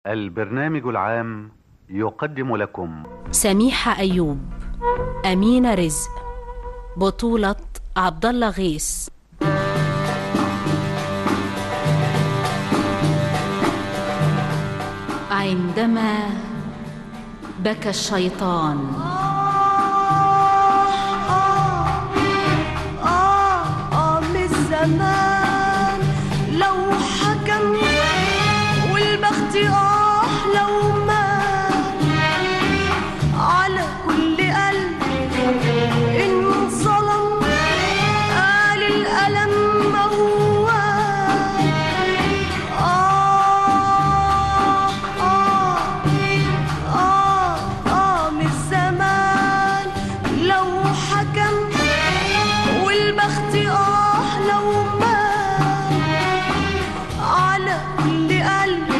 البرنامج العام يقدم لكم سميحة أيوب أمينة رزق بطولة عبد الله غيث عندما بكى الشيطان آه آه من زمان لو حكم والبخت آه لو مات على كل قلب انظلم قال الألم موال آه آه آه آه من زمان لو حكم والبخت آه لو مات على كل قلب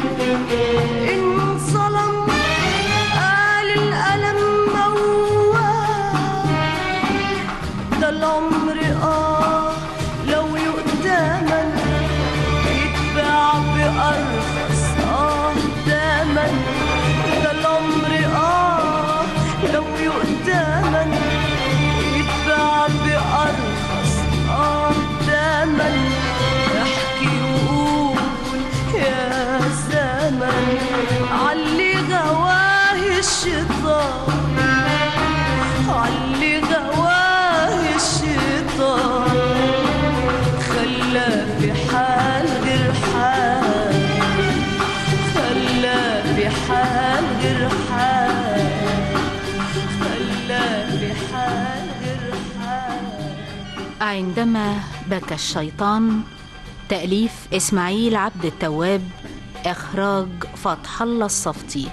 انظلم قال الألم موال ده العمر آه لو يؤتمن يتباع بأرخص آه تمن ده العمر آه لو يؤتمن يتباع بأرخص آه تمن احكي وقول يا زمن علي غواه الشيطان علي غواه الشيطان خلى في حال غير حال خلى في حال غير حال خلى في حال غير حال عندما بكى الشيطان تأليف إسماعيل عبد التواب إخراج فتح الله الصفتي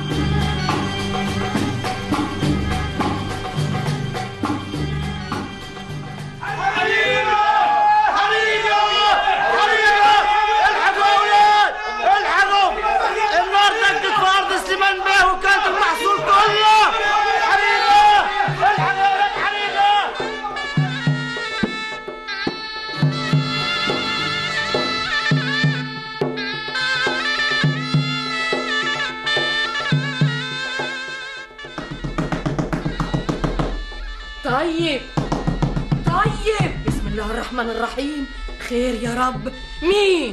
حريقة حريقة حريقة الحقوا يا ولاد الحقوا النار دقت في أرض سليمان بيه وكانت المحصول كله حريقة الحقوا يا ولاد حريقة طيب طيب بسم الله الرحمن الرحيم خير يا رب مين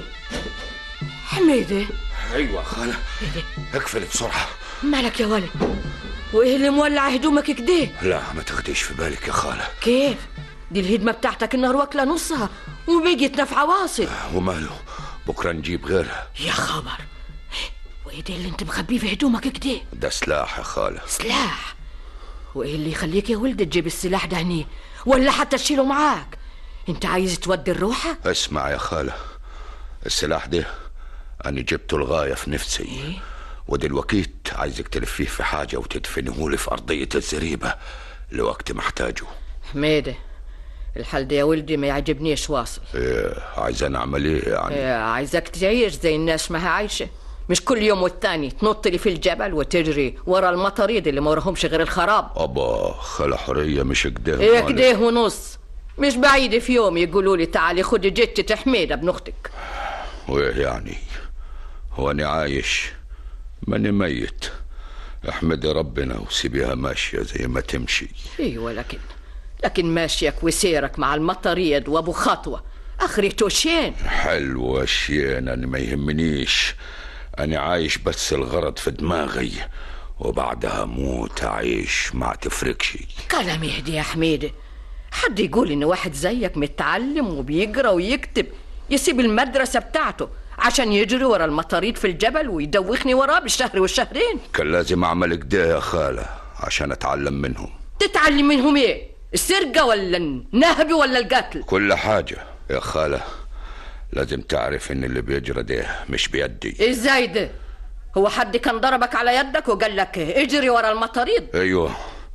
حميدة ايوه خالة اقفل بسرعة مالك يا ولد وايه اللي مولع هدومك كده لا ما تاخديش في بالك يا خالة كيف دي الهدمة بتاعتك النار واكلة نصها وبقيت نافعة واصل وماله بكرة نجيب غيرها يا خبر وايه ده اللي انت مخبيه في هدومك كده ده سلاح يا خالة سلاح وايه اللي يخليك يا ولد تجيب السلاح ده هني ولا حتى تشيله معاك انت عايز تودي الروحة اسمع يا خالة السلاح ده أنا جبته الغاية في نفسي ودلوقتي عايزك تلفيه في حاجة وتدفنه لي في أرضية الزريبة لوقت محتاجه حميدة الحال ده يا ولدي ما يعجبنيش واصل إيه عايز أنا أعمل إيه يعني إيه، عايزك تعيش زي الناس ما هي عايشة مش كل يوم والتاني تنط لي في الجبل وتجري ورا المطاريد اللي ما وراهمش غير الخراب أبا خالة حرية مش كده ايه مالك؟ كده ونص مش بعيد في يوم يقولوا لي تعالي خدي جتة حميدة ابن اختك وإيه يعني هو أنا عايش ماني ميت احمدي ربنا وسيبيها ماشية زي ما تمشي ايوه لكن لكن ماشيك وسيرك مع المطاريد وابو خطوة اخرته شين حلوة شيء أنا ما يهمنيش أنا عايش بس الغرض في دماغي وبعدها موت أعيش ما تفرقش كلام يهدي يا حميدة حد يقول ان واحد زيك متعلم وبيقرا ويكتب يسيب المدرسة بتاعته عشان يجري ورا المطاريد في الجبل ويدوخني وراه بالشهر والشهرين كان لازم أعمل كده يا خالة عشان أتعلم منهم تتعلم منهم ايه السرقة ولا النهب ولا القتل كل حاجة يا خالة لازم تعرف إن اللي بيجرى ده مش بيدي ازاي ده هو حد كان ضربك على يدك وقال لك اجري ورا المطاريد أيوه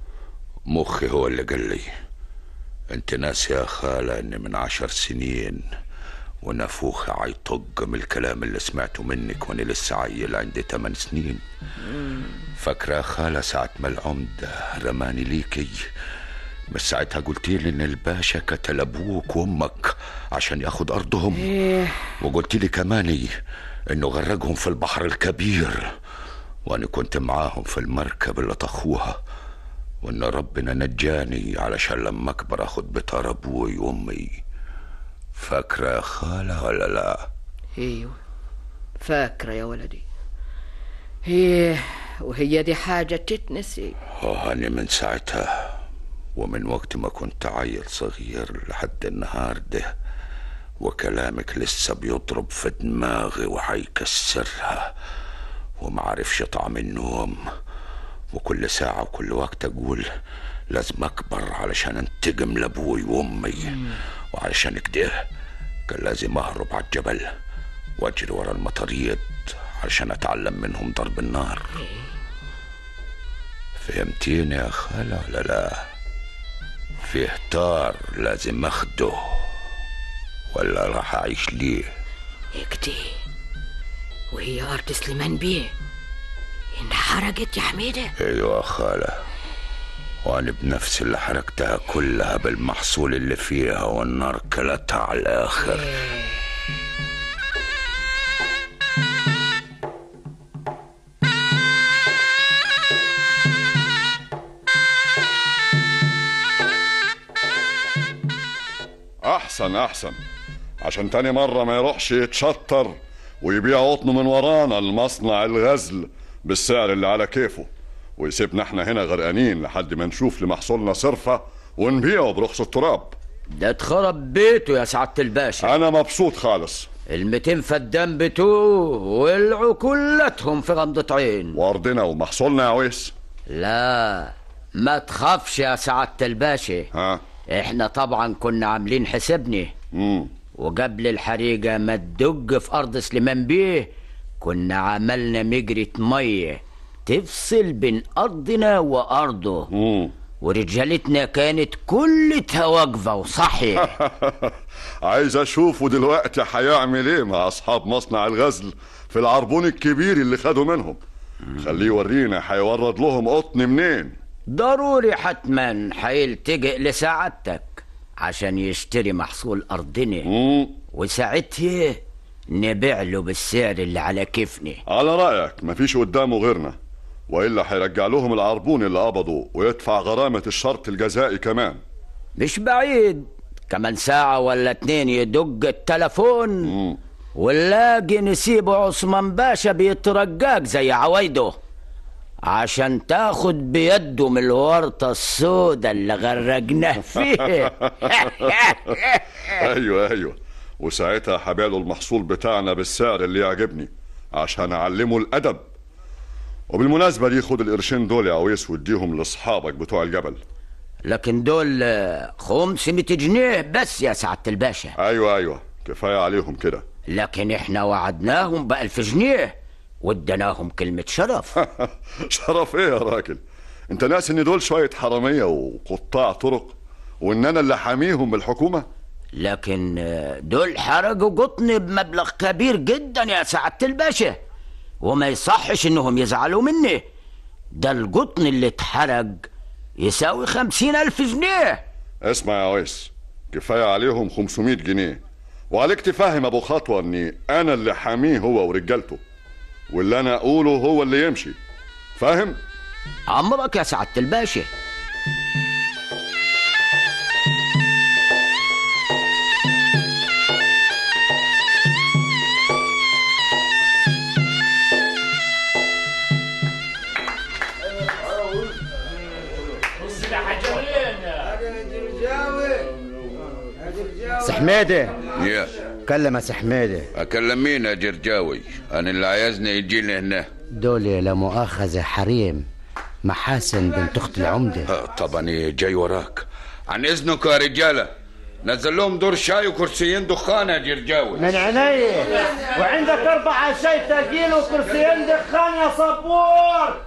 مخي هو اللي قال لي انت ناس يا خالة اني من عشر سنين ونفوخي عيطق من الكلام اللي سمعته منك وانا لسه عيل عندي ثمان سنين فاكرة يا خالة ساعة ما العمدة رماني ليكي بس ساعتها قلت لي ان الباشا قتل ابوك وامك عشان ياخد ارضهم إيه. وقلت لي كمان انه غرقهم في البحر الكبير وانا كنت معاهم في المركب اللي طخوها وان ربنا نجاني علشان لما اكبر اخد بطار ابوي وامي فاكرة يا خالة ولا لا ايوه فاكرة يا ولدي هي وهي دي حاجة تتنسي أنا من ساعتها ومن وقت ما كنت عيل صغير لحد النهار ده وكلامك لسه بيضرب في دماغي وهيكسرها ومعرفش طعم النوم وكل ساعة وكل وقت أقول لازم أكبر علشان أنتقم لأبوي وأمي وعلشان كده كان لازم أهرب على الجبل وأجري ورا المطاريد علشان أتعلم منهم ضرب النار فهمتيني يا خالة ولا لا فيه طار لازم أخده ولا راح أعيش ليه هيك وهي أرض سليمان بيه انحرقت يا حميدة ايوه يا خالة وانا بنفسي اللي حرقتها كلها بالمحصول اللي فيها والنار كلتها على الاخر احسن احسن عشان تاني مرة ما يروحش يتشطر ويبيع قطنه من ورانا المصنع الغزل بالسعر اللي على كيفه ويسيبنا احنا هنا غرقانين لحد ما نشوف لمحصولنا صرفة ونبيعه برخص التراب ده اتخرب بيته يا سعادة الباشا انا مبسوط خالص المتين فدان بتوه ولعوا كلتهم في غمضة عين وارضنا ومحصولنا يا عويس لا ما تخافش يا سعادة الباشا ها احنا طبعا كنا عاملين حسابنا مم. وقبل الحريقة ما تدق في أرض سليمان بيه كنا عملنا مجرة مية تفصل بين أرضنا وأرضه مم. ورجالتنا كانت كلتها واقفة وصحي عايز اشوفه دلوقتي هيعمل ايه مع اصحاب مصنع الغزل في العربون الكبير اللي خدوا منهم خليه يورينا هيورد لهم قطن منين ضروري حتما هيلتجئ لسعادتك عشان يشتري محصول أرضنا مم. وساعتها نبيع له بالسعر اللي على كيفنا على رأيك مفيش قدامه غيرنا وإلا هيرجع لهم العربون اللي قبضوا ويدفع غرامة الشرط الجزائي كمان مش بعيد كمان ساعة ولا اتنين يدق التلفون مم. ونلاقي نسيبه عثمان باشا بيترجاك زي عوايده عشان تاخد بيده من الورطة السوداء اللي غرقناه فيه أيوة أيوة وساعتها هبيع له المحصول بتاعنا بالسعر اللي يعجبني عشان أعلمه الأدب وبالمناسبة دي خد القرشين دول يا عويس واديهم لأصحابك بتوع الجبل لكن دول خمسمية جنيه بس يا سعادة الباشا أيوة أيوة كفاية عليهم كده لكن احنا وعدناهم بألف جنيه واديناهم كلمة شرف شرف ايه يا راجل انت ناس ان دول شوية حرامية وقطاع طرق وان انا اللي حاميهم من الحكومة لكن دول حرقوا قطن بمبلغ كبير جدا يا سعادة الباشا وما يصحش انهم يزعلوا مني ده القطن اللي اتحرق يساوي خمسين ألف جنيه اسمع يا ويس كفاية عليهم 500 جنيه وعليك تفهم ابو خطوة اني انا اللي حاميه هو ورجالته واللي انا اقوله هو اللي يمشي فاهم عمرك يا سعادة الباشا سحميدة يا كلم يا سحميدة اكلم مين يا جرجاوي انا اللي عايزني يجي لي هنا دول لا مؤاخذة حريم محاسن بنت أخت العمدة آه، طبعا جاي وراك عن اذنك يا رجاله نزل لهم دور شاي وكرسيين دخان يا جرجاوي من عيني وعندك أربعة شاي تقيل وكرسيين دخان يا صبور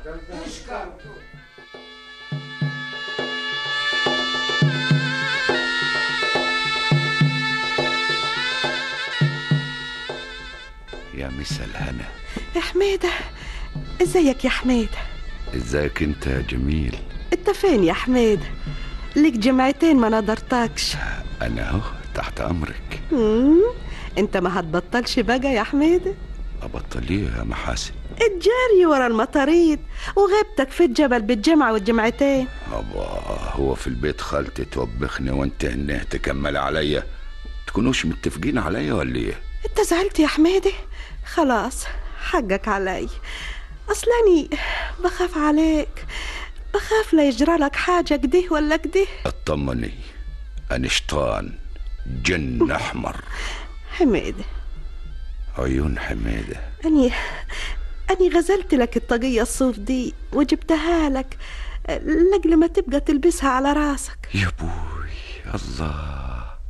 يا مسا الهنا يا حميدة ازيك يا حميدة ازيك انت يا جميل انت فين يا حميدة ليك جمعتين ما نظرتكش انا اهو تحت امرك مم، انت ما هتبطلش بقى يا حميدة ابطل ليه يا محاسن الجري ورا المطاريد وغيبتك في الجبل بالجمعة والجمعتين ابا هو في البيت خالتي توبخني وانت هنه تكمل عليا تكونوش متفقين عليا ولا ايه انت زعلت يا حميدة خلاص حقك علي اصلاني بخاف عليك بخاف لا يجرى لك حاجة كده ولا كده اطمني انا شيطان جن احمر حميدة عيون حميده أني أني غزلت لك الطاقية الصوف دي وجبتها لك لأجل ما تبقى تلبسها على راسك يا بوي الله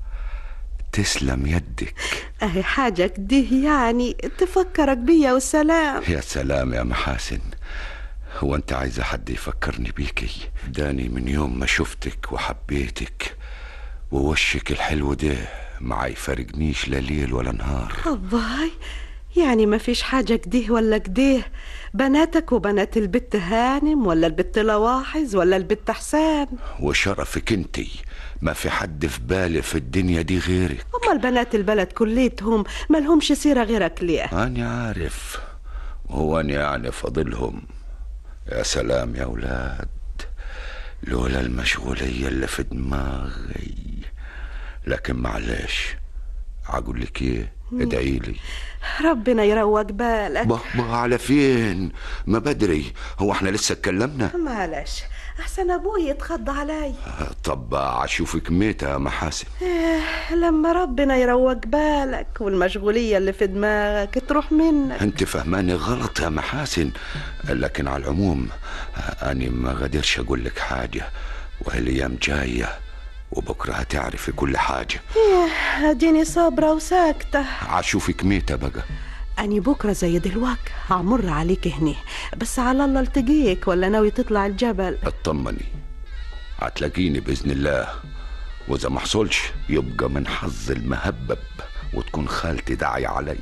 تسلم يدك أهي حاجة كده يعني تفكرك بيا والسلام يا سلام يا محاسن هو انت عايزة حد يفكرني بيكي داني من يوم ما شفتك وحبيتك ووشك الحلو ده ما يفارقنيش لا ليل ولا نهار الله يعني ما فيش حاجة كده ولا كده بناتك وبنات البت هانم ولا البت لواحظ ولا البت حسان وشرفك انتي ما في حد في بالي في الدنيا دي غيرك أما البنات البلد كليتهم مالهمش سيرة غيرك ليه أنا عارف هو أنا يعني فاضلهم يا سلام يا أولاد لولا المشغولية اللي في دماغي لكن معلش عقول لك ايه ادعي لي ربنا يروق بالك بابا على فين ما بدري هو احنا لسه اتكلمنا معلش أحسن أبوي يتخضى علي طب اشوفك ميتة يا محاسن إيه لما ربنا يروق بالك والمشغولية اللي في دماغك تروح منك انت فهماني غلط يا محاسن لكن على العموم اني ما قدرش اقول لك حاجة والايام جاية وبكرة هتعرفي كل حاجة إيه اديني صابرة وساكتة عشوفك ميتة بقى أني بكرة زي دلوقتي هعمر عليك هني بس على الله التقيك ولا ناوي تطلع الجبل اطمني هتلاقيني بإذن الله وإذا ما حصلش يبقى من حظ المهبب وتكون خالتي داعية علي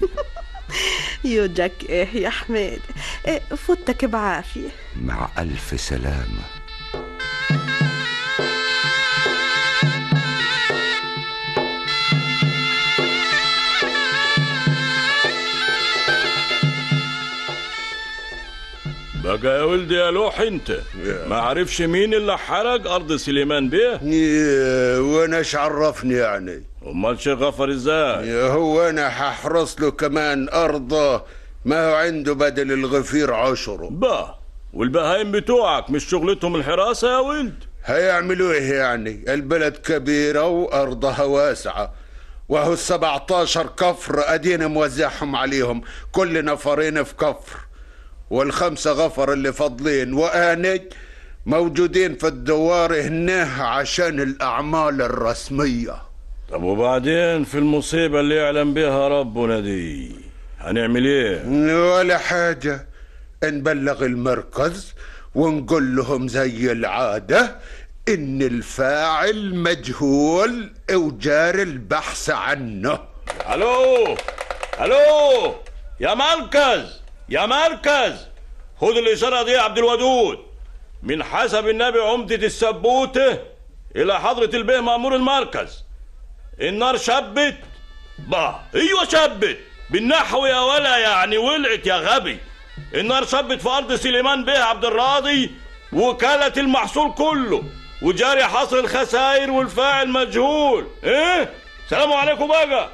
يوجك إيه يا حميد إيه فوتك بعافية مع ألف سلامة بقى يا ولدي يا لوح انت ما عرفش مين اللي حرق ارض سليمان بيه وانا ايش عرفني يعني امال شيخ غفر ازاي هو انا هحرص له كمان ارضه ما هو عنده بدل الغفير عشره با والبهايم بتوعك مش شغلتهم الحراسة يا ولد هيعملوا ايه يعني البلد كبيرة وارضها واسعة وهو السبعتاشر كفر ادينا موزعهم عليهم كل نفرين في كفر والخمسة غفر اللي فاضلين واني موجودين في الدوار هنا عشان الاعمال الرسمية طب وبعدين في المصيبة اللي يعلم بها ربنا دي هنعمل ايه ولا حاجة نبلغ المركز ونقول لهم زي العادة إن الفاعل مجهول وجاري البحث عنه الو الو يا مركز يا مركز خد الإشارة دي يا عبد الودود من حسب النبي عمدة السبوتة إلى حضرة البيه مأمور المركز النار شبت با ايوه شبت بالنحو يا ولا يعني ولعت يا غبي النار شبت في ارض سليمان بيه عبد الراضي وكالة المحصول كله وجاري حصر الخسائر والفاعل مجهول ايه سلام عليكم بقى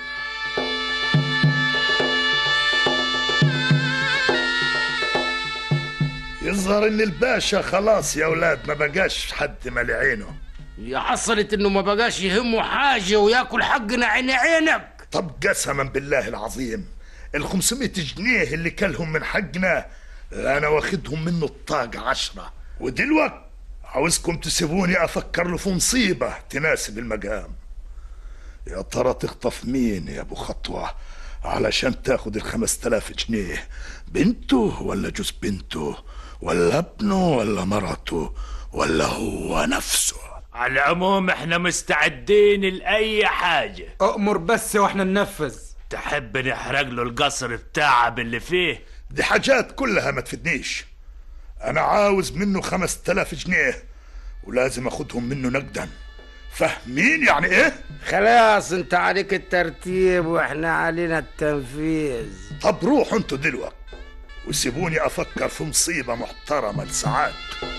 يظهر ان الباشا خلاص يا اولاد ما بقاش حد مالي عينه يا حصلت انه ما بقاش يهمه حاجه وياكل حقنا عين عينك طب قسما بالله العظيم ال 500 جنيه اللي كلهم من حقنا انا واخدهم منه الطاقة عشرة ودلوقت عاوزكم تسيبوني افكر له في مصيبة تناسب المقام يا ترى تخطف مين يا ابو خطوة علشان تاخد ال 5000 جنيه بنته ولا جوز بنته ولا ابنه ولا مرته ولا هو نفسه على العموم احنا مستعدين لأي حاجة أؤمر بس واحنا ننفذ تحب نحرق له القصر بتاعه باللي فيه دي حاجات كلها ما تفيدنيش انا عاوز منه خمس تلاف جنيه ولازم اخدهم منه نقدا فاهمين يعني ايه خلاص انت عليك الترتيب واحنا علينا التنفيذ طب روحوا انتوا دلوقتي وسيبوني افكر في مصيبه محترمه لسعاد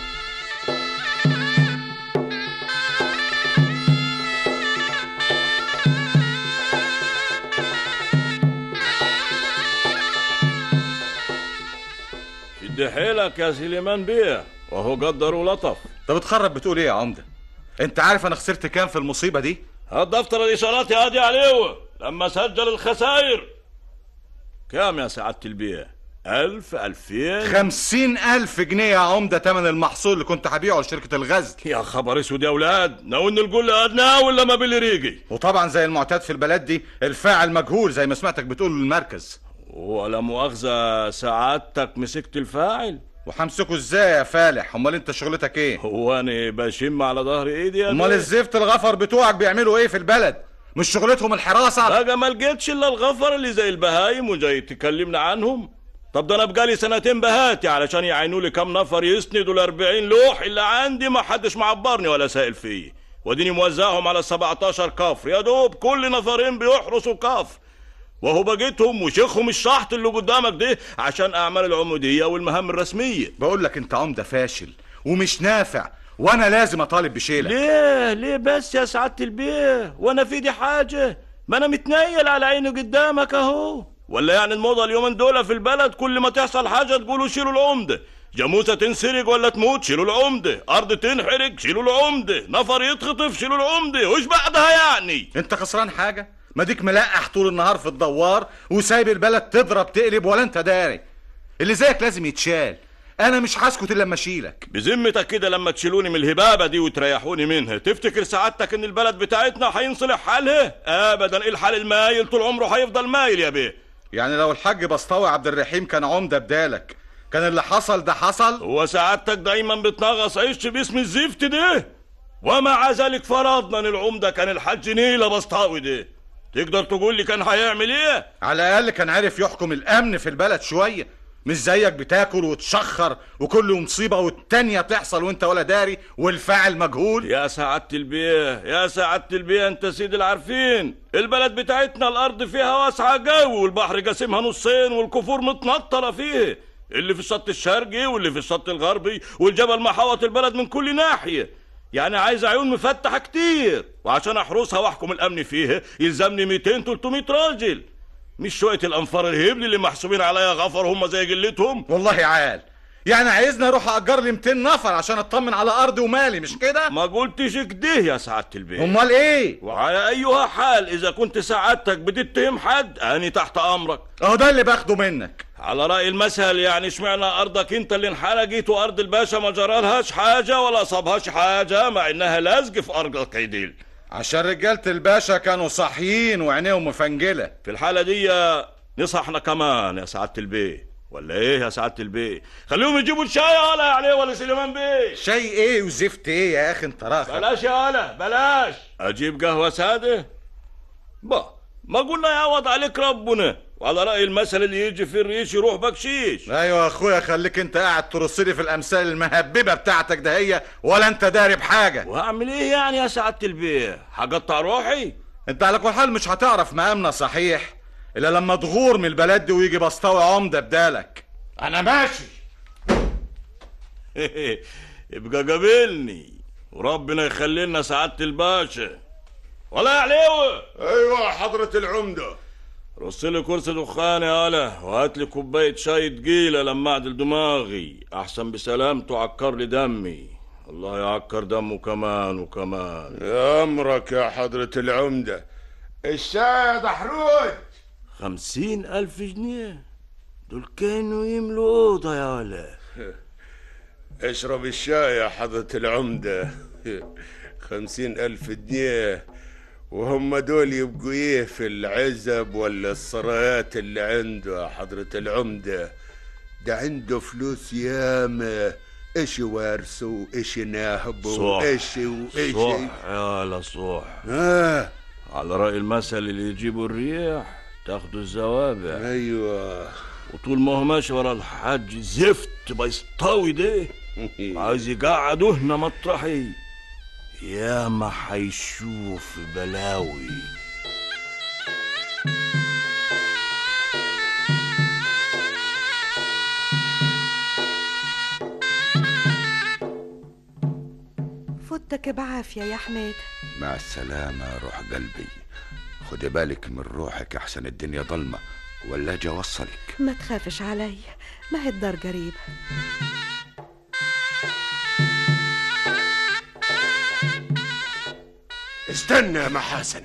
شد حيلك يا سليمان بيه وهو قدر ولطف طب بتخرب بتقول ايه يا عمده انت عارف انا خسرت كام في المصيبه دي هات دفتر الاشارات يا هادي عليه لما سجل الخسائر كام يا سعادة البيه ألف ألفين خمسين ألف جنيه يا عمدة تمن المحصول اللي كنت هبيعه لشركة الغزل يا خبر اسود يا أولاد ناوي نقول لأدنى ولا ما باللي ريجي وطبعا زي المعتاد في البلد دي الفاعل مجهول زي ما سمعتك بتقول المركز ولا مؤاخذة سعادتك مسكت الفاعل وهمسكه ازاي يا فالح امال انت شغلتك ايه هو انا بشم على ظهر ايدي يا امال بيه؟ الزفت الغفر بتوعك بيعملوا ايه في البلد مش شغلتهم الحراسة بقى ما لقيتش الا الغفر اللي زي البهايم وجاي تكلمنا عنهم طب ده انا بقالي سنتين بهاتي علشان يعينوا لي كام نفر يسندوا ال 40 لوح اللي عندي ما حدش معبرني ولا سائل فيه واديني موزعهم على 17 كفر يا دوب كل نفرين بيحرسوا كفر وهو بقيتهم وشيخهم الشحط اللي قدامك ده عشان اعمال العموديه والمهام الرسميه بقول لك انت عمدة فاشل ومش نافع وانا لازم اطالب بشيلك ليه ليه بس يا سعاده البيه وانا في دي حاجه ما انا متنيل على عيني قدامك اهو ولا يعني الموضه اليومين دول في البلد كل ما تحصل حاجه تقولوا شيلوا العمده جاموسه تنسرق ولا تموت شيلوا العمده ارض تنحرق شيلوا العمده نفر يتخطف شيلوا العمده وش بعدها يعني انت خسران حاجة ما ديك ملقح طول النهار في الدوار وسايب البلد تضرب تقلب ولا انت داري اللي زيك لازم يتشال انا مش هسكت الا لما اشيلك بذمتك كده لما تشيلوني من الهبابه دي وتريحوني منها تفتكر سعادتك ان البلد بتاعتنا هينصلح حالها ابدا الحال المايل طول عمره هيفضل مايل يا بيه يعني لو الحاج بسطاوي عبد الرحيم كان عمدة بدالك كان اللي حصل ده حصل هو سعادتك دايما بتنغص عيش باسم الزفت ده ومع ذلك فرضنا ان العمده كان الحاج نيله بسطاوي ده تقدر تقول لي كان هيعمل ايه على الاقل كان عارف يحكم الامن في البلد شويه مش زيك بتاكل وتشخر وكل مصيبه والتانيه تحصل وانت ولا داري والفاعل مجهول يا سعادة البيه يا سعادة البيه انت سيد العارفين البلد بتاعتنا الارض فيها واسعة جو والبحر قاسمها نصين والكفور متنطرة فيه اللي في الشط الشرقي واللي في الشط الغربي والجبل محوط البلد من كل ناحية يعني عايز عيون مفتحة كتير وعشان احرسها واحكم الامن فيها يلزمني 200 300 راجل مش شوية الانفار الهبل اللي محسوبين عليا غفر هم زي جلتهم والله عال يعني عايزني اروح اجر لي 200 نفر عشان اطمن على ارضي ومالي مش كده ما قلتش كده يا سعادة البيه امال ايه وعلى ايها حال اذا كنت سعادتك بتتهم حد اني تحت امرك اهو ده اللي باخده منك على راي المثل يعني اشمعنى ارضك انت اللي انحرقت وارض الباشا ما جرالهاش حاجه ولا صابهاش حاجه مع انها لازق في ارضك عديل عشان رجالة الباشا كانوا صاحيين وعينيهم مفنجلة في الحاله دي نصحى احنا كمان يا سعاده البيه ولا ايه يا سعاده البيه خليهم يجيبوا الشاي يا ولا عليه ولا سليمان بيه شاي ايه وزفت ايه يا اخي انت راخر بلاش يا ولا بلاش اجيب قهوه ساده با ما قلنا يعوض عليك ربنا وعلى راي المثل اللي يجي في الريش يروح بكشيش ايوه يا اخويا خليك انت قاعد ترصلي في الامثال المهببه بتاعتك ده هي ولا انت داري بحاجه وهعمل ايه يعني يا سعاده البيه هقطع روحي انت على كل حال مش هتعرف مقامنا صحيح الا لما تغور من البلد دي ويجي بسطاوي عمده بدالك انا ماشي يبقى قابلني وربنا يخلي لنا سعاده الباشا ولا يا عليوه ايوه حضرة العمدة رص لي كرسي دخان يا هلا وهات لي كوبايه شاي تقيله لما اعدل دماغي احسن بسلامته عكر لي دمي الله يعكر دمه كمان وكمان يا امرك يا حضرة العمدة الشاي يا دحروج خمسين ألف جنيه دول كانوا يملوا أوضة يا ولا اشرب الشاي يا حضرة العمدة خمسين ألف جنيه وهم دول يبقوا ايه في العزب ولا السرايات اللي عنده يا حضرة العمدة ده عنده فلوس ياما ايش وارثه وايش ناهبه صح وايش وايش صح يا لا صح آه. على رأي المثل اللي يجيبوا الريح تاخدوا الزوابع ايوه وطول ما هو ماشي ورا الحاج زفت بيسطاوي ده عايز يقعدوا هنا مطرحي يا ما حيشوف بلاوي فوتك بعافية يا حميد مع السلامة روح قلبي خدي بالك من روحك أحسن الدنيا ضلمة ولا أجي أوصلك ما تخافش علي ما هي الدار قريب استنى يا محاسن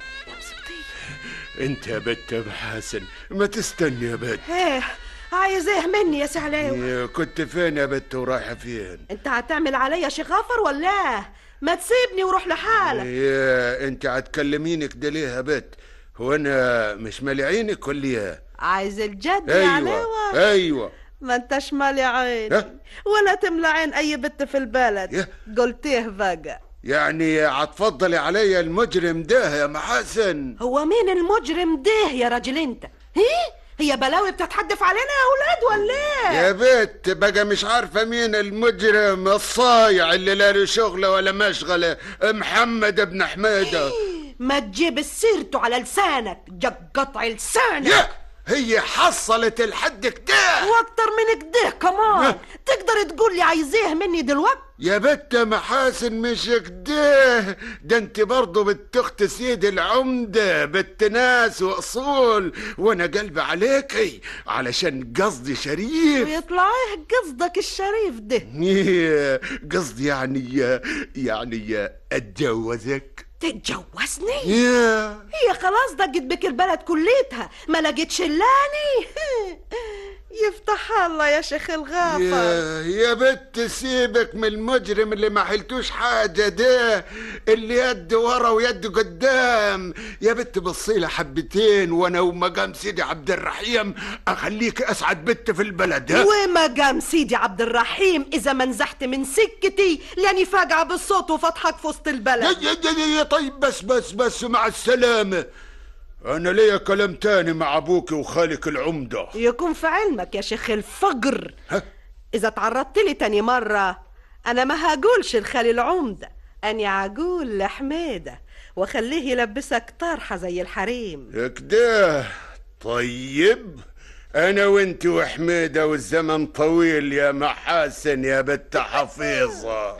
انت يا بت يا محاسن ما تستني يا بت ايه عايز ايه مني يا سعلاوي يا كنت فين يا بت ورايحة فين انت هتعمل عليا شغافر ولا إيه؟ ما تسيبني وروح لحالك يا انت هتكلميني كده ليه يا بت هو انا مش مالي عينك ولا إيه؟ عايز الجد يا ايوه علاوة ايوه ما انتش مالي عين ها؟ ولا تملى عين اي بنت في البلد قلت ايه بقى يعني هتفضلي عليا المجرم ده يا محاسن هو مين المجرم ده يا راجل انت هي هي بلاوي بتتحدف علينا يا اولاد ولا ايه يا بت بقى مش عارفة مين المجرم الصايع اللي لا له شغلة ولا مشغلة محمد ابن حميدة ما تجيب سيرته على لسانك جق قطع لسانك هي حصلت الحد كده واكتر من كده كمان تقدر تقول لي عايزيه مني دلوقتي يا بت يا محاسن مش كده ده انت برضه بنت اخت سيد العمدة بنت ناس واصول وانا قلبي عليكي علشان قصدي شريف ويطلع ايه قصدك الشريف ده إيه، قصدي يعني يعني اتجوزك تتجوزني يا هي خلاص ضجت بك البلد كليتها ما لقيتش اللاني يفتح الله يا شيخ الغافر يا يا بت سيبك من المجرم اللي ما حلتوش حاجة ده اللي يد ورا ويد قدام يا بت بصيلة حبتين وانا ومقام سيدي عبد الرحيم اخليك اسعد بت في البلد ها وما قام سيدي عبد الرحيم اذا ما نزحت من سكتي لاني فاجعه بالصوت وفضحك في وسط البلد يا يا يا يا طيب بس بس بس مع السلامة انا ليا كلام تاني مع ابوك وخالك العمدة يكون في علمك يا شيخ الفقر اذا تعرضت لي تاني مره انا ما هقولش لخالي العمده اني عقول لحميده واخليه يلبسك طرحه زي الحريم كده طيب انا وانت وحميده والزمن طويل يا محاسن يا بت حفيظه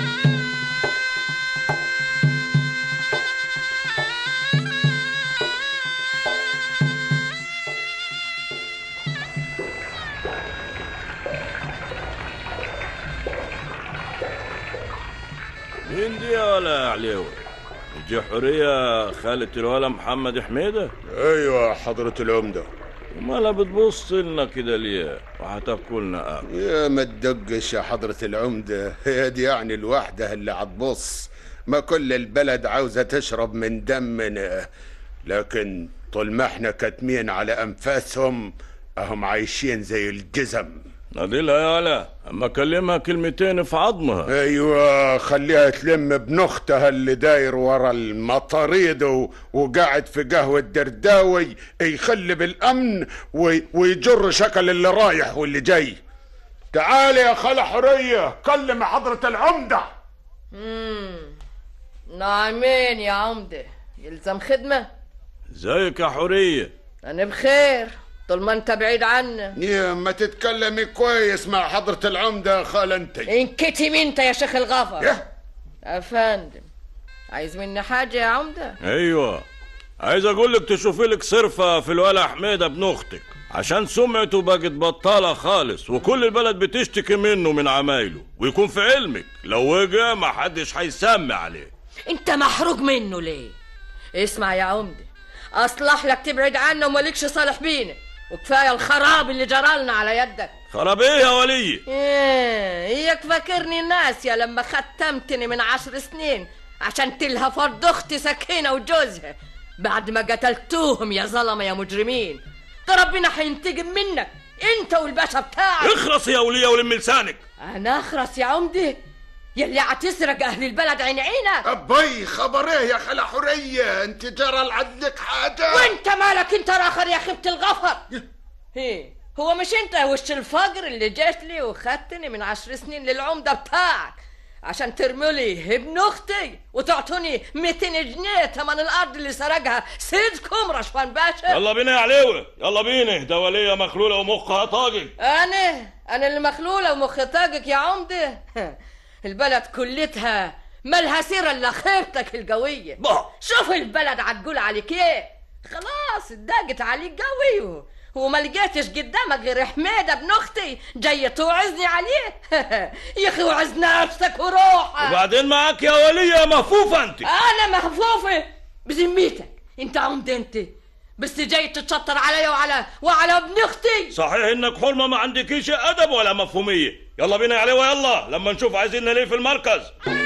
مين دي يا ولا عليوي دي حورية خالة الولا محمد حميدة ايوه حضرة العمدة ومالها بتبص لنا كده ليه وهتاكلنا أكل يا ما تدقش يا حضرة العمدة هي دي يعني الواحدة اللي هتبص ما كل البلد عاوزة تشرب من دمنا لكن طول ما احنا كاتمين على أنفاسهم أهم عايشين زي الجزم ناديلها يا ولا اما اكلمها كلمتين في عظمها ايوه خليها تلم ابن اختها اللي داير ورا المطاريد و- وقاعد في قهوه درداوي يخلي بالامن وي- ويجر شكل اللي رايح واللي جاي تعالي يا خالة حرية كلم حضرة العمدة مم. نعمين يا عمدة يلزم خدمة زيك يا حورية أنا بخير طول ما أنت بعيد عنا يا ما تتكلمي كويس مع حضرة العمدة يا خالة انت انكتم أنت يا شيخ الغفر يا فندم عايز مني حاجة يا عمدة ايوه عايز اقول لك تشوفي لك صرفة في الولا حميدة ابن اختك عشان سمعته بقت بطالة خالص وكل البلد بتشتكي منه من عمايله ويكون في علمك لو وجع ما حدش هيسمع عليه أنت محروق منه ليه اسمع يا عمدة أصلح لك تبعد عنه ومالكش صالح بينا وكفاية الخراب اللي جرالنا على يدك خراب ايه يا ولي ايه اياك فاكرني الناس يا لما ختمتني من عشر سنين عشان تلهى فرد اختي سكينة وجوزها بعد ما قتلتوهم يا ظلمة يا مجرمين ده ربنا حينتقم منك انت والباشا بتاعك اخرس يا ولية ولم لسانك انا اخرس يا عمدي يلي هتسرق اهل البلد عين عينك ابي خبر ايه يا خالة حرية انت جرى لعدك حاجة وانت مالك انت راخر يا خيبة الغفر هي هو مش انت وش الفقر اللي جيت لي وخدتني من عشر سنين للعمدة بتاعك عشان ترملي ابن اختي وتعطوني 200 جنيه ثمن الارض اللي سرقها سيدكم رشوان باشا يلا بينا يا عليوة يلا بينا دولية مخلولة ومخها طاقق انا انا اللي مخلوله ومخي طاقك يا عمده البلد كلتها مالها سيرة الا خيبتك القوية شوف البلد عتقول عليك ايه خلاص اتضاقت عليك قوي و- وما لقيتش قدامك غير حميدة ابن اختي جاي توعزني عليه يا اخي وعز نفسك وروحك وبعدين معاك يا ولية يا مهفوفة انت انا محفوفة بذمتك انت عمد انت بس جاي تتشطر عليا وعلى وعلى ابن اختي صحيح انك حرمة ما عندكيش ادب ولا مفهومية يلا بينا يا عليوة يلا لما نشوف عايزيننا ليه في المركز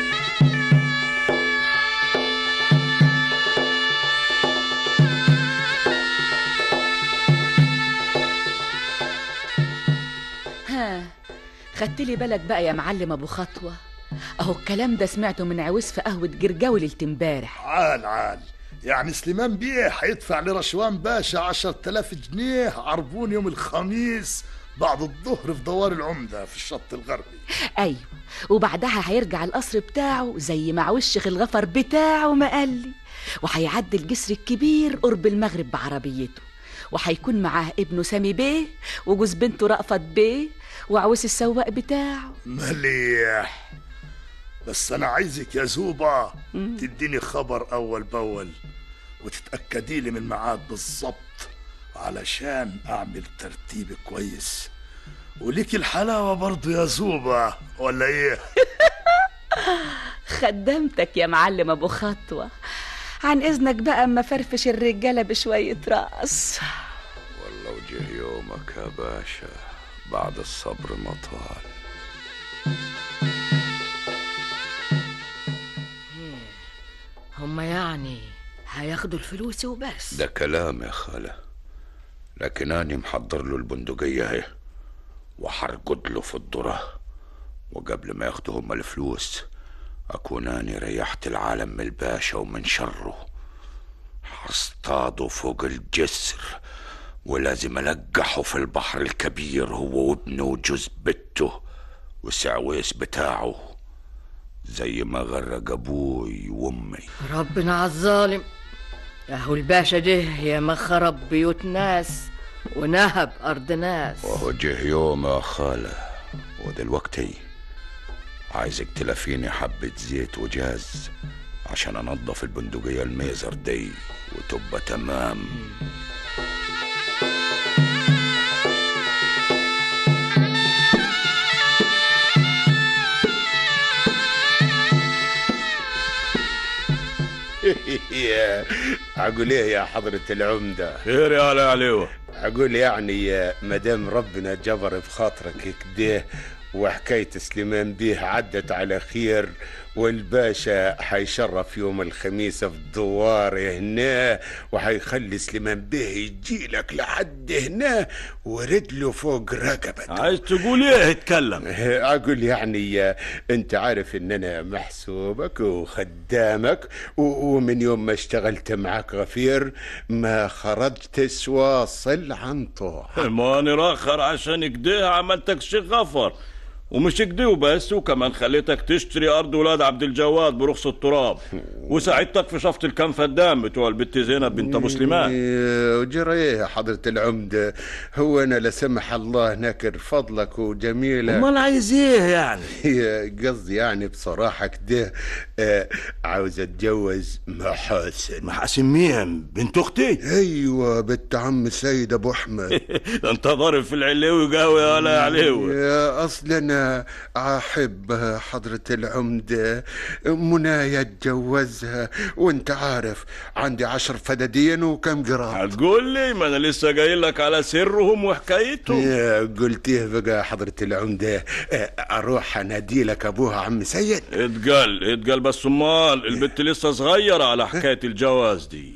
ها خدت لي بالك بقى يا معلم ابو خطوه اهو الكلام ده سمعته من عويس في قهوه جرجاوي ليله امبارح عال عال يعني سليمان بيه هيدفع لرشوان باشا عشرة آلاف جنيه عربون يوم الخميس بعد الظهر في دوار العمدة في الشط الغربي ايوه وبعدها هيرجع القصر بتاعه زي ما وشخ الغفر بتاعه ما قال لي وهيعدي الجسر الكبير قرب المغرب بعربيته وهيكون معاه ابنه سامي بيه وجوز بنته رأفت بيه وعويس السواق بتاعه مليح بس أنا عايزك يا زوبة تديني خبر أول بأول وتتأكدي لي من الميعاد بالظبط علشان أعمل ترتيب كويس وليك الحلاوة برضو يا زوبة ولا إيه؟ خدمتك يا معلم ابو خطوه عن اذنك بقى اما فرفش الرجاله بشويه رقص والله وجه يومك يا باشا بعد الصبر مطال هما يعني هياخدوا الفلوس وبس ده كلام يا خالة لكن أنا محضر له البندقية اهي وحرقد له في الذرة وقبل ما ياخدوا هما الفلوس أكون أنا ريحت العالم من الباشا ومن شره هصطاده فوق الجسر ولازم ألقحه في البحر الكبير هو وابنه وجوز بته وسعويس بتاعه زي ما غرق أبوي وأمي ربنا عالظالم اهو الباشا ده يا ما خرب بيوت ناس ونهب ارض ناس وهو جه يوم يا خالة ودلوقتي عايزك تلافيني حبة زيت وجاز عشان انضف البندقية الميزر دي وتبقى تمام اقول ايه يا حضرة العمدة خير يا علي عليوة اقول يعني يا مدام ربنا جبر بخاطرك كده وحكاية سليمان بيه عدت على خير والباشا حيشرف يوم الخميس في الدوار هنا وحيخلي سليمان بيه يجي لك لحد هنا ورجله فوق رقبته عايز تقول ايه اتكلم اقول يعني انت عارف ان انا محسوبك وخدامك و- ومن يوم ما اشتغلت معك غفير ما خرجت واصل عن طوع ما انا راخر عشان كده عملتك شيخ غفر ومش كده وبس وكمان خليتك تشتري ارض ولاد عبد الجواد برخص التراب وساعدتك في شفط الكام فدان بتوع البت زينب بنت ابو سليمان إيه، وجرى ايه يا حضرة العمدة هو انا لا سمح الله نكر فضلك وجميلك امال عايز ايه يعني هي قصدي يعني بصراحة كده آه، عاوز اتجوز محاسن محاسن مين بنت اختي ايوه بنت عم سيد ابو احمد انت ضارب في العليوي قوي يا ولا يا عليوي يا اصل انا احب حضرة العمدة منايا اتجوزها وانت عارف عندي عشر فدادين وكم قراط هتقول لي ما انا لسه جاي لك على سرهم وحكايتهم يا قلت ايه بقى حضرة العمدة آه، اروح انادي لك ابوها عم سيد اتقال اتقال بس امال البت لسه صغيرة على حكاية الجواز دي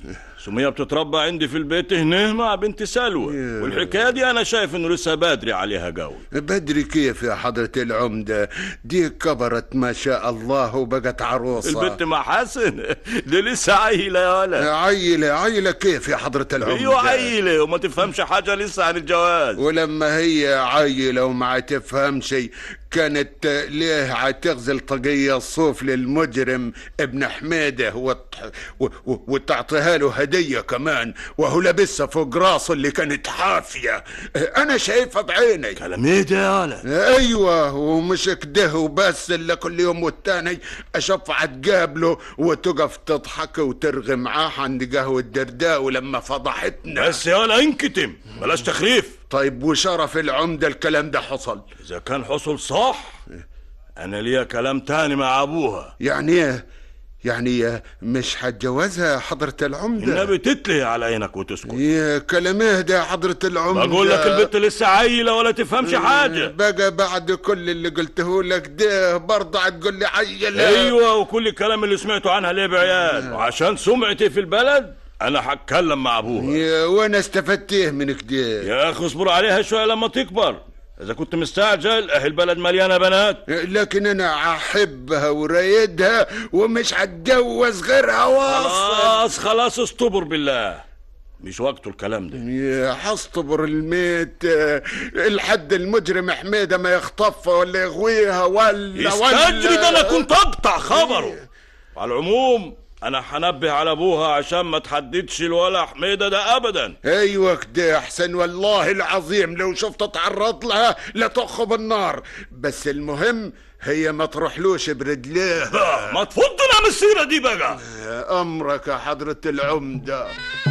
سمية بتتربى عندي في البيت هنا مع بنت سلوى والحكاية دي أنا شايف إنه لسه بدري عليها قوي بدري كيف يا حضرة العمدة دي كبرت ما شاء الله وبقت عروسة البنت مع حسن دي لسه عيلة يا ولد عيلة عيلة كيف يا حضرة العمدة ايوه عيلة وما تفهمش حاجة لسه عن الجواز ولما هي عيلة وما تفهم شيء كانت ليه عتغزل طاقية الصوف للمجرم ابن حميدة وت... و... و... وتعطيها له هدية كمان وهو لابسها فوق راسه اللي كانت حافية أنا شايفها بعيني كلام ايه ده يا ولد أيوة ومش كده وبس إلا كل يوم والتاني أشوفها تقابله وتقف تضحك وترغي معاه عند قهوة درداء ولما فضحتنا بس يا ولد انكتم بلاش تخريف طيب وشرف العمدة الكلام ده حصل إذا كان حصل صح أنا ليا كلام تاني مع أبوها يعني ايه يعني مش هتجوزها حضرة العمدة النبي تتلهي على عينك وتسكت يا كلام ايه ده حضرة العمدة بقول لك البنت لسه عيلة ولا تفهمش حاجة بقى بعد كل اللي قلته لك ده برضه هتقول لي عيلة ايوه وكل الكلام اللي سمعته عنها ليه بعيال وعشان سمعتي في البلد انا هتكلم مع ابوها يا وانا استفدت ايه من كده يا اخي اصبر عليها شويه لما تكبر اذا كنت مستعجل اهي البلد مليانه بنات لكن انا احبها ورايدها ومش هتجوز غيرها واصل خلاص خلاص استبر بالله مش وقته الكلام ده يا حصطبر الميت آه، الحد المجرم حميدة ما يخطفها ولا يغويها ولا يستجري ده انا ولا كنت اقطع خبره على العموم انا هنبه على ابوها عشان ما تحددش الولا حميده ده ابدا ايوه كده احسن والله العظيم لو شفت اتعرض لها لتخب النار بس المهم هي ما تروحلوش برجليها ما تفضنا من السيره دي بقى امرك يا حضرة العمدة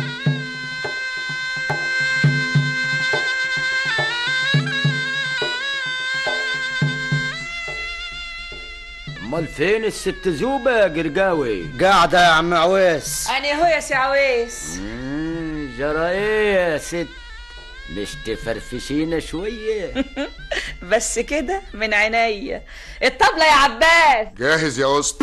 امال فين الست زوبة يا قرقاوي قاعدة يا عم عويس أنا هو يا سي عويس مم، جرى ايه يا ست مش تفرفشينا شوية بس كده من عينيا الطبلة يا عباس جاهز يا وسط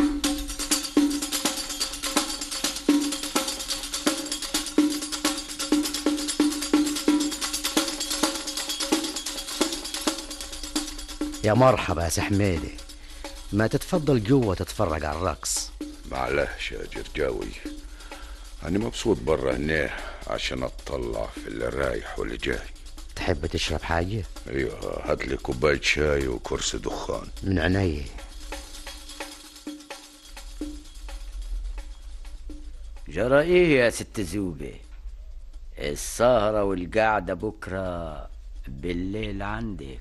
يا مرحبا يا سي حميدي ما تتفضل جوا تتفرج على الرقص معلش يا جرجاوي أنا مبسوط برا هنا عشان أطلع في اللي رايح واللي جاي تحب تشرب حاجة أيوه هات لي كوباية شاي وكرسي دخان من عيني جرى ايه يا ست زوبة السهرة والقعدة بكرة بالليل عندك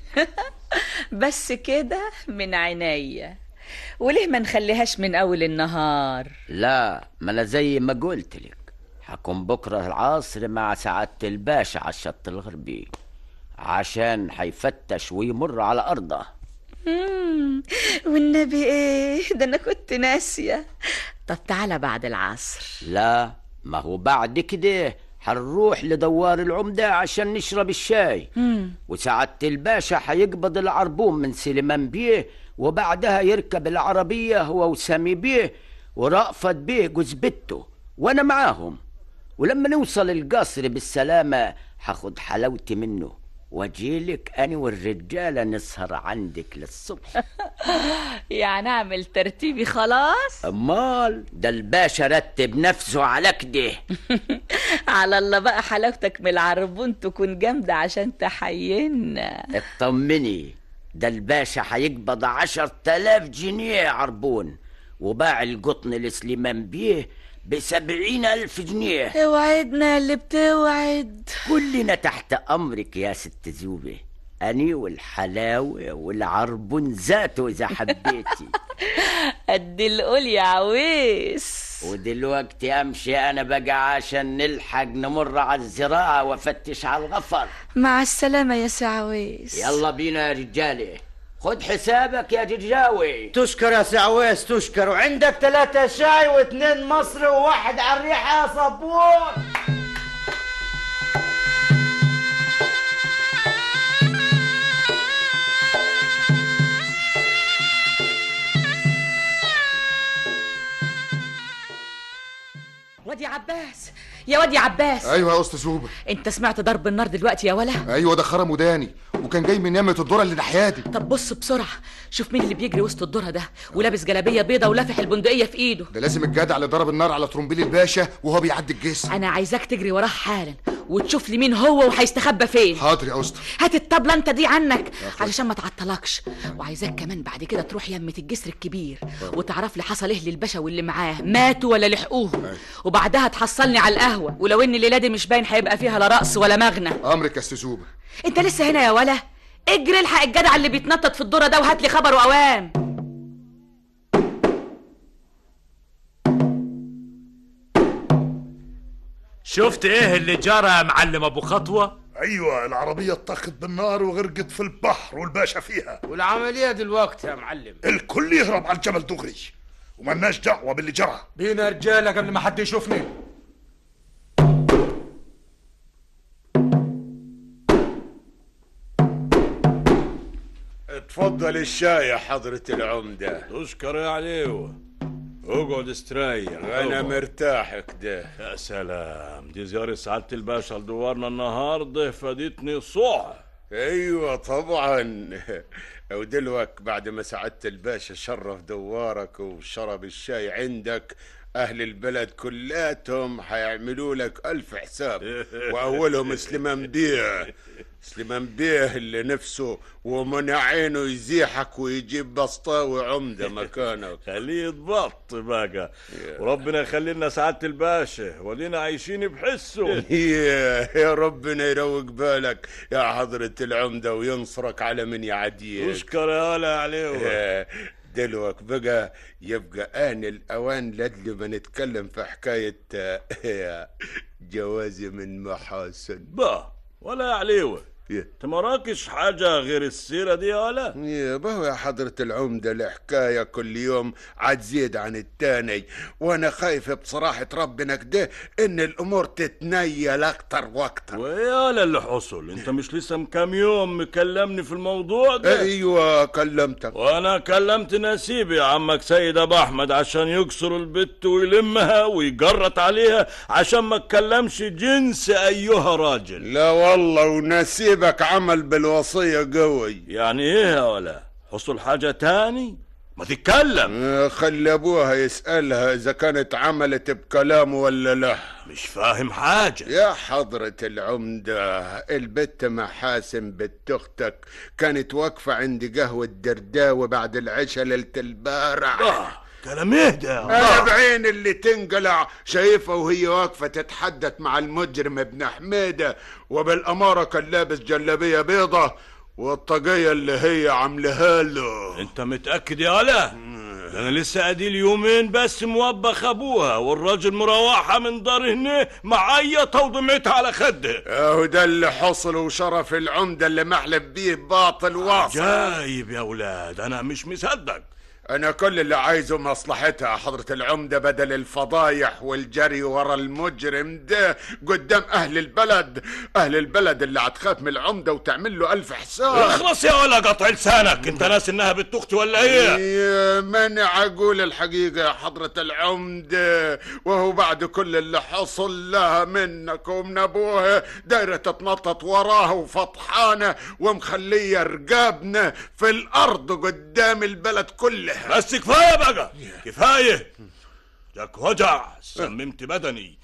بس كده من عينيا وليه ما نخليهاش من أول النهار لا ما انا زي ما قلت لك حكون بكرة العصر مع سعادة الباشا على الشط الغربي عشان حيفتش ويمر على أرضه مم، والنبي ايه ده انا كنت ناسيه طب تعالى بعد العصر لا ما هو بعد كده حنروح لدوار العمدة عشان نشرب الشاي مم. وسعادة الباشا حيقبض العربون من سليمان بيه وبعدها يركب العربية هو وسامي بيه ورأفت بيه جوز بته وأنا معاهم ولما نوصل القصر بالسلامة حاخد حلاوتي منه واجيلك أنا والرجالة نسهر عندك للصبح يعني اعمل ترتيبي خلاص أمال ده الباشا رتب نفسه على كده على الله بقى حلاوتك من العربون تكون جامدة عشان تحيينا اطمني ده الباشا هيقبض عشر تلاف جنيه عربون وباع القطن لسليمان بيه بسبعين ألف جنيه اوعدنا اللي بتوعد كلنا تحت أمرك يا ست زوبة أني والحلاوة والعربون ذاته إذا حبيتي قد القول يا عويس ودلوقتي أمشي أنا بقى عشان نلحق نمر على الزراعة وأفتش على الغفر مع السلامة يا سي عويس يلا بينا يا رجالي خد حسابك يا جرجاوي تشكر يا سي عويس تشكر وعندك ثلاثة شاي واثنين مصري وواحد على الريحة يا صبور وادي عباس يا واد يا عباس ايوه يا استاذ زوبه انت سمعت ضرب النار دلوقتي يا ولا ايوه ده خرم وداني وكان جاي من يمة الذره اللي ناحيتي طب بص بسرعه شوف مين اللي بيجري وسط الدره ده ولابس جلابيه بيضه ولافح البندقيه في ايده ده لازم الجدع اللي ضرب النار على ترومبيل الباشا وهو بيعدي الجسر انا عايزاك تجري وراه حالا وتشوف لي مين هو وهيستخبى فين حاضر يا اسطى هات الطبله انت دي عنك علشان ما تعطلكش وعايزاك كمان بعد كده تروح يمة الجسر الكبير وتعرف لي حصل ايه للباشا واللي معاه ماتوا ولا لحقوهم وبعدها تحصلني على القهوه ولو ان الليله دي مش باين هيبقى فيها لا رقص ولا مغنى امرك يا استاذ زوبه انت لسه هنا يا ولا اجري الحق الجدع اللي بيتنطط في الدوره ده وهات لي خبر واوام شفت ايه اللي جرى يا معلم ابو خطوه ايوه العربيه اتخذت بالنار وغرقت في البحر والباشا فيها والعمليه دلوقتي يا معلم الكل يهرب على الجبل دغري وملناش دعوه باللي جرى بينا رجاله قبل ما حد يشوفني اتفضل الشاي يا حضرة العمدة تشكر يا عليوة اقعد استريح أنا اقعد. مرتاح كده يا سلام دي زيارة سعادة الباشا لدوارنا النهاردة فادتني صح ايوه طبعا ودلوك بعد ما سعادة الباشا شرف دوارك وشرب الشاي عندك اهل البلد كلاتهم هيعملوا لك الف حساب واولهم سليمان بيه سليمان بيه اللي نفسه ومن عينه يزيحك ويجيب بسطاوي عمده مكانك خليه يتبط بقى وربنا يخلي لنا سعادة الباشا ودينا عايشين بحسه يا يا ربنا يروق بالك يا حضرة العمدة وينصرك على من يعديك تشكر يا ولا عليه يا دلوك بقى يبقى آن الأوان لدل ما نتكلم في حكاية آه، جوازي من محاسن با ولا يا عليوة انت ما راكش حاجة غير السيرة دي ولا يا بهو يا حضرة العمدة الحكاية كل يوم عتزيد عن التاني وانا خايف بصراحة ربنا كده ان الامور تتنيل اكتر واكتر ويا اللي حصل انت مش لسه من كام يوم مكلمني في الموضوع ده ايوه كلمتك وانا كلمت نسيبي عمك سيد ابو احمد عشان يكسر البت ويلمها ويجرط عليها عشان ما تكلمش جنس ايها راجل لا والله ونسيبك عمل بالوصية قوي يعني ايه يا ولا حصل حاجة تاني ما تتكلم آه، خلي ابوها يسألها اذا كانت عملت بكلامه ولا لا مش فاهم حاجة يا حضرة العمدة البت محاسن بنت اختك كانت واقفة عند قهوة درداوة بعد العشاء ليلة البارح كلام ايه ده انا بعين اللي تنقلع شايفها وهي واقفة تتحدث مع المجرم ابن حميدة وبالأمارة كان لابس جلابية بيضة والطاقية اللي هي عاملها له انت متأكد يا ولا ده انا لسه اديل يومين بس موبخ ابوها والراجل مروحة من دار هنا معيطة ودمعتها على خده اهو ده اللي حصل وشرف العمدة اللي محلب بيه باطل واصل جايب يا ولاد انا مش مصدق انا كل اللي عايزه مصلحتها حضرة العمدة بدل الفضايح والجري ورا المجرم ده قدام اهل البلد اهل البلد اللي هتخاف من العمدة وتعمل له الف حساب اخلص يا ولا قطع لسانك انت ناس انها بنت اختي ولا ايه يا منع اقول الحقيقة يا حضرة العمدة وهو بعد كل اللي حصل لها منك ومن ابوها دايرة تتنطط وراها وفطحانة ومخلية رقابنا في الارض قدام البلد كلها بس كفايه بقى كفايه جاك وجع سممت بدني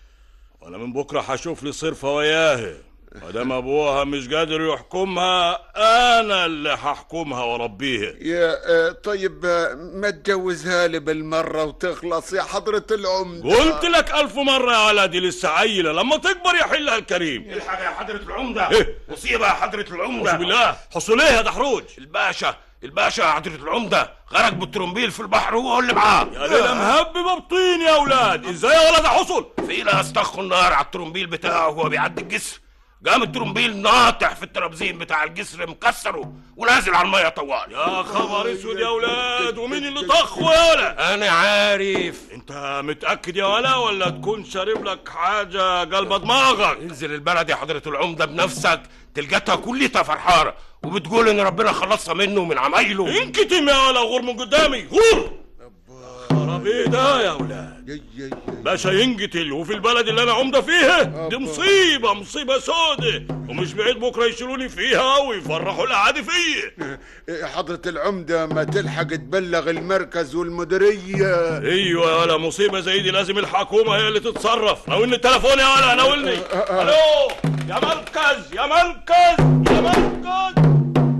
وانا من بكره هشوف لي صرفه وياها ما دام ابوها مش قادر يحكمها انا اللي هحكمها واربيها يا آه، طيب آه، ما تجوزها لي بالمرة وتخلص يا حضرة العمدة قلت لك الف مره يا ولدي لسه عيله لما تكبر يحلها الكريم الحق يا حضرة العمدة إيه؟ مصيبة يا حضرة العمدة أعوذ بالله حصل ايه يا دحروج الباشا الباشا يا حضرة العمدة غرق بالترومبيل في البحر هو اللي معاه يا ليلة مهببة بطين يا اولاد ازاي يا ولد حصل في ناس طخوا النار على الترومبيل بتاعه وهو بيعدي الجسر قام الترومبيل ناطح في الترابزين بتاع الجسر مكسره ونازل على المية طوال يا خبر اسود يا اولاد ومين اللي طخه يا ولد انا عارف انت متاكد يا ولا ولا تكون شارب لك حاجه قلب دماغك انزل البلد يا حضرة العمدة بنفسك تلقتها كلها فرحانة وبتقول ان ربنا خلصها منه ومن عمايله انكتم يا ولا غور من قدامي غور خراب ايه ده يا اولاد باشا ينقتل وفي البلد اللي انا عمده فيها دي مصيبه مصيبه سودة ومش بعيد بكره يشيلوني فيها ويفرحوا الاعادي فيا حضرة العمدة ما تلحق تبلغ المركز والمديرية ايوه يا ولا مصيبه زي دي لازم الحكومه هي اللي تتصرف ناولني التليفون يا ولا ناولني الو يا مركز يا مركز يا مركز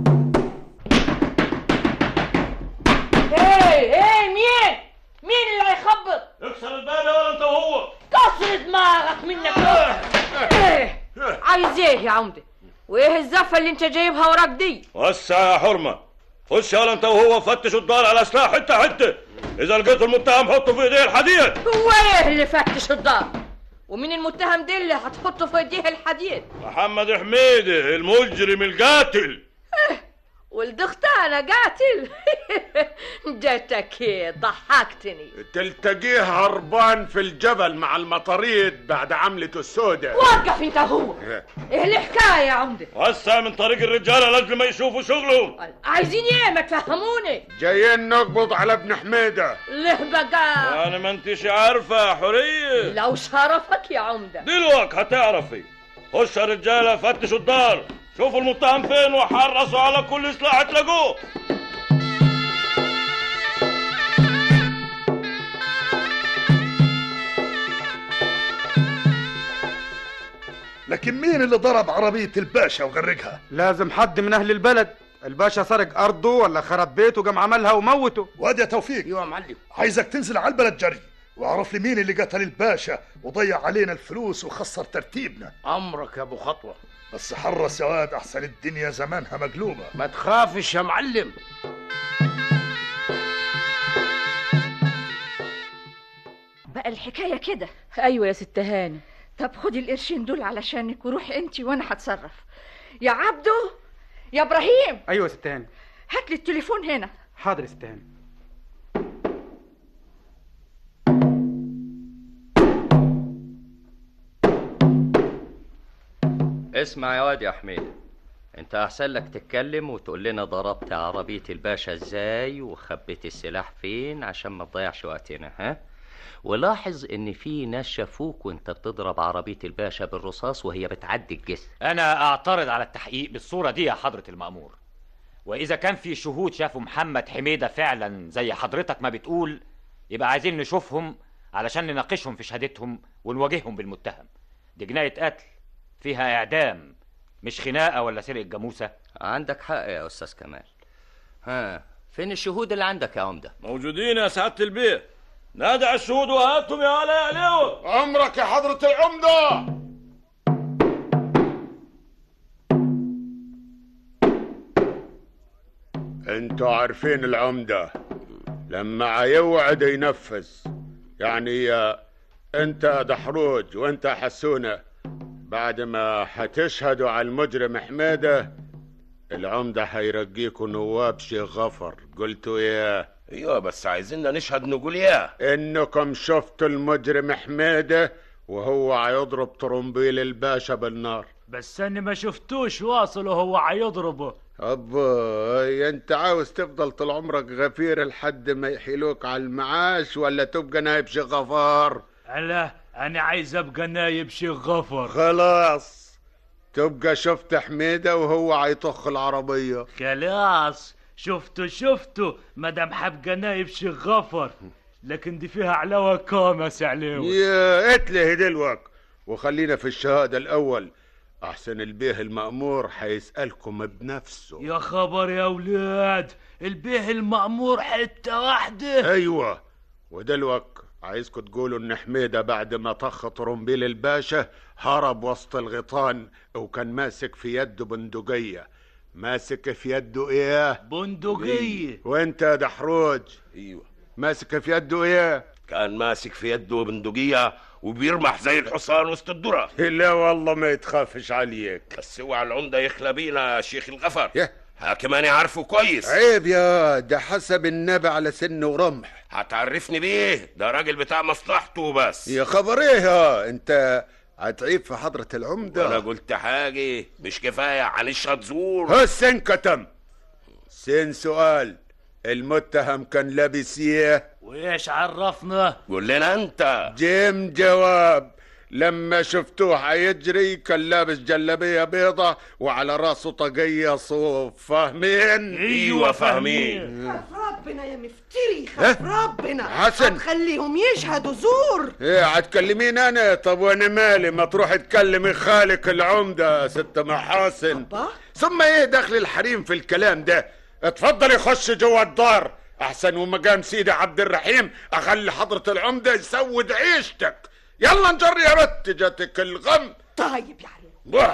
ايه ايه مين مين اللي هيخبط اكسر الباب يا ولا انت وهو كسر دماغك منك ايه عايز ايه يا عمده وايه الزفه اللي انت جايبها وراك دي وسع يا حرمه خش يا ولا انت وهو فتشوا الدار على سلاح حته حته اذا لقيتوا المتهم حطوا في ايديه الحديد هو ايه اللي فتش الدار ومين المتهم دي اللي هتحطه في ايديه الحديد محمد حميده المجرم القاتل ولد انا قاتل جاتك ايه ضحكتني تلتقيه هربان في الجبل مع المطاريد بعد عملته السوداء وقف انت هو ايه الحكايه يا عمده وسع من طريق الرجاله لاجل ما يشوفوا شغلهم عايزين ايه ما تفهموني جايين نقبض على ابن حميدة ليه بقى انا ما انتش عارفه يا حوريه لو شرفك يا عمده دلوقتي هتعرفي خش يا رجاله فتشوا الدار شوفوا المتهم فين وحرصوا على كل سلاح تلاقوه لكن مين اللي ضرب عربية الباشا وغرقها؟ لازم حد من اهل البلد الباشا سرق ارضه ولا خرب بيته قام عملها وموته واد يا توفيق ايوه يا معلم عايزك تنزل على البلد جري واعرف لي مين اللي قتل الباشا وضيع علينا الفلوس وخسر ترتيبنا امرك يا ابو خطوه بس حرص يا واد احسن الدنيا زمانها مقلوبه ما تخافش يا معلم بقى الحكايه كده ايوه يا ست هاني طب خدي القرشين دول علشانك وروحي انت وانا هتصرف يا عبدو يا ابراهيم ايوه يا ست هاني هات لي التليفون هنا حاضر يا ست هاني اسمع يا واد يا حميد انت احسن لك تتكلم وتقول لنا ضربت عربية الباشا ازاي وخبيت السلاح فين عشان ما تضيعش وقتنا ها ولاحظ ان في ناس شافوك وانت بتضرب عربية الباشا بالرصاص وهي بتعدي الجسر انا اعترض على التحقيق بالصورة دي يا حضرة المأمور واذا كان في شهود شافوا محمد حميدة فعلا زي حضرتك ما بتقول يبقى عايزين نشوفهم علشان نناقشهم في شهادتهم ونواجههم بالمتهم دي جناية قتل فيها اعدام مش خناقة ولا سرقة جاموسة عندك حق يا استاذ كمال ها فين الشهود اللي عندك يا عمدة موجودين يا سعادة البيه نادى على الشهود وهاتهم يا ولا يا ليو عمرك يا حضرة العمدة انتوا عارفين العمدة لما يوعد ينفذ يعني يا انت يا دحروج وانت يا حسونة بعد ما هتشهدوا على المجرم حميدة العمدة هيرقيكوا نواب شيخ غفر قلتوا ايه ايوه بس عايزيننا نشهد نقول ياه انكم شفتوا المجرم حميدة وهو هيضرب طرمبيل الباشا بالنار بس انا ما شفتوش واصل وهو هيضربه ابوي انت عاوز تفضل طول عمرك غفير لحد ما يحيلوك على المعاش ولا تبقى نايب شيخ غفار لا انا عايز ابقى نايب شيخ غفر خلاص تبقى شفت حميدة وهو هيطخ العربية خلاص شفته شفته مدام حبقى نايب شيخ غفر لكن دي فيها علاوة كامس عليه يا اتلهي دلوك وخلينا في الشهادة الأول أحسن البيه المأمور حيسألكم بنفسه يا خبر يا ولاد البيه المأمور حتة واحدة أيوة ودلوك عايزكم تقولوا إن حميدة بعد ما طخ طرمبيل الباشا هرب وسط الغيطان وكان ماسك في يده بندقية ماسك في يده إيه؟ بندقية وأنت يا دحروج ايوه ماسك في يده إيه؟ كان ماسك في يده بندقية وبيرمح زي الحصان وسط الذرة لا والله ما يتخافش عليك بس اوعى العمدة يخلى بينا يا شيخ الغفر كمان عارفه كويس عيب يا ده حسب النبي على سن ورمح هتعرفني بيه ده راجل بتاع مصلحته بس يا خبر ايه يا انت هتعيب في حضرة العمدة انا قلت حاجة مش كفاية هنشهد زور هس انكتم سين سؤال المتهم كان لابس ايه وايش عرفنا قول لنا انت جيم جواب لما شفتوه حيجري كان لابس جلابيه بيضة وعلى راسه طاقية صوف فاهمين؟ أيوة فاهمين. ربنا يا مفتري ها؟ خاف ربنا حسن. خليهم يشهدوا زور ايه هتكلمين انا طب وانا مالي ما تروح تكلمي خالك العمدة يا ست محاسن ثم ايه دخل الحريم في الكلام ده اتفضل يخش جوا الدار احسن ومقام سيدي عبد الرحيم اخلي حضرة العمدة يسود عيشتك يلا نجري يا بت جاتك الغم طيب يا علي بوح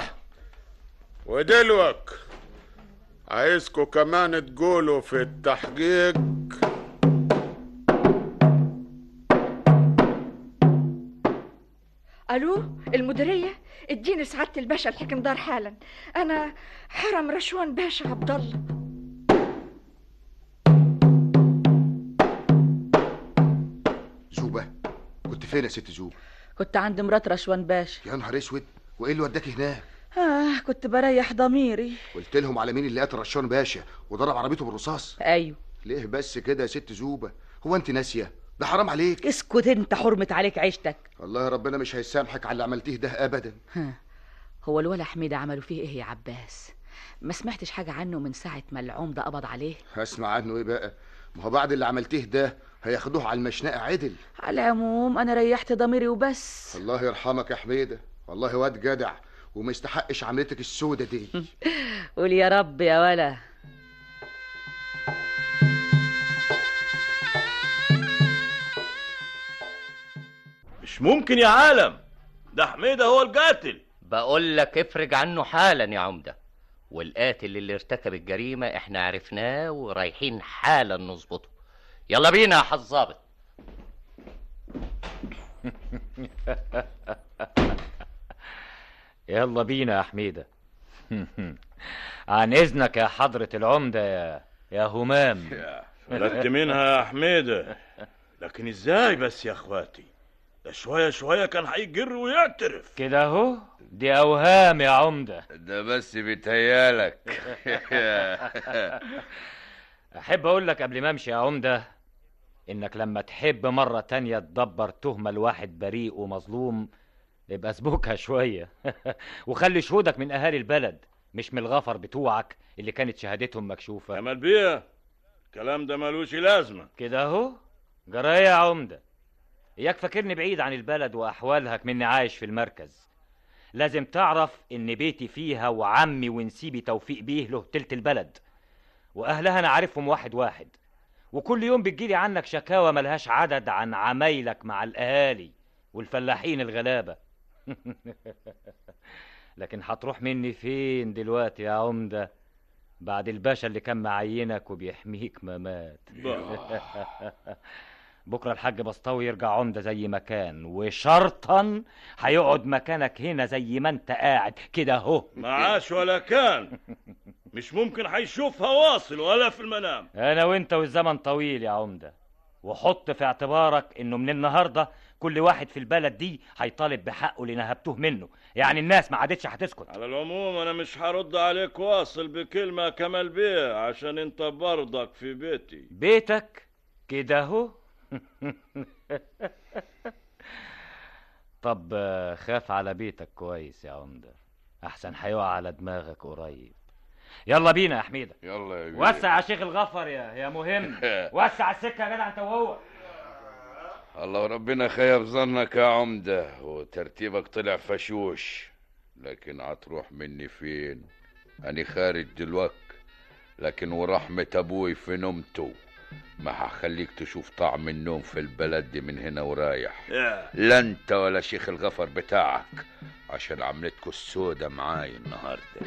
ودلوك عايزكوا كمان تقولوا في التحقيق الو المديريه اديني سعاده الباشا الحكم دار حالا انا حرم رشوان باشا عبد الله زوبة كنت فين يا ست زوبة كنت عند مرات رشوان باشا يا نهار اسود وايه اللي وداكي هناك آه كنت بريح ضميري قلت لهم على مين اللي قتل رشان باشا وضرب عربيته بالرصاص ايوه ليه بس كده يا ست زوبة هو انت ناسيه ده حرام عليك اسكت انت حرمت عليك عيشتك والله ربنا مش هيسامحك على اللي عملتيه ده ابدا ها هو الولا حميدة عملوا فيه ايه يا عباس ما سمعتش حاجة عنه من ساعة ما العمدة قبض عليه هسمع عنه ايه بقى ما هو بعد اللي عملتيه ده هياخدوه على المشنقة عدل على العموم انا ريحت ضميري وبس الله يرحمك يا حميدة والله واد جدع وما يستحقش عملتك السودة دي قول يا رب يا ولا مش ممكن يا عالم ده حميدة هو القاتل بقول لك افرج عنه حالا يا عمدة والقاتل اللي ارتكب الجريمة احنا عرفناه ورايحين حالا نظبطه يلا بينا يا حظابط يلا بينا يا حميدة عن إذنك يا حضرة العمدة يا يا همام فلت منها يا حميدة لكن ازاي بس يا اخواتي ده شوية شوية كان هيجر ويعترف كده اهو دي أوهام يا عمدة ده بس بيتهيالك أحب أقول لك قبل ما أمشي يا عمدة إنك لما تحب مرة تانية تدبر تهمة لواحد بريء ومظلوم يبقى اسبكها شوية وخلي شهودك من أهالي البلد مش من الغفر بتوعك اللي كانت شهادتهم مكشوفة امال بيه الكلام ده ملوش لازمة كده اهو جراية يا عمدة إياك فاكرني بعيد عن البلد وأحوالها كمني عايش في المركز لازم تعرف إن بيتي فيها وعمي ونسيبي توفيق بيه له تلت البلد وأهلها أنا عارفهم واحد واحد وكل يوم بتجيلي عنك شكاوى ملهاش عدد عن عمايلك مع الأهالي والفلاحين الغلابة لكن هتروح مني فين دلوقتي يا عمدة بعد الباشا اللي كان معينك وبيحميك ما مات بكرة الحاج بسطاوي يرجع عمدة زي ما كان وشرطا هيقعد مكانك هنا زي ما انت قاعد كده اهو معاش ولا كان مش ممكن هيشوفها واصل ولا في المنام انا وانت والزمن طويل يا عمدة وحط في اعتبارك انه من النهارده كل واحد في البلد دي هيطالب بحقه اللي نهبتوه منه يعني الناس ما عادتش هتسكت على العموم انا مش هرد عليك واصل بكلمة كمال بيه عشان انت برضك في بيتي بيتك كده اهو طب آه، خاف على بيتك كويس يا عمدة احسن هيقع على دماغك قريب يلا بينا يا حميدة يلا يا بيه. وسع يا شيخ الغفر يا يا مهم وسع السكة يا جدع انت وهو الله ربنا خيب ظنك يا عمدة وترتيبك طلع فشوش لكن هتروح مني فين أنا خارج دلوقت لكن ورحمة أبوي في نومته ما هخليك تشوف طعم النوم في البلد دي من هنا ورايح يا. لا انت ولا شيخ الغفر بتاعك عشان عملتكوا السودة معاي النهارده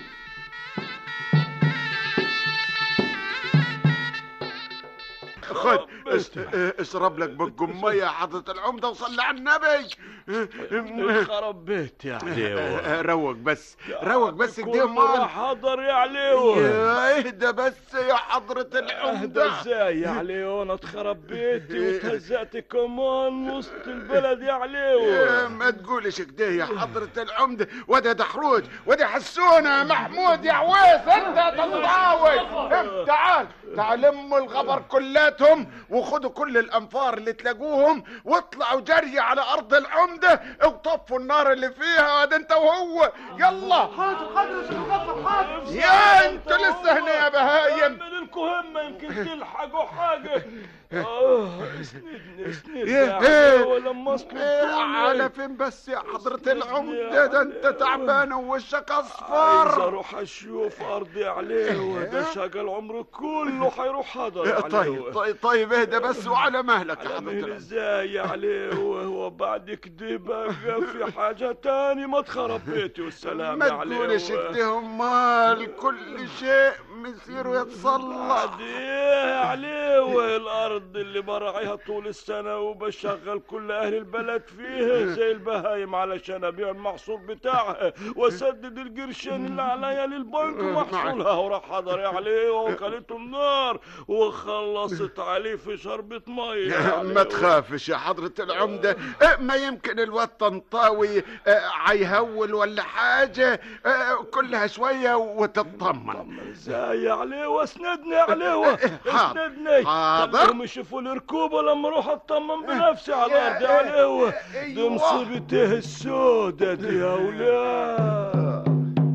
خد اس- اه، اشرب لك بقم ميه يا حضرة العمدة وصلي على النبي خرب بيت يا عليوة اه، روق بس روق بس كده كل مرة حضر يا عليوة يا اهدى بس يا حضرة اهدى العمدة ازاي يا عليوة انا اتخرب بيتي وتهزأت كمان وسط البلد يا اه، عليوة ما تقولش كده يا حضرة العمدة وده دحروج وده حسونة يا محمود يا عويس انت تتطاول تعال تعال لموا الخبر كلاتهم وخدوا كل الانفار اللي تلاقوهم واطلعوا جري على ارض العمده وطفوا النار اللي فيها هذا انت وهو يلا حاضر حاضر يا شيخ غفر حاضر يا انتوا لسه هنا يا بهايم من الكهمة يمكن تلحقوا حاجة اه اسندني اسندني ايه يا ايه عدو لما اصل ايه على فين بس يا حضرة العمدة ده انت تعبان ووشك اصفر عايز اروح اشوف ارضي عليه وده شغل عمره كله حيروح هذا إيه، طيب طيب طيب اهدى بس وعلى مهلك يا على حضرة مهل العمدة ازاي عليه وهو بعد كده بقى في حاجة تاني ما تخرب بيتي والسلام ما عليه تقولش كده امال كل شيء مصيره يتصلح ايه عليه والارض اللي برعيها طول السنه وبشغل كل اهل البلد فيها زي البهايم علشان ابيع المحصول بتاعها واسدد القرشين اللي عليا للبنك ومحصولها وراح حضري عليه ووكلته النار وخلصت عليه في شربة مية ما تخافش يا حضرة العمدة إيه، ما يمكن الواد طنطاوي آه، عيهول ولا حاجة آه، كلها شوية وتطمن ازاي عليه واسندني عليه حاضر. اسندني حاضر. خليهم يشوفوا الركوبة لما اروح اطمن بنفسي على ارضي عليه دي مصيبته السودة دي يا اولاد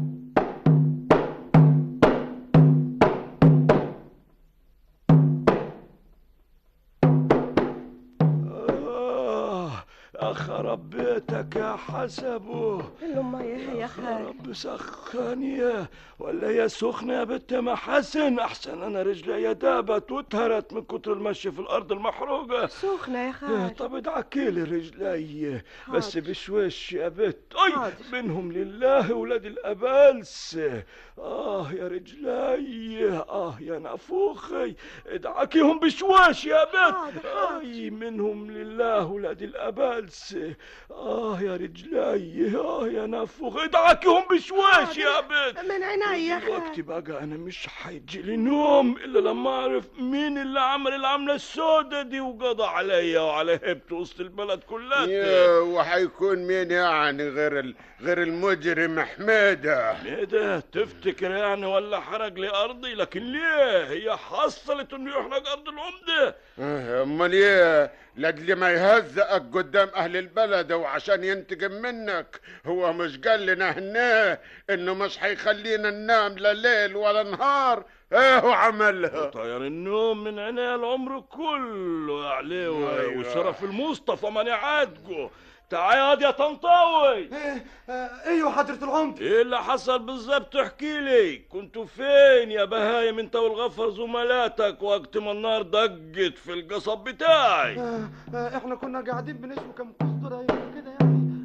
آه، أخرب بيتك يا حسبه الأم يا يا خال رب سخانية ولا هي سخنة يا بنت محسن أحسن أنا رجلي دابت واتهرت من كتر المشي في الأرض المحروقة سخنة يا آه، خال طب ادعكي لي رجلي بس بشويش يا بت اي منهم لله ولاد الابالس اه يا رجلي اه يا نافوخي ادعكيهم بشويش يا بت اي منهم لله ولاد الابالس اه يا رجلي اه يا نافوخي ادعكيهم بشويش يا بت من عيني يا خال دلوقتي بقى انا مش هيجي لي نوم الا لما اعرف مين اللي عمل العمله السوداء دي وقضى عليا وعلى هيبتي وسط البلد كلها يا وحيكون مين يعني غير ال... غير المجرم حميدة ايه ده تفتكر يعني ولا حرق لي ارضي لكن ليه هي حصلت انه يحرق ارض العمده آه، امال ايه لاجل ما يهزقك قدام اهل البلد وعشان ينتقم منك هو مش قال لنا هنا انه مش هيخلينا ننام لا ليل ولا نهار ايه هو عملها طير النوم من عيني العمر كله يا عليوة أيوة. وشرف المصطفى ماني عاتقه تعال يا طنطاوي ايوه حضرة العمدة ايه اللي حصل بالظبط احكي لي كنتوا فين يا بهايم انت والغفر زملاتك وقت ما النار دقت في القصب بتاعي آه، آه، احنا كنا قاعدين بنشوي كم قسطرة كده يعني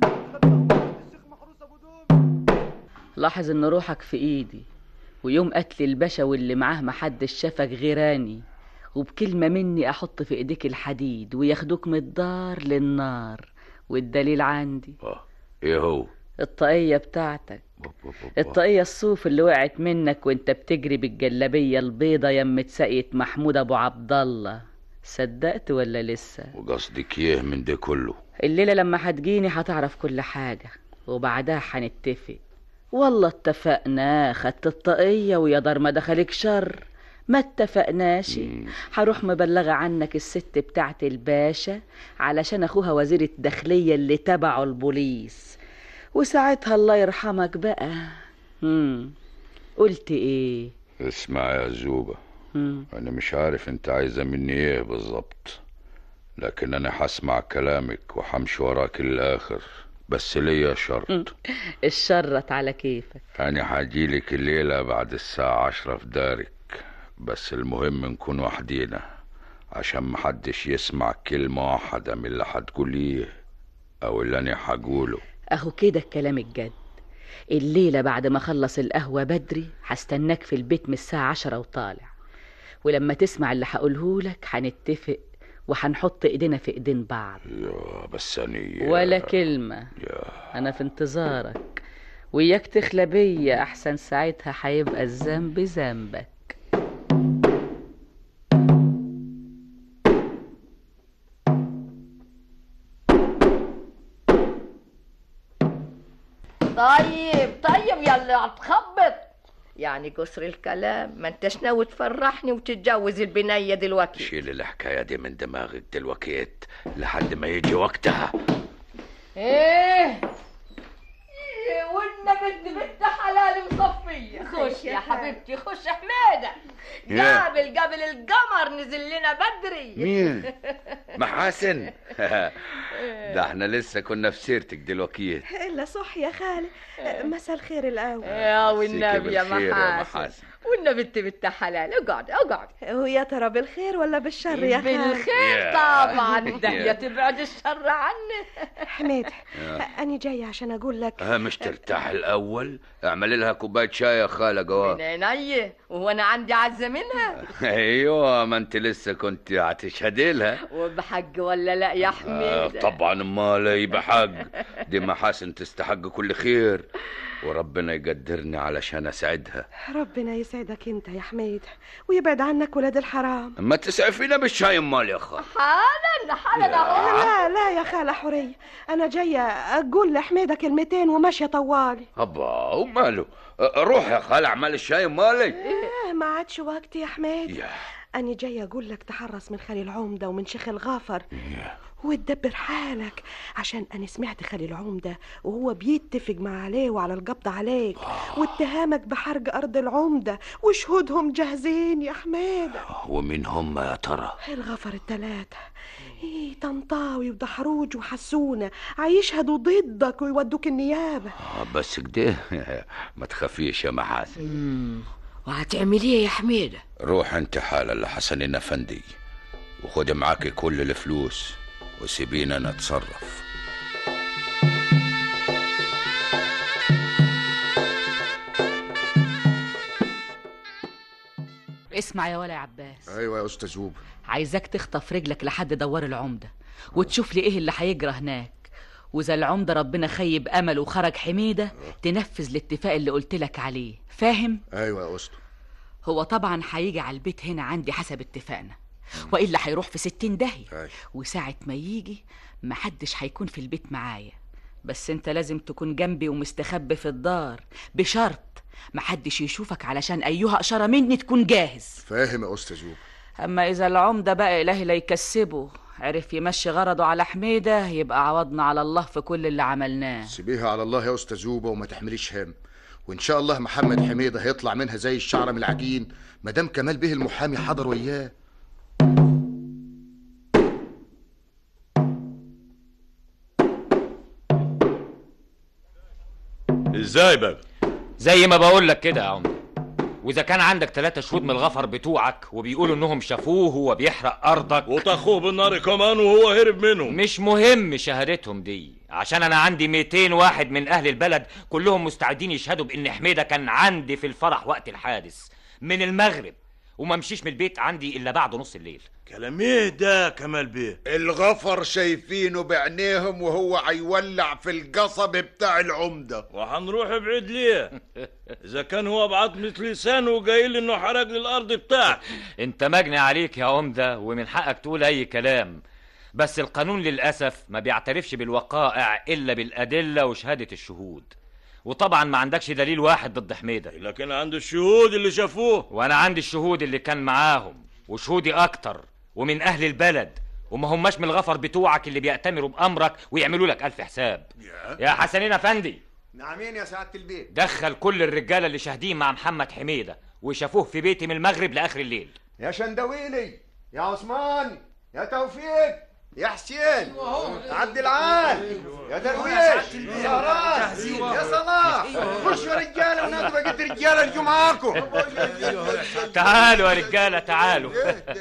لاحظ ان روحك في ايدي ويوم قتل الباشا واللي معاه محدش شافك غيراني وبكلمة مني احط في ايديك الحديد وياخدوك من الدار للنار والدليل عندي ايه هو الطاقية بتاعتك الطاقية الصوف اللي وقعت منك وانت بتجري بالجلابية البيضة يمة ساقية محمود ابو عبد الله صدقت ولا لسه وقصدك ايه من ده كله الليلة لما هتجيني هتعرف كل حاجة وبعدها هنتفق والله اتفقنا خدت الطاقية ويا دار ما دخلك شر ما اتفقناش هروح مبلغة عنك الست بتاعت الباشا علشان اخوها وزير الداخلية اللي تبعه البوليس وساعتها الله يرحمك بقى مم. قلت ايه اسمع يا زوبة مم. انا مش عارف انت عايزة مني ايه بالظبط لكن انا هسمع كلامك وحمشي وراك للاخر بس ليا شرط الشرط على كيفك انا هجيلك الليلة بعد الساعة عشرة في دارك بس المهم نكون وحدينا عشان محدش يسمع كلمة واحدة من اللي هتقوليه او اللي انا هقوله اهو كده الكلام الجد الليلة بعد ما اخلص القهوة بدري هستناك في البيت من الساعة عشرة وطالع ولما تسمع اللي هقولهولك هنتفق وهنحط ايدينا في ايدين بعض يا بس أني ولا كلمة انا في انتظارك وياك تخلى بيا احسن ساعتها هيبقى الذنب ذنبك طيب طيب يا اللي هتخبط يعني قصر الكلام ما انتش ناوي تفرحني وتتجوز البنية دلوقتي شيل الحكاية دي من دماغك دلوقتي لحد ما يجي وقتها ايه إيه، والنبي انت بنت حلال مصفية خش يا حبيبتي خش حميدة يا. قابل قابل القمر نزل لنا بدري مين؟ محاسن ده احنا لسه كنا في سيرتك دلوقتي الا صح يا خالي مساء الخير الاول يا والنبي يا بالخير يا محاسن محاسن. والنبي انت بنت حلال اقعد اقعد ويا ترى بالخير ولا بالشر يا خالي بالخير يا. طبعا ده يا. يا تبعد الشر عني حميد يا. أنا جاية عشان أقول لك ها مش ترتاح الاول اعمل لها كوبايه شاي يا خاله من جواب عيني وهو انا عندي عزة منها ايوه ما انت لسه كنت هتشهدي لها وبحق ولا لا يا آه حميد طبعا امال ايه بحق دي محاسن تستحق كل خير وربنا يقدرني علشان اسعدها ربنا يسعدك أنت يا حميد ويبعد عنك ولاد الحرام ما تسعفينا بالشاي امال يا خال حالا حالا اهو لا لا يا خالة حورية أنا جاية أقول لحميدة كلمتين وماشية طوالي ابا وماله روح يا خال اعمل الشاي امالي إيه ما عادش وقت يا حميد يا. أنا جاية أقول لك تحرص من خالي العمدة ومن شيخ الغافر وتدبر حالك عشان أنا سمعت خالي العمدة وهو بيتفق مع عليه وعلى القبض عليك واتهامك بحرق أرض العمدة وشهودهم جاهزين يا حميدة ومين هم يا ترى الغفر التلاتة إيه طنطاوي ودحروج وحسونة هيشهدوا ضدك ويودوك النيابة آه، بس كده ما تخافيش يا محاسن وهتعملي ايه يا حميدة روح انت حالا لحسنين افندي وخدي معاكي كل الفلوس وسيبينا نتصرف اسمع يا ولا يا عباس ايوه يا استاذ زوب عايزاك تخطف رجلك لحد دوار العمدة وتشوف لي ايه اللي هيجرى هناك واذا العمدة ربنا خيب امل وخرج حميدة تنفذ الاتفاق اللي قلت لك عليه فاهم ايوه يا اسطى هو طبعا هيجي على البيت هنا عندي حسب اتفاقنا والا هيروح في ستين داهية أيوة. وساعة ما يجي محدش هيكون في البيت معايا بس انت لازم تكون جنبي ومستخبي في الدار بشرط محدش يشوفك علشان ايها اشارة مني تكون جاهز فاهم يا استاذ زوب اما اذا العمدة بقى الهي لا يكسبه عرف يمشي غرضه على حميدة يبقى عوضنا على الله في كل اللي عملناه سيبيها على الله يا استاذ زوبة وما تحمليش هم وان شاء الله محمد حميدة هيطلع منها زي الشعرة من العجين مدام كمال به المحامي حضر وياه ازاي بقى زي ما بقول لك كده يا عمده واذا كان عندك ثلاثة شهود من الغفر بتوعك وبيقولوا انهم شافوه وهو بيحرق ارضك وطخوه بالنار كمان وهو هرب منهم مش مهم شهادتهم دي عشان انا عندي 200 واحد من اهل البلد كلهم مستعدين يشهدوا بان حميده كان عندي في الفرح وقت الحادث من المغرب وما مشيش من البيت عندي الا بعد نص الليل كلام ايه ده كمال بيه الغفر شايفينه بعينيهم وهو هيولع في القصب بتاع العمدة وهنروح بعيد ليه اذا كان هو بعضمة لسانه وقايل لي انه حرق لي الارض بتاعتي انت مجني عليك يا عمده ومن حقك تقول اي كلام بس القانون للاسف ما بيعترفش بالوقائع الا بالادله وشهاده الشهود وطبعا ما عندكش دليل واحد ضد حميده لكن عند الشهود اللي شافوه وانا عندي الشهود اللي كان معاهم وشهودي اكتر ومن اهل البلد وما هماش من الغفر بتوعك اللي بيأتمروا بأمرك ويعملوا لك ألف حساب يا حسنين أفندي نعمين يا سعادة البيت دخل كل الرجالة اللي شاهدين مع محمد حميدة وشافوه في بيتي من المغرب لآخر الليل يا شندويلي يا عثمان يا توفيق يا حسين عبد العال يا درويش سهران يا صلاح خشوا يا رجاله ونادوا بقيت رجاله اللي معاكم تعالوا يا رجالة تعالوا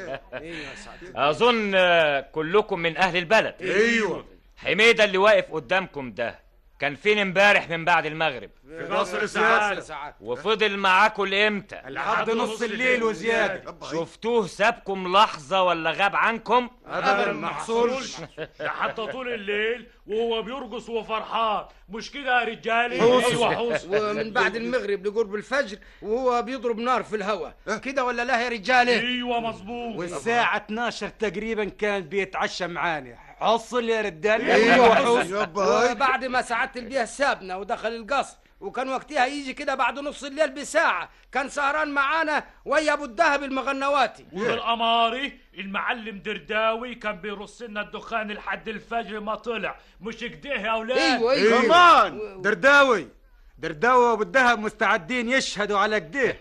أظن آه، كلكم من أهل البلد أيوة. حميدة اللي واقف قدامكم ده كان فين امبارح من بعد المغرب في قصر سعادة. وفضل معاكم لامتى لحد نص الليل وزيادة. شفتوه سابكم لحظة ولا غاب عنكم أبداً ما حصلش. ده حتى طول الليل وهو بيرقص وفرحان مش كده يا رجالي حوسه ايوه حوسه ومن بعد المغرب لقرب الفجر وهو بيضرب نار في الهواء كده ولا لا يا رجاله ايوه مظبوط والساعة 12 تقريبا كان بيتعشى معانا حصل يا رجال ايوه حصل حوس وبعد ما سعدت البيه سابنا ودخل القصر وكان وقتها يجي كده بعد نص الليل بساعة كان سهران معانا ويا ابو الدهب المغنواتي والقماري المعلم درداوي كان بيرص لنا الدخان لحد الفجر ما طلع مش كده يا اولاد أيوة، أيوة. كمان درداوي درداوي وابو الدهب مستعدين يشهدوا على كده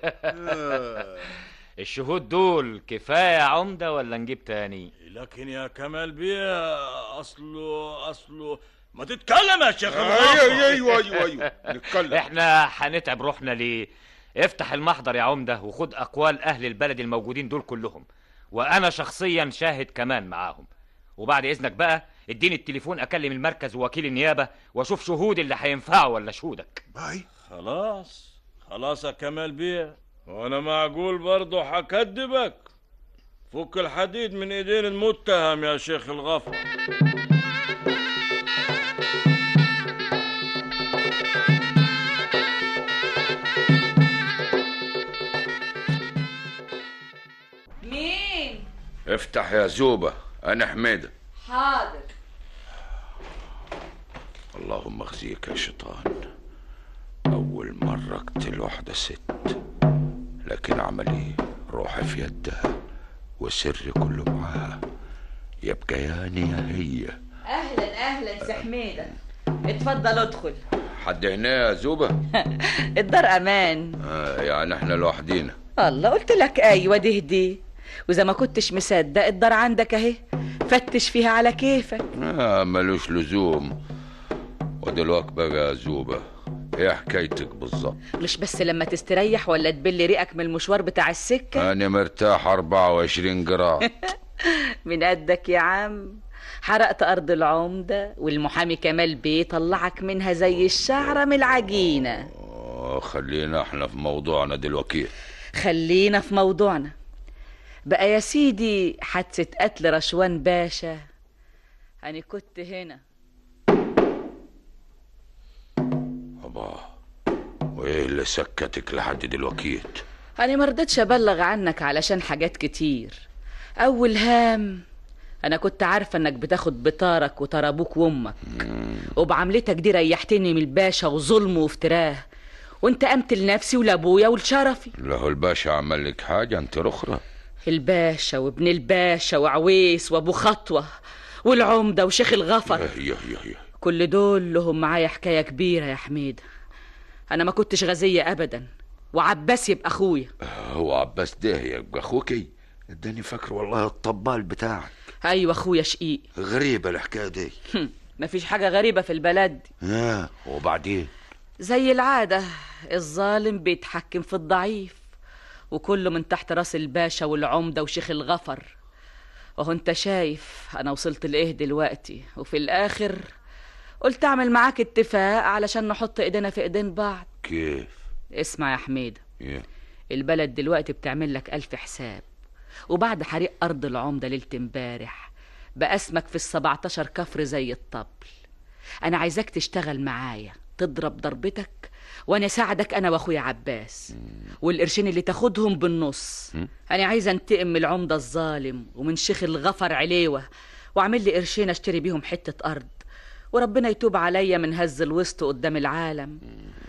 الشهود دول كفايه يا عمده ولا نجيب تاني لكن يا كمال بيه اصله اصله ما تتكلم يا شيخ أيوة، أيوة، أيوة، أيوة. نتكلم. احنا هنتعب روحنا ليه افتح المحضر يا عمده وخد اقوال اهل البلد الموجودين دول كلهم وانا شخصيا شاهد كمان معاهم وبعد اذنك بقى اديني التليفون اكلم المركز ووكيل النيابه واشوف شهود اللي هينفعوا ولا شهودك باي خلاص خلاص يا كمال بيه وانا معقول برضه هكدبك فك الحديد من ايدين المتهم يا شيخ الغفر مين افتح يا زوبة أنا حميدة حاضر اللهم اخزيك يا شيطان أول مرة أقتل واحدة ست لكن أعمل إيه روحي في يدها وسري كله معاها يبقى ياني يا هي اهلا اهلا سي حميده اتفضل ادخل حد هنا يا زوبة الدار امان آه يعني احنا لوحدينا الله قلت لك ايوه دي دي واذا ما كنتش مصدق الدار عندك اهي فتش فيها على كيفك آه ملوش لزوم ودلوقتي بقى يا زوبة ايه حكايتك بالظبط مش بس لما تستريح ولا تبل ريقك من المشوار بتاع السكه أنا مرتاح 24 جرام من قدك يا عم حرقت أرض العمدة والمحامي كمال بيه طلعك منها زي الشعرة من العجينة آه، خلينا احنا في موضوعنا دلوقتي خلينا في موضوعنا بقى يا سيدي حادثة قتل رشوان باشا أنا كنت هنا أبا وايه اللي سكتك لحد دلوقتي أنا مرضتش أبلغ عنك علشان حاجات كتير أول هام أنا كنت عارفة إنك بتاخد بطارك وطار أبوك وأمك وبعملتك دي ريحتني من الباشا وظلمه وافتراه وانت قمت لنفسي ولابويا ولشرفي له الباشا عمل لك حاجة انت رخرة الباشا وابن الباشا وعويس وابو خطوة والعمدة وشيخ الغفر يا يا يا كل دول لهم معايا حكاية كبيرة يا حميد أنا ما كنتش غزية أبدا وعباس يبقى أخويا هو عباس ده يبقى اخوكي اداني فاكر والله الطبال بتاعك أيوة أخويا شقيق غريبة الحكاية دي مفيش حاجة غريبة في البلد دي. اه وبعدين زي العادة الظالم بيتحكم في الضعيف وكله من تحت راس الباشا والعمدة وشيخ الغفر وهو انت شايف انا وصلت لايه دلوقتي وفي الاخر قلت اعمل معاك اتفاق علشان نحط ايدينا في ايدين بعض كيف اسمع يا حميدة إيه؟ البلد دلوقتي بتعمل لك ألف حساب وبعد حريق أرض العمدة ليلة امبارح بقى اسمك في السبعتاشر كفر زي الطبل أنا عايزاك تشتغل معايا تضرب ضربتك وأنا أساعدك أنا وأخويا عباس والقرشين اللي تاخدهم بالنص أنا عايزة أنتقم من العمدة الظالم ومن شيخ الغفر عليوة وأعمل لي قرشين أشتري بيهم حتة أرض وربنا يتوب عليا من هز الوسط قدام العالم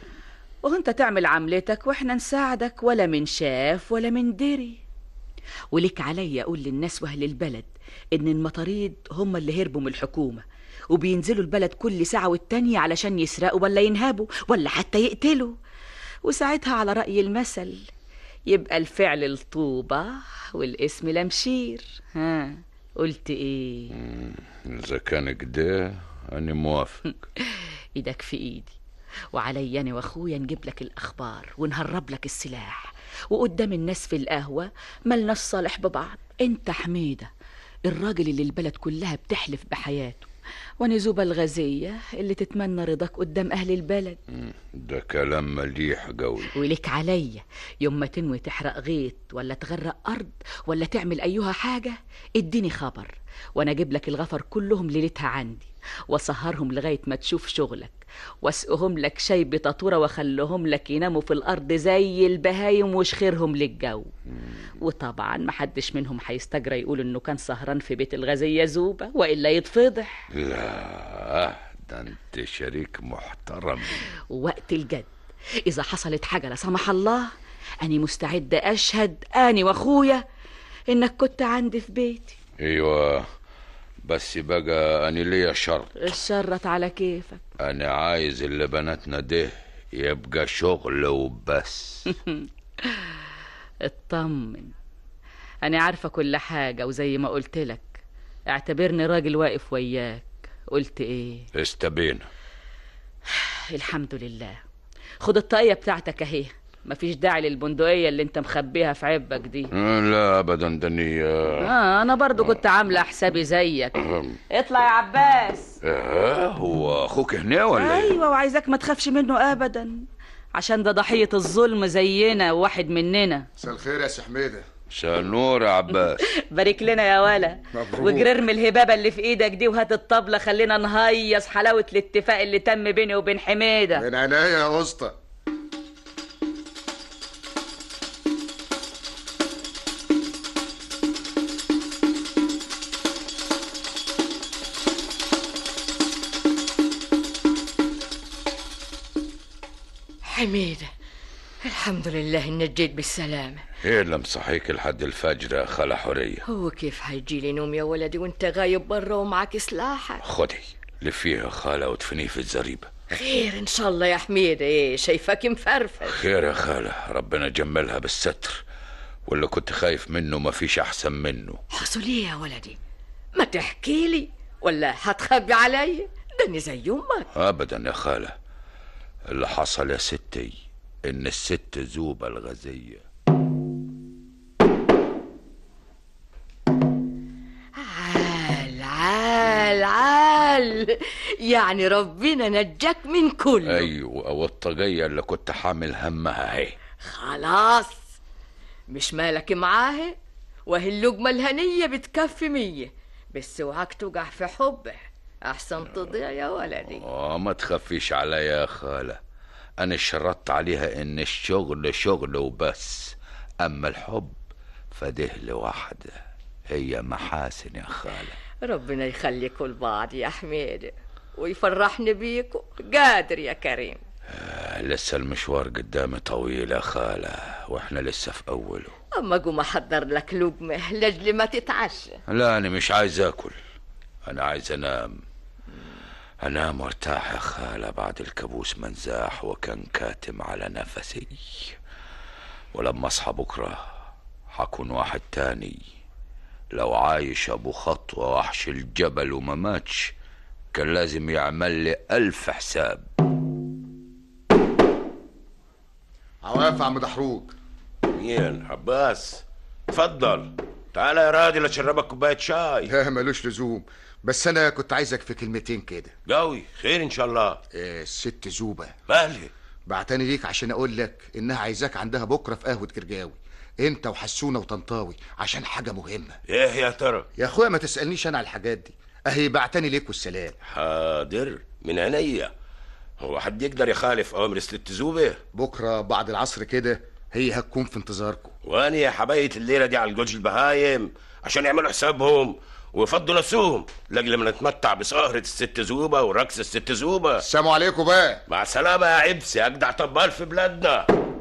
وانت تعمل عملتك واحنا نساعدك ولا من شاف ولا من دري وليك عليا اقول للناس واهل البلد ان المطاريد هم اللي هربوا من الحكومه وبينزلوا البلد كل ساعه والتانيه علشان يسرقوا ولا ينهبوا ولا حتى يقتلوا وساعتها على راي المثل يبقى الفعل الطوبه والاسم لمشير ها قلت ايه اذا كان كده انا موافق ايدك في ايدي وعلي انا واخويا نجيب لك الاخبار ونهرب لك السلاح وقدام الناس في القهوه ملناش صالح ببعض انت حميده الراجل اللي البلد كلها بتحلف بحياته وانا زوبة الغازية اللي تتمنى رضاك قدام أهل البلد ده كلام مليح قوي ولك عليا يوم ما تنوي تحرق غيط ولا تغرق أرض ولا تعمل أيها حاجة اديني خبر وأنا أجيب لك الغفر كلهم ليلتها عندي واسهرهم لغاية ما تشوف شغلك واسقهم لك شاي بطاطورة واخليهم لك يناموا في الأرض زي البهايم وشخيرهم للجو وطبعا محدش منهم هيستجرى يقول إنه كان سهران في بيت الغازية زوبة وإلا يتفضح لا ده انت شريك محترم ووقت الجد إذا حصلت حاجة لا سمح الله أني مستعدة أشهد أني وأخويا إنك كنت عندي في بيتي ايوه بس بقى انا ليا شرط الشرط على كيفك انا عايز اللي بناتنا ده يبقى شغل وبس اطمن أنا عارفة كل حاجة وزي ما قلت لك اعتبرني راجل واقف وياك قلت إيه استبينا الحمد لله خد الطاقية بتاعتك أهي مفيش داعي للبندقية اللي انت مخبيها في عبك دي لا ابدا دني آه أنا برضو كنت عاملة حسابي زيك اطلع يا عباس اه هو اخوك هنا ولا ايه أيوة وعايزك ما تخافش منه أبدا عشان ده ضحية الظلم زينا وواحد مننا مساء الخير يا سي حميده مساء النور يا عباس بارك لنا يا ولا مبروك. وجرر من الهبابة اللي في ايدك دي وهات الطبلة خلينا نهيص حلاوة الاتفاق اللي تم بيني وبين حميدة من عينيا يا اسطى حميدة الحمد لله إن جيت بالسلامة ايه اللي مصحيك لحد الفجر يا خالة حورية هو كيف هيجيلي نوم يا ولدي وانت غايب برا ومعك سلاحك خدي لفيها يا خالة وادفنيه في الزريبة خير ان شاء الله يا حميدة ايه شايفك مفرفش خير يا خالة ربنا جملها بالستر واللي كنت خايف منه ما فيش احسن منه حصل ايه يا ولدي ما تحكي لي ولا هتخبي علي دني زي امك ابدا يا خالة اللي حصل يا ستي ان الست زوبة الغزية عال عال عال يعني ربنا نجاك من كله ايوه والطاقية اللي كنت حامل همها اهي خلاص مش مالك معاه وهي اللقمة الهنية بتكفي مية بس اوعاك توقع في حبه أحسن تضيع يا ولدي اه ما تخفيش عليا يا خالة انا شرطت عليها ان الشغل شغل وبس اما الحب فده لوحده هي محاسن يا خالة ربنا يخليكوا لبعض يا حميد ويفرحني بيكوا قادر يا كريم آه، لسه المشوار قدامي طويل يا خالة واحنا لسه في اوله أما قوم أحضر لك لقمة لأجل ما تتعشى لا انا مش عايز اكل انا عايز انام انام وارتاح يا خالة بعد الكابوس منزاح وكان كاتم على نفسي ولما اصحى بكرة حكون واحد تاني لو عايش ابو خطوة وحش الجبل وما ماتش كان لازم يعمل لي الف حساب عواف يا عم دحروج مين عباس اتفضل تعالى يا راجل اشربك كوبايه شاي لا ملوش لزوم بس انا كنت عايزك في كلمتين كده قوي خير ان شاء الله إيه الست زوبة مالي بعتني ليك عشان اقول لك انها عايزاك عندها بكره في قهوه جرجاوي انت وحسونه وطنطاوي عشان حاجه مهمه ايه يا ترى يا اخويا ما تسالنيش انا على الحاجات دي اهي بعتني ليك والسلام حاضر من عينيا هو حد يقدر يخالف اوامر الست زوبه بكره بعد العصر كده هي هتكون في انتظاركم واني يا حباية الليله دي على الجوج البهايم عشان يعملوا حسابهم ويفضوا نفسهم لاجل ما نتمتع بسهرة الست زوبة ورقص الست زوبة السلام عليكم بقى مع السلامة يا عبس يا أجدع طبال في بلادنا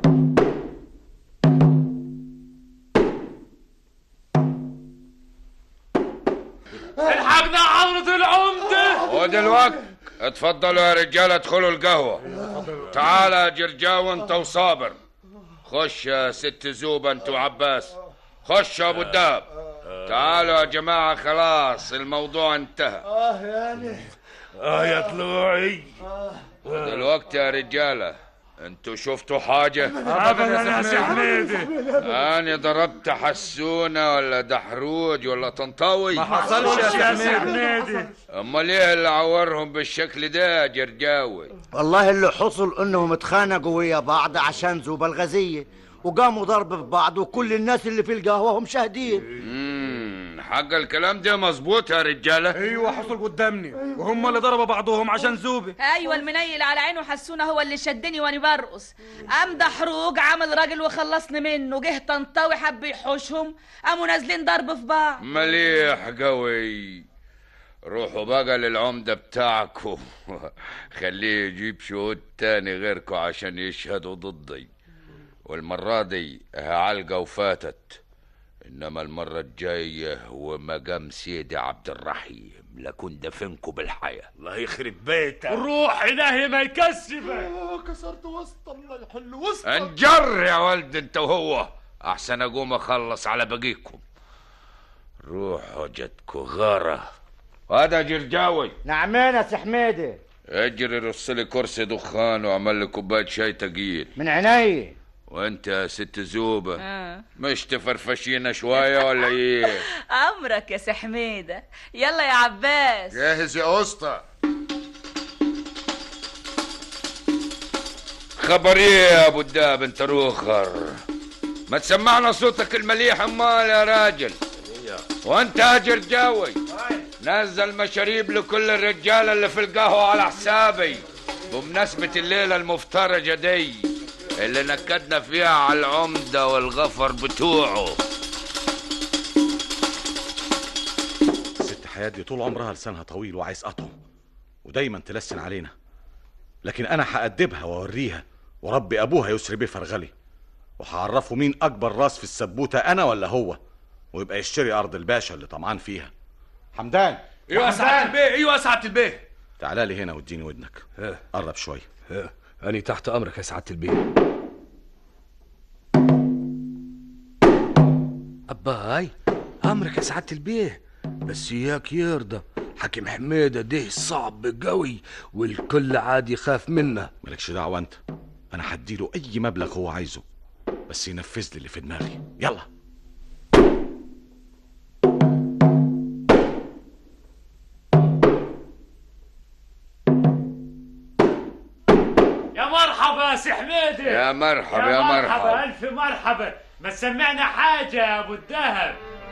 الحقنا حضرة العمدة ودلوقتي اتفضلوا يا رجالة ادخلوا القهوة تعال يا جرجاو انت وصابر خش يا ست زوبة انت وعباس خش يا ابو الدهب تعالوا يا جماعة خلاص الموضوع انتهى اه يعني اه يا طلوعي دلوقتي يا رجالة انتوا شفتوا حاجة أبدا يا سي حميدي أنا ضربت حسونة ولا دحروج ولا طنطاوي ما حصلش يا سي حميدي أمال إيه اللي عورهم بالشكل ده يا جرجاوي والله اللي حصل انهم اتخانقوا ويا بعض عشان زوبة الغزية وقاموا ضرب في بعض وكل الناس اللي في القهوة هم شاهدين مم، حق الكلام ده مظبوط يا رجالة ايوه حصل قدامني وهم اللي ضربوا بعضهم عشان زوبي ايوه المنيل على عينه حسونه هو اللي شدني وانا برقص قام دحروج عمل راجل وخلصني منه جه طنطاوي حب يحوشهم قاموا نازلين ضرب في بعض مليح قوي روحوا بقى للعمدة بتاعكم خليه يجيب شهود تاني غيركم عشان يشهدوا ضدي والمرة دي علقة وفاتت إنما المرة الجاية ومقام سيدي عبد الرحيم لكن دفنكم بالحياة الله يخرب بيتك روح إلهي ما يكسبك كسرت وسط الله يحل وسط انجر يا ولد انت وهو احسن اقوم اخلص على بقيكم روحوا جدكوا غارة هذا جرجاوي نعمين يا سي حميدة اجري رص لي كرسي دخان واعمل لي كوبايه شاي تقيل من عيني وانت يا ست زوبه آه. مش تفرفشينا شويه ولا ايه امرك يا سي حميده يلا يا عباس جاهز يا اسطى خبر ايه يا ابو الدهب انت روخر ما تسمعنا صوتك المليح امال يا راجل وانت يا جرجاوي نزل مشاريب لكل الرجاله اللي في القهوه على حسابي بمناسبه الليله المفترجه دي اللي نكدنا فيها على العمده والغفر بتوعه ست حياة دي طول عمرها لسانها طويل وعايز قطعه ودايما تلسن علينا لكن انا هأدبها واوريها وربي ابوها يسري بيه فرغلي وهعرفه مين اكبر راس في السبوته انا ولا هو ويبقى يشتري ارض الباشا اللي طمعان فيها حمدان ايوه يا يا سعاده حمدان البيه ايوه يا سعاده البيه تعالى لي هنا واديني ودنك قرب شويه أنا تحت أمرك يا سعادة البيه أباي أمرك يا سعادة البيه بس إياك يرضى حكيم حميدة ده صعب قوي والكل عاد يخاف منه مالكش دعوه انت انا هديله اي مبلغ هو عايزه بس ينفذ لي اللي في دماغي يلا يا مرحبا يا سي حميدة يا مرحبا يا مرحبا ألف مرحبا ما تسمعنا حاجة يا أبو الدهب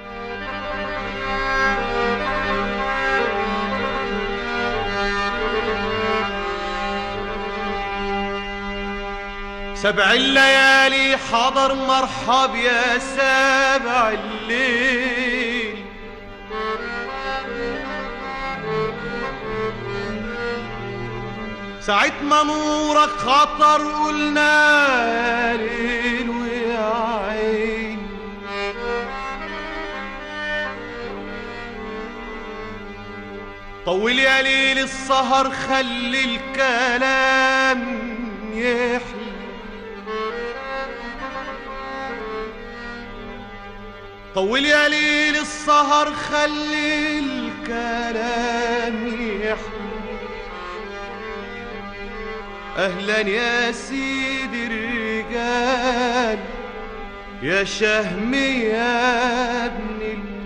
سبع الليالي حضر مرحب يا سابع الليل ساعة ما نورك خطر قلنا ليل ويا عين طول يا ليل السهر خلي الكلام يحلى طول يا ليل السهر خلي الكلام يحلى اهلا يا سيدي الرجال يا شهم يا ابن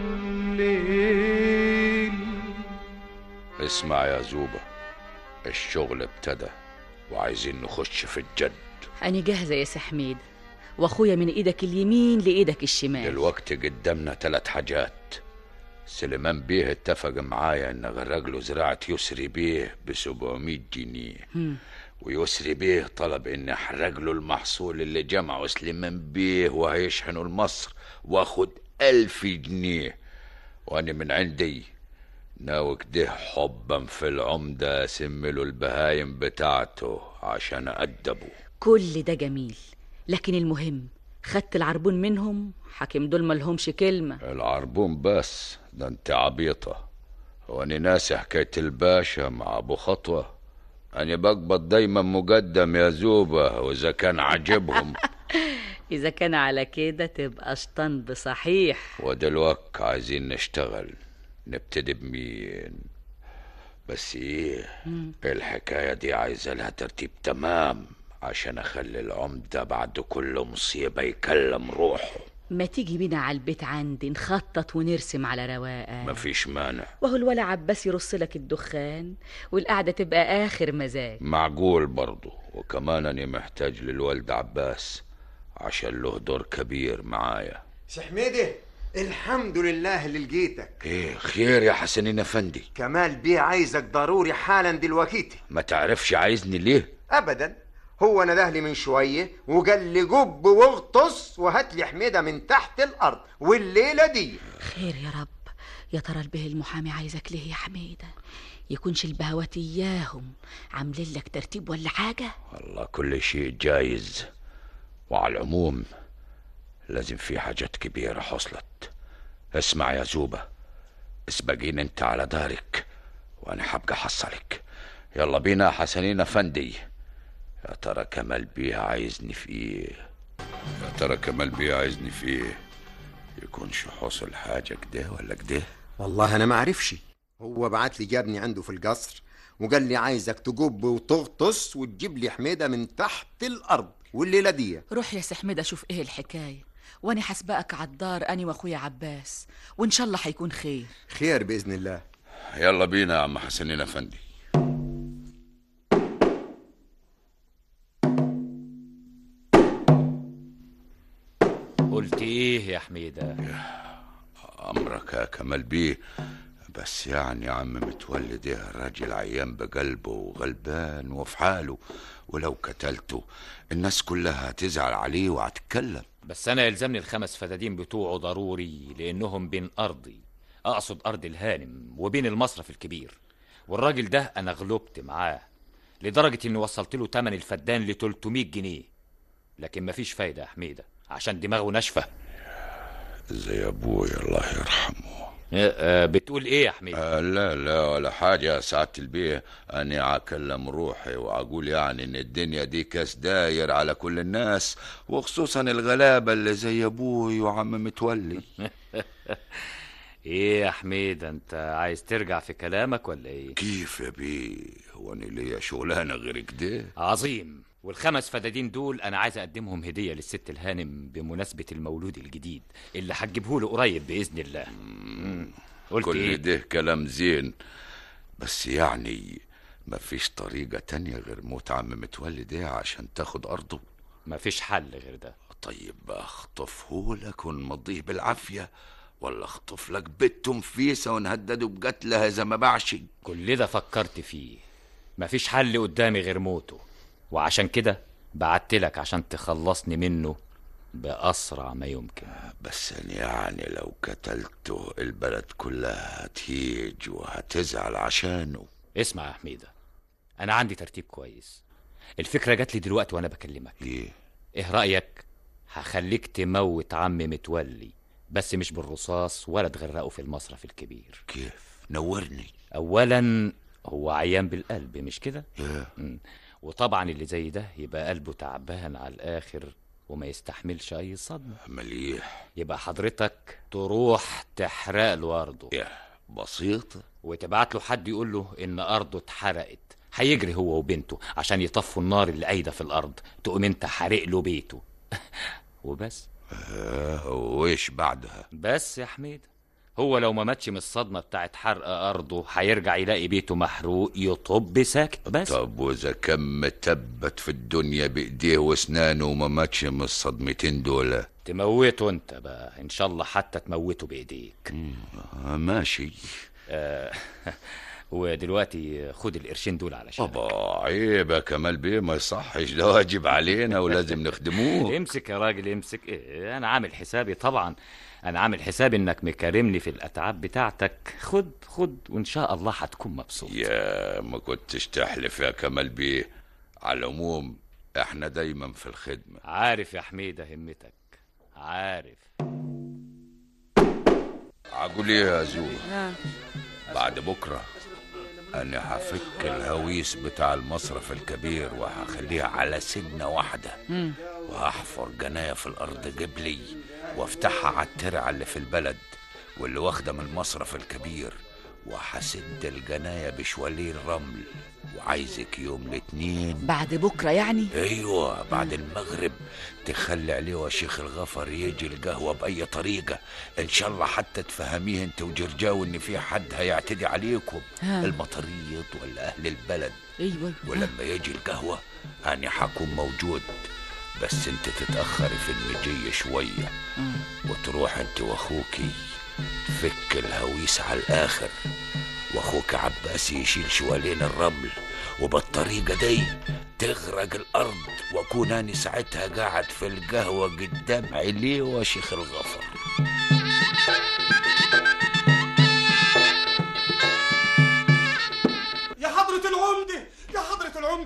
الليل اسمع يا زوبة الشغل ابتدى وعايزين نخش في الجد أنا جاهزة يا سي حميد وأخويا من إيدك اليمين لإيدك الشمال دلوقتي قدامنا ثلاث حاجات سليمان بيه اتفق معايا ان اغرق له زراعة يسري بيه ب 700 جنيه هم. ويسري بيه طلب اني احرق له المحصول اللي جمعه سليمان بيه وهيشحنه لمصر واخد ألف جنيه وانا من عندي ناوي كده حبا في العمدة اسمله البهايم بتاعته عشان أدبه كل ده جميل لكن المهم خدت العربون منهم حاكم دول ملهمش كلمة العربون بس ده انت عبيطة وانا ناسي حكاية الباشا مع ابو خطوة انا بقبض دايما مقدم يا زوبة واذا كان عاجبهم إذا كان على كده تبقى شطن بصحيح ودلوقتي عايزين نشتغل نبتدي بمين بس ايه مم. الحكاية دي عايزة لها ترتيب تمام عشان اخلي العمدة بعد كل مصيبة يكلم روحه ما تيجي بينا على البيت عندي نخطط ونرسم على رواقة مفيش مانع وهو الولا عباس يرص لك الدخان والقعدة تبقى آخر مزاج معقول برضه وكمان أنا محتاج للولد عباس عشان له دور كبير معايا سي حميدة الحمد لله اللي لقيتك ايه خير يا حسنين افندي كمال بيه عايزك ضروري حالا دلوقتي ما تعرفش عايزني ليه ابدا هو نده لي من شويه وقال لي جب واغطس وهات لي حميده من تحت الارض والليله دي خير يا رب يا ترى البه المحامي عايزك ليه يا حميدة يكونش البهوات إياهم عاملين لك ترتيب ولا حاجة والله كل شيء جايز وعلى العموم لازم في حاجات كبيرة حصلت اسمع يا زوبة اسبقين انت على دارك وانا حبقى حصلك يلا بينا يا حسنين افندي يا ترى كمال بيه عايزني في ايه يا ترى كمال بيه عايزني في ايه يكونش حصل حاجة كده ولا كده والله انا ما اعرفش هو بعت لي جابني عنده في القصر وقال لي عايزك تجب وتغطس وتجيب لي حميده من تحت الارض والليله دي روح يا سي حميدة شوف ايه الحكاية واني حسبقك على الدار اني واخويا عباس وان شاء الله هيكون خير خير باذن الله يلا بينا يا عم حسنين افندي قلت ايه يا حميدة امرك يا كمال بيه بس يعني يا عم متولي ده راجل عيان بقلبه وغلبان وفي حاله ولو قتلته الناس كلها هتزعل عليه وهتتكلم بس انا يلزمني الخمس فدادين بتوعه ضروري لانهم بين ارضي اقصد ارض الهانم وبين المصرف الكبير والراجل ده انا غلبت معاه لدرجة اني وصلت له تمن الفدان ل 300 جنيه لكن مفيش فايدة يا حميدة عشان دماغه ناشفة زي ابويا الله يرحمه بتقول ايه يا حميد آه لا لا ولا حاجة يا سعادة البيه أنا أكلم روحي وأقول يعني إن الدنيا دي كاس داير على كل الناس وخصوصا الغلابة اللي زي أبوي وعم متولي ايه يا حميد انت عايز ترجع في كلامك ولا ايه كيف يا بيه هو أنا ليا شغلانة غير كده عظيم والخمس فدادين دول انا عايز اقدمهم هديه للست الهانم بمناسبه المولود الجديد اللي هتجيبه له قريب باذن الله مم. قلت كل ايه ده كلام زين بس يعني مفيش طريقة تانية غير موت عم متولي ده عشان تاخد أرضه مفيش حل غير ده طيب اخطفه لك ونمضيه بالعافية ولا اخطف لك بنت مفيسة ونهدده بقتلها إذا ما باعش كل ده فكرت فيه مفيش حل قدامي غير موته وعشان كده بعتلك عشان تخلصني منه بأسرع ما يمكن بس أنا يعني لو قتلته البلد كلها هتيج وهتزعل عشانه اسمع يا حميدة أنا عندي ترتيب كويس الفكرة جات لي دلوقتي وأنا بكلمك إيه إيه رأيك هخليك تموت عم متولي بس مش بالرصاص ولا تغرقه في المصرف الكبير كيف نورني أولا هو عيان بالقلب مش كده إيه مم. وطبعا اللي زي ده يبقى قلبه تعبان على الآخر وما يستحملش أي صدمة مليح يبقى حضرتك تروح تحرق له أرضه يا بسيطة وتبعت له حد يقول له إن أرضه اتحرقت هيجري هو وبنته عشان يطفوا النار اللي قايدة في الأرض تقوم أنت حارق له بيته وبس آه وإيش بعدها بس يا حميد هو لو ما ماتش من الصدمة بتاعت حرق أرضه هيرجع يلاقي بيته محروق يطب ساكت بس طب وإذا كان متبت في الدنيا بإيديه وأسنانه وما ماتش من الصدمتين دول تموته انت بقى ان شاء الله حتى تموته بايديك آه ماشي آه ودلوقتي خد القرشين دول علشان بابا عيب يا كمال بيه ما يصحش ده واجب علينا ولازم نخدموه امسك يا راجل امسك إيه انا عامل حسابي طبعا انا عامل حسابي انك مكرمني في الاتعاب بتاعتك خد خد وان شاء الله هتكون مبسوط يا ما كنتش تحلف يا كمال بيه على العموم احنا دايما في الخدمة عارف يا حميدة همتك عارف عقول ايه يا زوبة بعد بكرة انا هفك الهويس بتاع المصرف الكبير وهخليها على سنة واحدة مم. وهحفر جناية في الأرض جبلي وافتحها على الترعة اللي في البلد واللي واخدة من المصرف الكبير وهسد الجناية بشوالين رمل وعايزك يوم الاثنين بعد بكرة يعني ايوه بعد المغرب تخلي عليه وشيخ الغفر يجي القهوة بأي طريقة إن شاء الله حتى تفهميه أنت وجرجاو إن في حد هيعتدي عليكم ها. المطريط ولا أهل البلد ايوه ولما يجي القهوة أنا حكون موجود بس أنت تتأخري في المجية شوية وتروح أنت وأخوكي تفك الهويس على الآخر وأخوك عباس يشيل شوالين الرمل وبالطريقة دي تغرق الأرض وأكون أنا ساعتها قاعد في القهوة قدام عليه وشيخ الغفر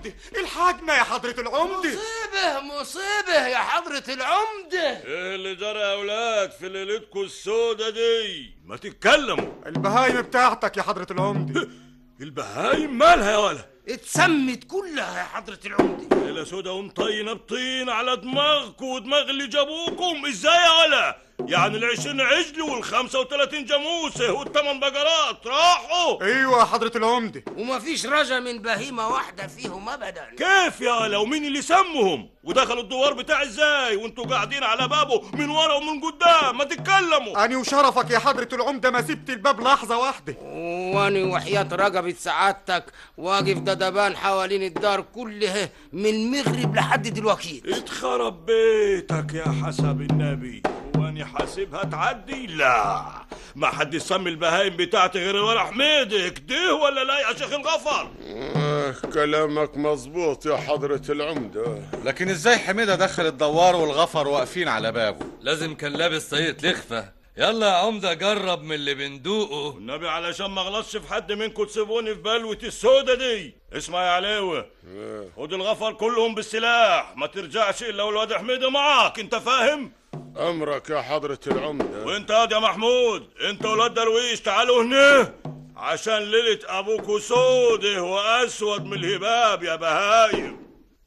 العمدة الحاجنا يا حضرة العمدة مصيبة مصيبة يا حضرة العمدة ايه اللي جرى يا اولاد في ليلتكم السودة دي ما تتكلموا البهايم بتاعتك يا حضرة العمدة البهايم مالها يا ولا اتسمت كلها يا حضرة العمدة ليلة سودا ومطينة بطين على دماغكم ودماغ اللي جابوكم ازاي يا ولا يعني العشرين عجل والخمسة وثلاثين جاموسة والثمان بقرات راحوا ايوه يا حضرة العمدة وما فيش رجا من بهيمة واحدة فيهم أبدا كيف يا ولا ومين اللي سمهم ودخلوا الدوار بتاعي ازاي وانتوا قاعدين على بابه من ورا ومن قدام ما تتكلموا أنا وشرفك يا حضرة العمدة ما سبت الباب لحظة واحدة واني وحياة رقبة سعادتك واقف دبان حوالين الدار كلها من المغرب لحد دلوقتي اتخرب بيتك يا حسب النبي واني حاسبها تعدي لا ما حد يسمي البهايم بتاعتي غير ورا حميدة كده ولا لا يا شيخ الغفر آه كلامك مظبوط يا حضرة العمدة لكن ازاي حميدة دخل الدوار والغفر واقفين على بابه لازم كان لابس طاقية لخفة يلا يا عمدة جرب من اللي بندوقه النبي علشان ما غلطش في حد منكم تسيبوني في بلوة السودة دي اسمع يا عليوة خد الغفر كلهم بالسلاح ما ترجعش الا والواد حميدة معاك انت فاهم أمرك يا حضرة العمدة وانت يا محمود انت ولاد درويش تعالوا هنا عشان ليلة ابوكوا سودة واسود من الهباب يا بهايم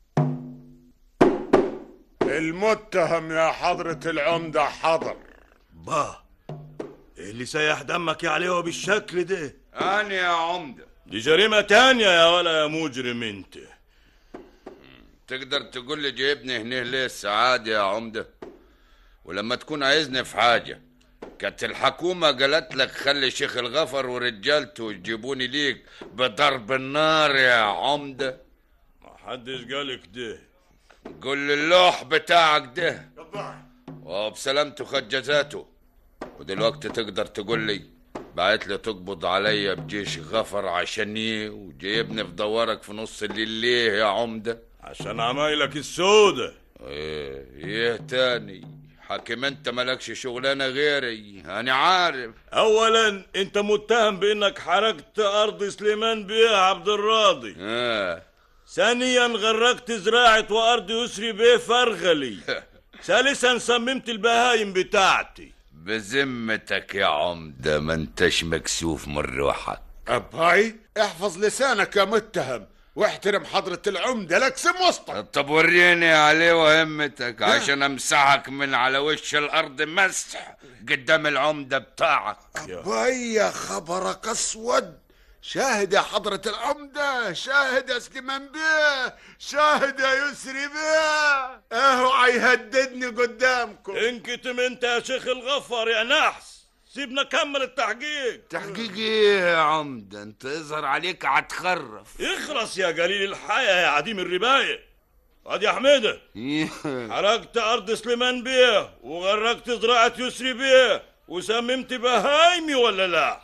المتهم يا حضرة العمدة حضر با ايه اللي سيح دمك يا عليوة بالشكل ده أنا يا عمدة دي جريمة تانية يا ولا يا مجرم انت تقدر تقول لي جايبني هنا ليه السعادة يا عمدة ولما تكون عايزني في حاجة كانت الحكومة قالت لك خلي شيخ الغفر ورجالته يجيبوني ليك بضرب النار يا عمدة ما حدش قالك ده قول لي اللوح بتاعك ده وبسلامته خد جزاته ودلوقتي تقدر تقول لي بعت لي تقبض عليا بجيش غفر عشان ايه وجايبني في دوارك في نص الليل ليه يا عمدة عشان عمايلك السودة ايه ايه تاني حاكم انت مالكش شغلانة غيري انا عارف اولا انت متهم بانك حرقت ارض سليمان بيه عبد الراضي اه ثانيا غرقت زراعة وارض يسري بيه فرغلي ثالثا سممت البهايم بتاعتي بذمتك يا عمدة ما انتش مكسوف من روحك أباي احفظ لسانك يا متهم واحترم حضرة العمدة لك سم وسطك طب وريني عليه وهمتك عشان امسحك من على وش الارض مسح قدام العمدة بتاعك أباي يا خبرك اسود شاهد يا حضرة العمدة شاهد يا سليمان بيه شاهد يا يسري بيه اهو هيهددني قدامكم انكتم انت يا شيخ الغفر يا نحس سيبنا كمل التحقيق تحقيق ايه يا عمدة انت يظهر عليك هتخرف اخرس يا قليل الحياة يا عديم الرباية واد يا حميدة حرقت أرض سليمان بيه وغرقت زراعة يسري بيه وسممت بهايمي ولا لا؟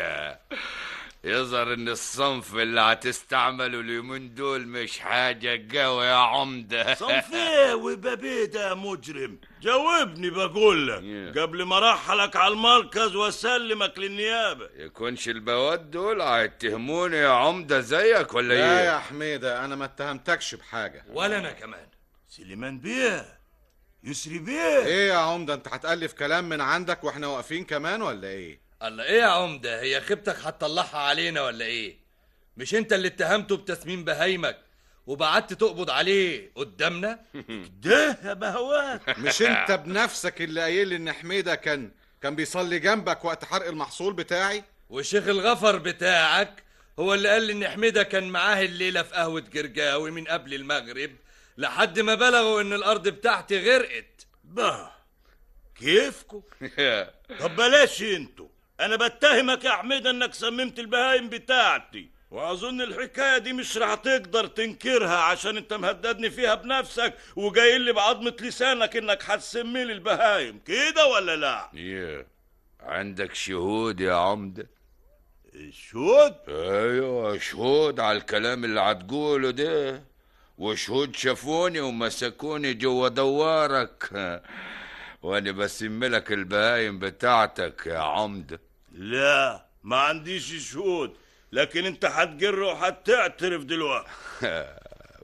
يظهر ان الصنف اللي هتستعمله اليومين دول مش حاجة قوي يا عمدة صنفيه وبابيدة يا مجرم جاوبني بقول لك قبل ما ارحلك على المركز واسلمك للنيابة يكونش البواد دول هيتهموني يا عمدة زيك ولا لا ايه؟ يا حميدة أنا ما اتهمتكش بحاجة ولا أنا كمان سليمان بيه يسري بيه إيه يا عمدة أنت هتألف كلام من عندك وإحنا واقفين كمان ولا إيه؟ الله ايه يا عمدة هي خيبتك هتطلعها علينا ولا ايه مش انت اللي اتهمته بتسميم بهايمك وبعدت تقبض عليه قدامنا ده يا بهوات مش أنت بنفسك اللي قايل لي إن حميدة كان كان بيصلي جنبك وقت حرق المحصول بتاعي؟ وشيخ الغفر بتاعك هو اللي قال لي ان حميدة كان معاه الليلة في قهوة جرجاوي من قبل المغرب لحد ما بلغوا ان الارض بتاعتي غرقت bah كيفكم طب بلاش انتوا انا بتهمك يا حميد انك سممت البهايم بتاعتي واظن الحكايه دي مش رح تقدر تنكرها عشان انت مهددني فيها بنفسك وجاي لي بعظمه لسانك انك هتسمي لي البهايم كده ولا لا ايه عندك شهود يا عمدة شهود ايوه شهود على الكلام اللي هتقوله ده وشهود شافوني ومسكوني جوا دوارك وانا بسم لك البهايم بتاعتك يا عمدة لا ما عنديش شهود لكن انت هتجر وهتعترف دلوقتي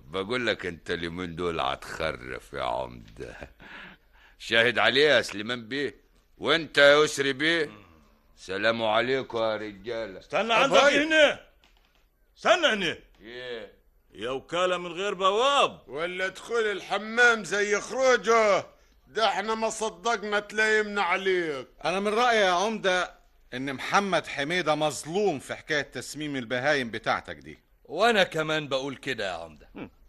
بقول لك انت اليومين دول هتخرف يا عمده شاهد عليه يا سليمان بيه وانت يا يسري بيه سلام عليكم يا رجاله استنى عندك هنا استنى هنا ايه يا وكالة من غير بواب ولا دخول الحمام زي خروجه ده احنا ما صدقنا تلايمنا عليك انا من رايي يا عمده ان محمد حميده مظلوم في حكايه تسميم البهايم بتاعتك دي وانا كمان بقول كده يا عمده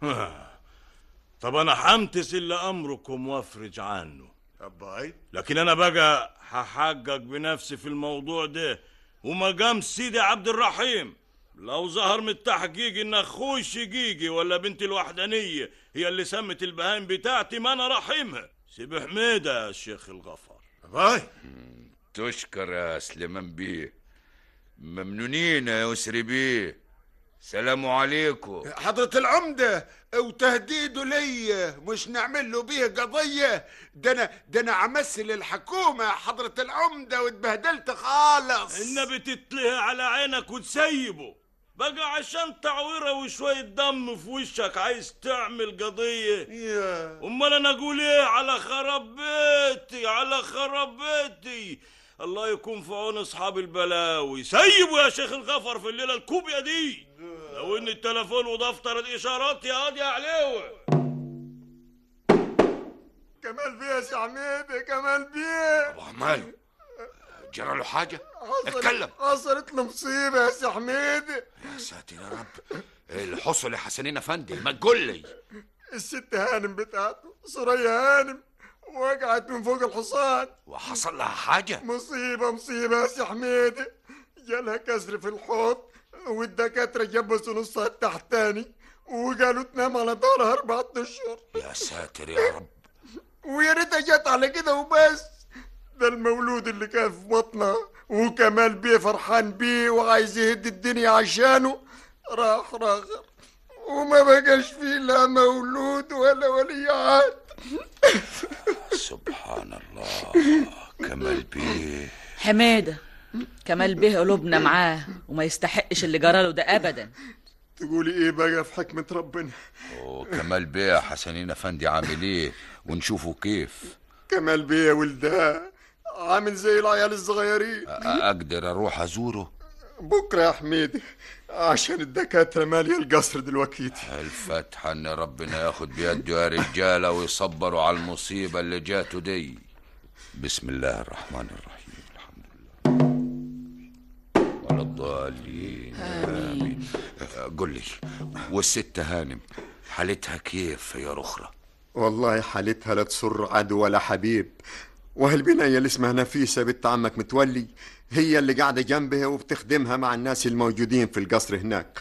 طب انا حمتثل لامركم وافرج عنه أباي لكن انا بقى هحقق بنفسي في الموضوع ده ومقام سيدي عبد الرحيم لو ظهر من التحقيق ان اخوي شقيقي ولا بنتي الوحدانيه هي اللي سمت البهايم بتاعتي ما انا رحمها سيب حميده يا شيخ الغفر أباي تشكر يا سليمان بيه ممنونين يا يسري بيه سلام عليكم حضرة العمدة وتهديده لي مش نعمل له بيه قضية ده انا ده انا عمثل الحكومة يا حضرة العمدة واتبهدلت خالص النبي تتلهي على عينك وتسيبه بقى عشان تعويره وشوية دم في وشك عايز تعمل قضية امال انا اقول ايه على خراب بيتي على خراب بيتي الله يكون في عون اصحاب البلاوي سيبوا يا شيخ الغفر في الليله الكوبيا دي لو ان التليفون ودفتر الاشارات يا قاضي عليه كمال بيه يا سي حميد كمال بيه ماله جرى له حاجه حصلت- اتكلم حصلت له مصيبة يا سي حميد يا ساتر يا رب ايه اللي حصل يا حسنين افندي ما تقول لي الست هانم بتاعته سوريا هانم وقعت من فوق الحصان وحصل لها حاجه مصيبة مصيبة يا سي حميد جالها كسر في الحوض والدكاترة جبسوا نصها التحتاني وقالوا تنام على ظهرها أربعة أشهر يا ساتر يا رب ويا ريتها جت على كده وبس ده المولود اللي كان في بطنها وكمال بيه فرحان بيه وعايز يهد الدنيا عشانه راح راغر وما بقاش فيه لا مولود ولا ولي عهد سبحان الله كمال بيه حماده كمال به قلوبنا معاه وما يستحقش اللي جراله ده ابدا تقولي ايه بقى في حكمة ربنا وكمال بيه يا حسنين افندي عامل ايه ونشوفه كيف كمال بيه ولدها عامل زي العيال الصغيرين أ- اقدر اروح ازوره بكرة يا حميدي عشان الدكاترة مالية القصر دلوقتي الفتحة ان ربنا ياخد بيده يا رجالة ويصبروا على المصيبة اللي جاته دي بسم الله الرحمن الرحيم الحمد لله ولا الضالين آمين آه، قل لي والست هانم حالتها كيف يا رخرة والله حالتها لا تسر عدو ولا حبيب وهالبنية اللي اسمها نفيسة بنت عمك متولي هي اللي قاعدة جنبها وبتخدمها مع الناس الموجودين في القصر هناك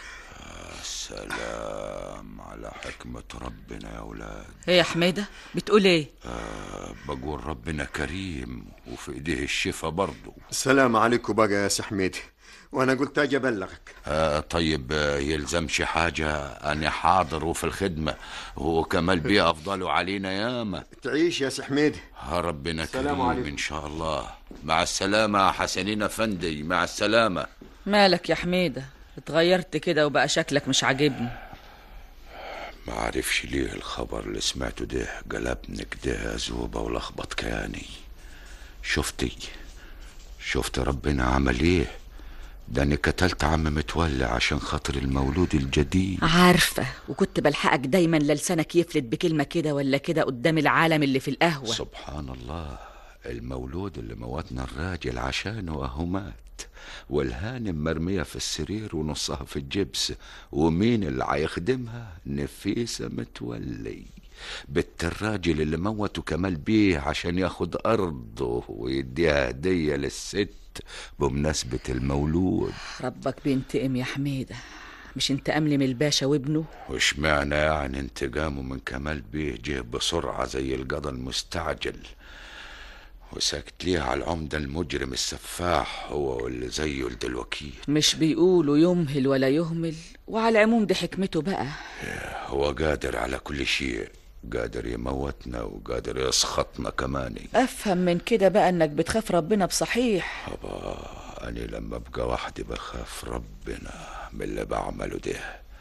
سلام على حكمة ربنا يا أولاد ايه يا حماده بتقول ايه آه بقول ربنا كريم وفي ايديه الشفا برضه السلام عليكم بقى يا سي حميدي وانا قلت اجي ابلغك آه طيب آه، يلزمش حاجة أنا حاضر وفي الخدمة وكمال بيه أفضلوا علينا ياما تعيش يا سي حميدي ها ربنا السلام كريم عليكم. إن شاء الله مع السلامة يا حسنين أفندي مع السلامة مالك يا حميده اتغيرت كده وبقى شكلك مش عاجبني ما عارفش ليه الخبر اللي سمعته ده قلبني كده يا زوبة ولخبط كياني شفتي شفت ربنا عمل ايه ده انا قتلت عم متولي عشان خاطر المولود الجديد عارفه وكنت بلحقك دايما للسانك يفلت بكلمه كده ولا كده قدام العالم اللي في القهوه سبحان الله المولود اللي موتنا الراجل عشانه اهو مات والهانم مرمية في السرير ونصها في الجبس ومين اللي هيخدمها نفيسة متولي بنت الراجل اللي موته كمال بيه عشان ياخد أرضه ويديها هدية للست بمناسبة المولود ربك بينتقم يا حميده مش انتقام لي من الباشا وابنه وش معنى يعني انتقامه من كمال بيه جه بسرعة زي القضا المستعجل وساكت ليه على العمدة المجرم السفاح هو واللي زيه الوكيل مش بيقولوا يمهل ولا يهمل وعلى العموم دي حكمته بقى هو قادر على كل شيء قادر يموتنا وقادر يسخطنا كمان افهم من كده بقى انك بتخاف ربنا بصحيح أبا أنا لما أبقى وحدي بخاف ربنا من اللي بعمله ده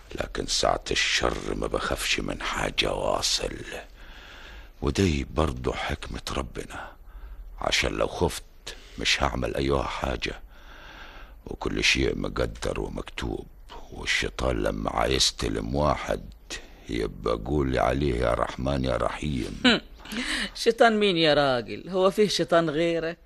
لكن ساعة الشر ما بخافش من حاجة واصل ودي برضو حكمة ربنا عشان لو خفت مش هعمل أيها حاجة وكل شيء مقدر ومكتوب والشيطان لما عايستلم واحد يبقى قول عليه يا رحمن يا رحيم شيطان مين يا راجل هو فيه شيطان غيرك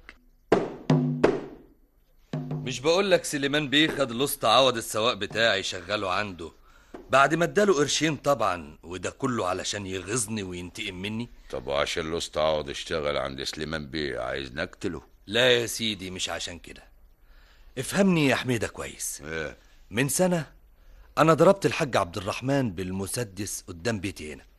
مش بقول لك سليمان بيه خد لسط عوض السواق بتاعي شغله عنده بعد ما اداله قرشين طبعا وده كله علشان يغيظني وينتقم مني طب وعشان لوست عوض اشتغل عند سليمان بيه عايز نقتله لا يا سيدي مش عشان كده افهمني يا حميدة كويس إيه؟ من سنة أنا ضربت الحاج عبد الرحمن بالمسدس قدام بيتي هنا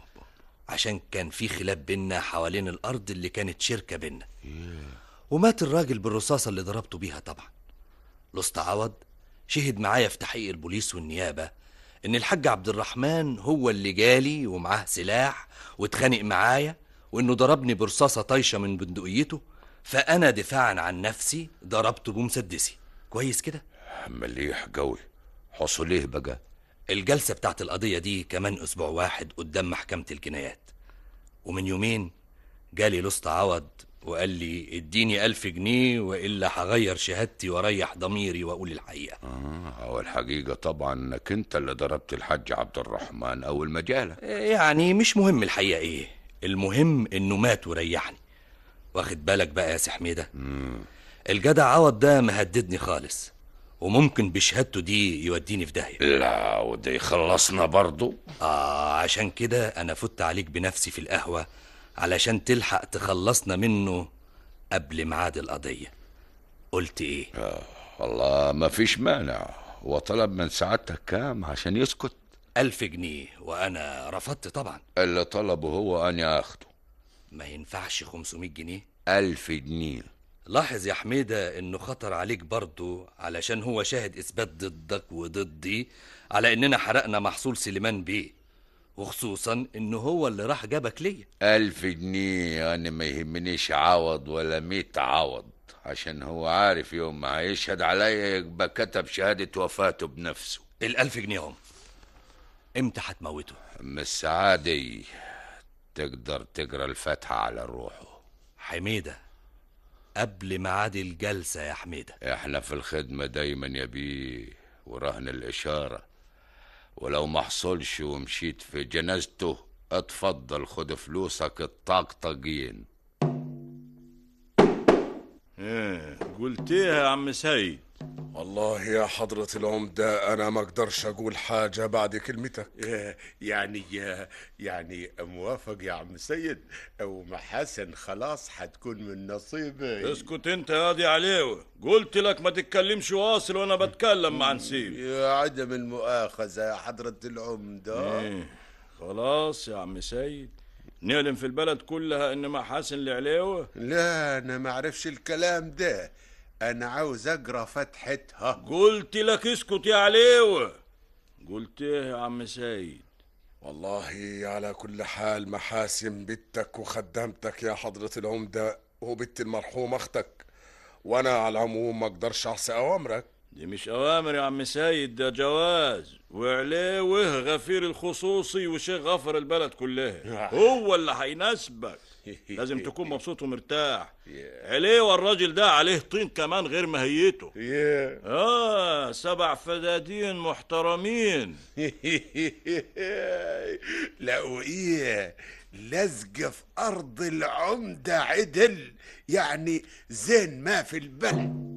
عشان كان في خلاف بينا حوالين الأرض اللي كانت شركة بينا ومات الراجل بالرصاصة اللي ضربته بيها طبعا لست عوض شهد معايا في تحقيق البوليس والنيابة إن الحاج عبد الرحمن هو اللي جالي ومعاه سلاح واتخانق معايا وإنه ضربني برصاصة طايشة من بندقيته فأنا دفاعا عن نفسي ضربته بمسدسي كويس كده؟ مليح قوي حصل ايه بقى الجلسة بتاعت القضية دي كمان أسبوع واحد قدام محكمة الجنايات ومن يومين جالي لسط عوض وقال لي اديني ألف جنيه وإلا هغير شهادتي واريح ضميري وأقول الحقيقة آه هو الحقيقة طبعا انك انت اللي ضربت الحاج عبد الرحمن اول ما جالك يعني مش مهم الحقيقة إيه المهم إنه مات وريحني واخد بالك بقى يا سي حميدة الجدع عوض ده مهددني خالص وممكن بشهادته دي يوديني في داهية لا وده يخلصنا برضو آه عشان كده أنا فت عليك بنفسي في القهوة علشان تلحق تخلصنا منه قبل ميعاد القضية قلت إيه؟ آه والله ما فيش مانع وطلب من سعادتك كام عشان يسكت ألف جنيه وأنا رفضت طبعا اللي طلبه هو أن أخده ما ينفعش 500 جنيه ألف جنيه لاحظ يا حميدة إنه خطر عليك برضه علشان هو شاهد إثبات ضدك وضدي على إننا حرقنا محصول سليمان بيه وخصوصا إنه هو اللي راح جابك ليا ألف جنيه أنا ما يهمنيش عوض ولا ميت عوض عشان هو عارف يوم ما هيشهد عليا يبقى كتب شهادة وفاته بنفسه الألف جنيه هم إمتى هتموته؟ أما الساعة دي تقدر تقرا الفاتحة على روحه حميدة قبل ميعاد الجلسة يا حميدة احنا في الخدمة دايما يا بيه ورهن الإشارة ولو ما حصلش ومشيت في جنازته اتفضل خد فلوسك الطاقطقين ايه قلت ايه يا عم سيد والله يا حضرة العمدة أنا ما أقدرش أقول حاجة بعد كلمتك يعني يعني موافق يا عم سيد ومحاسن خلاص حتكون من نصيبي اسكت انت يا قاضي عليه قلت لك ما تتكلمش واصل وانا بتكلم مع نسيب يا عدم المؤاخذة يا حضرة العمدة ايه خلاص يا عم سيد نعلم في البلد كلها ان محاسن العليوة لا أنا ما أعرفش الكلام ده أنا عاوز أقرأ فتحتها قلت لك اسكت يا عليوة قلت ايه يا عم سيد والله على كل حال محاسن بنتك وخدامتك يا حضرة العمدة وبنت المرحوم أختك وأنا على العموم ما أقدرش أعصي أوامرك دي مش اوامر يا عم سيد ده جواز وعليوه غفير الخصوصي وشيخ غفر البلد كلها هو اللي هيناسبك لازم تكون مبسوط ومرتاح عليه الراجل ده عليه طين كمان غير ماهيته اه سبع فدادين محترمين لا وإيه لزق في أرض العمدة عدل يعني زين ما في البلد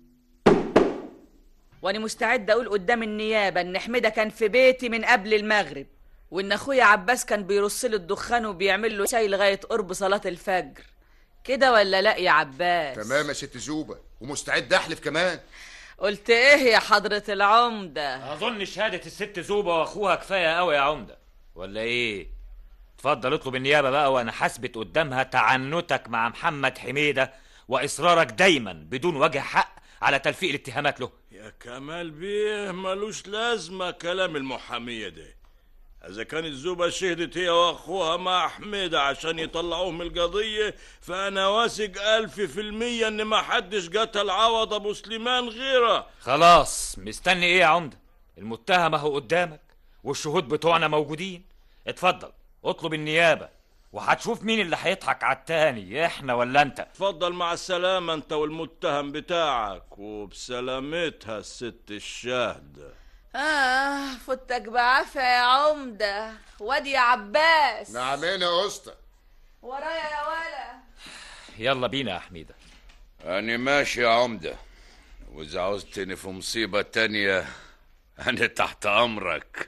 وانا مستعد اقول قدام النيابه ان حميده كان في بيتي من قبل المغرب وان اخويا عباس كان بيرص له الدخان وبيعمل له شاي لغايه قرب صلاه الفجر كده ولا لا يا عباس تمام يا ست زوبة ومستعد احلف كمان قلت ايه يا حضره العمده اظن شهاده الست زوبه واخوها كفايه قوي يا عمده ولا ايه اتفضل اطلب النيابه بقى وانا حاسبت قدامها تعنتك مع محمد حميده واصرارك دايما بدون وجه حق على تلفيق الاتهامات له يا كمال بيه ملوش لازمة كلام المحامية ده إذا كانت زوبة شهدت هي وأخوها مع حميدة عشان يطلعوه من القضية فأنا واثق ألف في المية إن ما حدش قتل عوض أبو سليمان غيره خلاص مستني ايه يا عمده المتهم اهو قدامك والشهود بتوعنا موجودين اتفضل اطلب النيابة وهتشوف مين اللي هيضحك على التاني احنا ولا انت اتفضل مع السلامة انت والمتهم بتاعك وبسلامتها الست الشاهدة آه فتك بعافية يا عمدة وادي يا عباس نعمين يا اسطى ورايا يا ولا يلا بينا يا حميدة أنا ماشي يا عمدة وإذا عوزتني في مصيبة تانية أنا تحت أمرك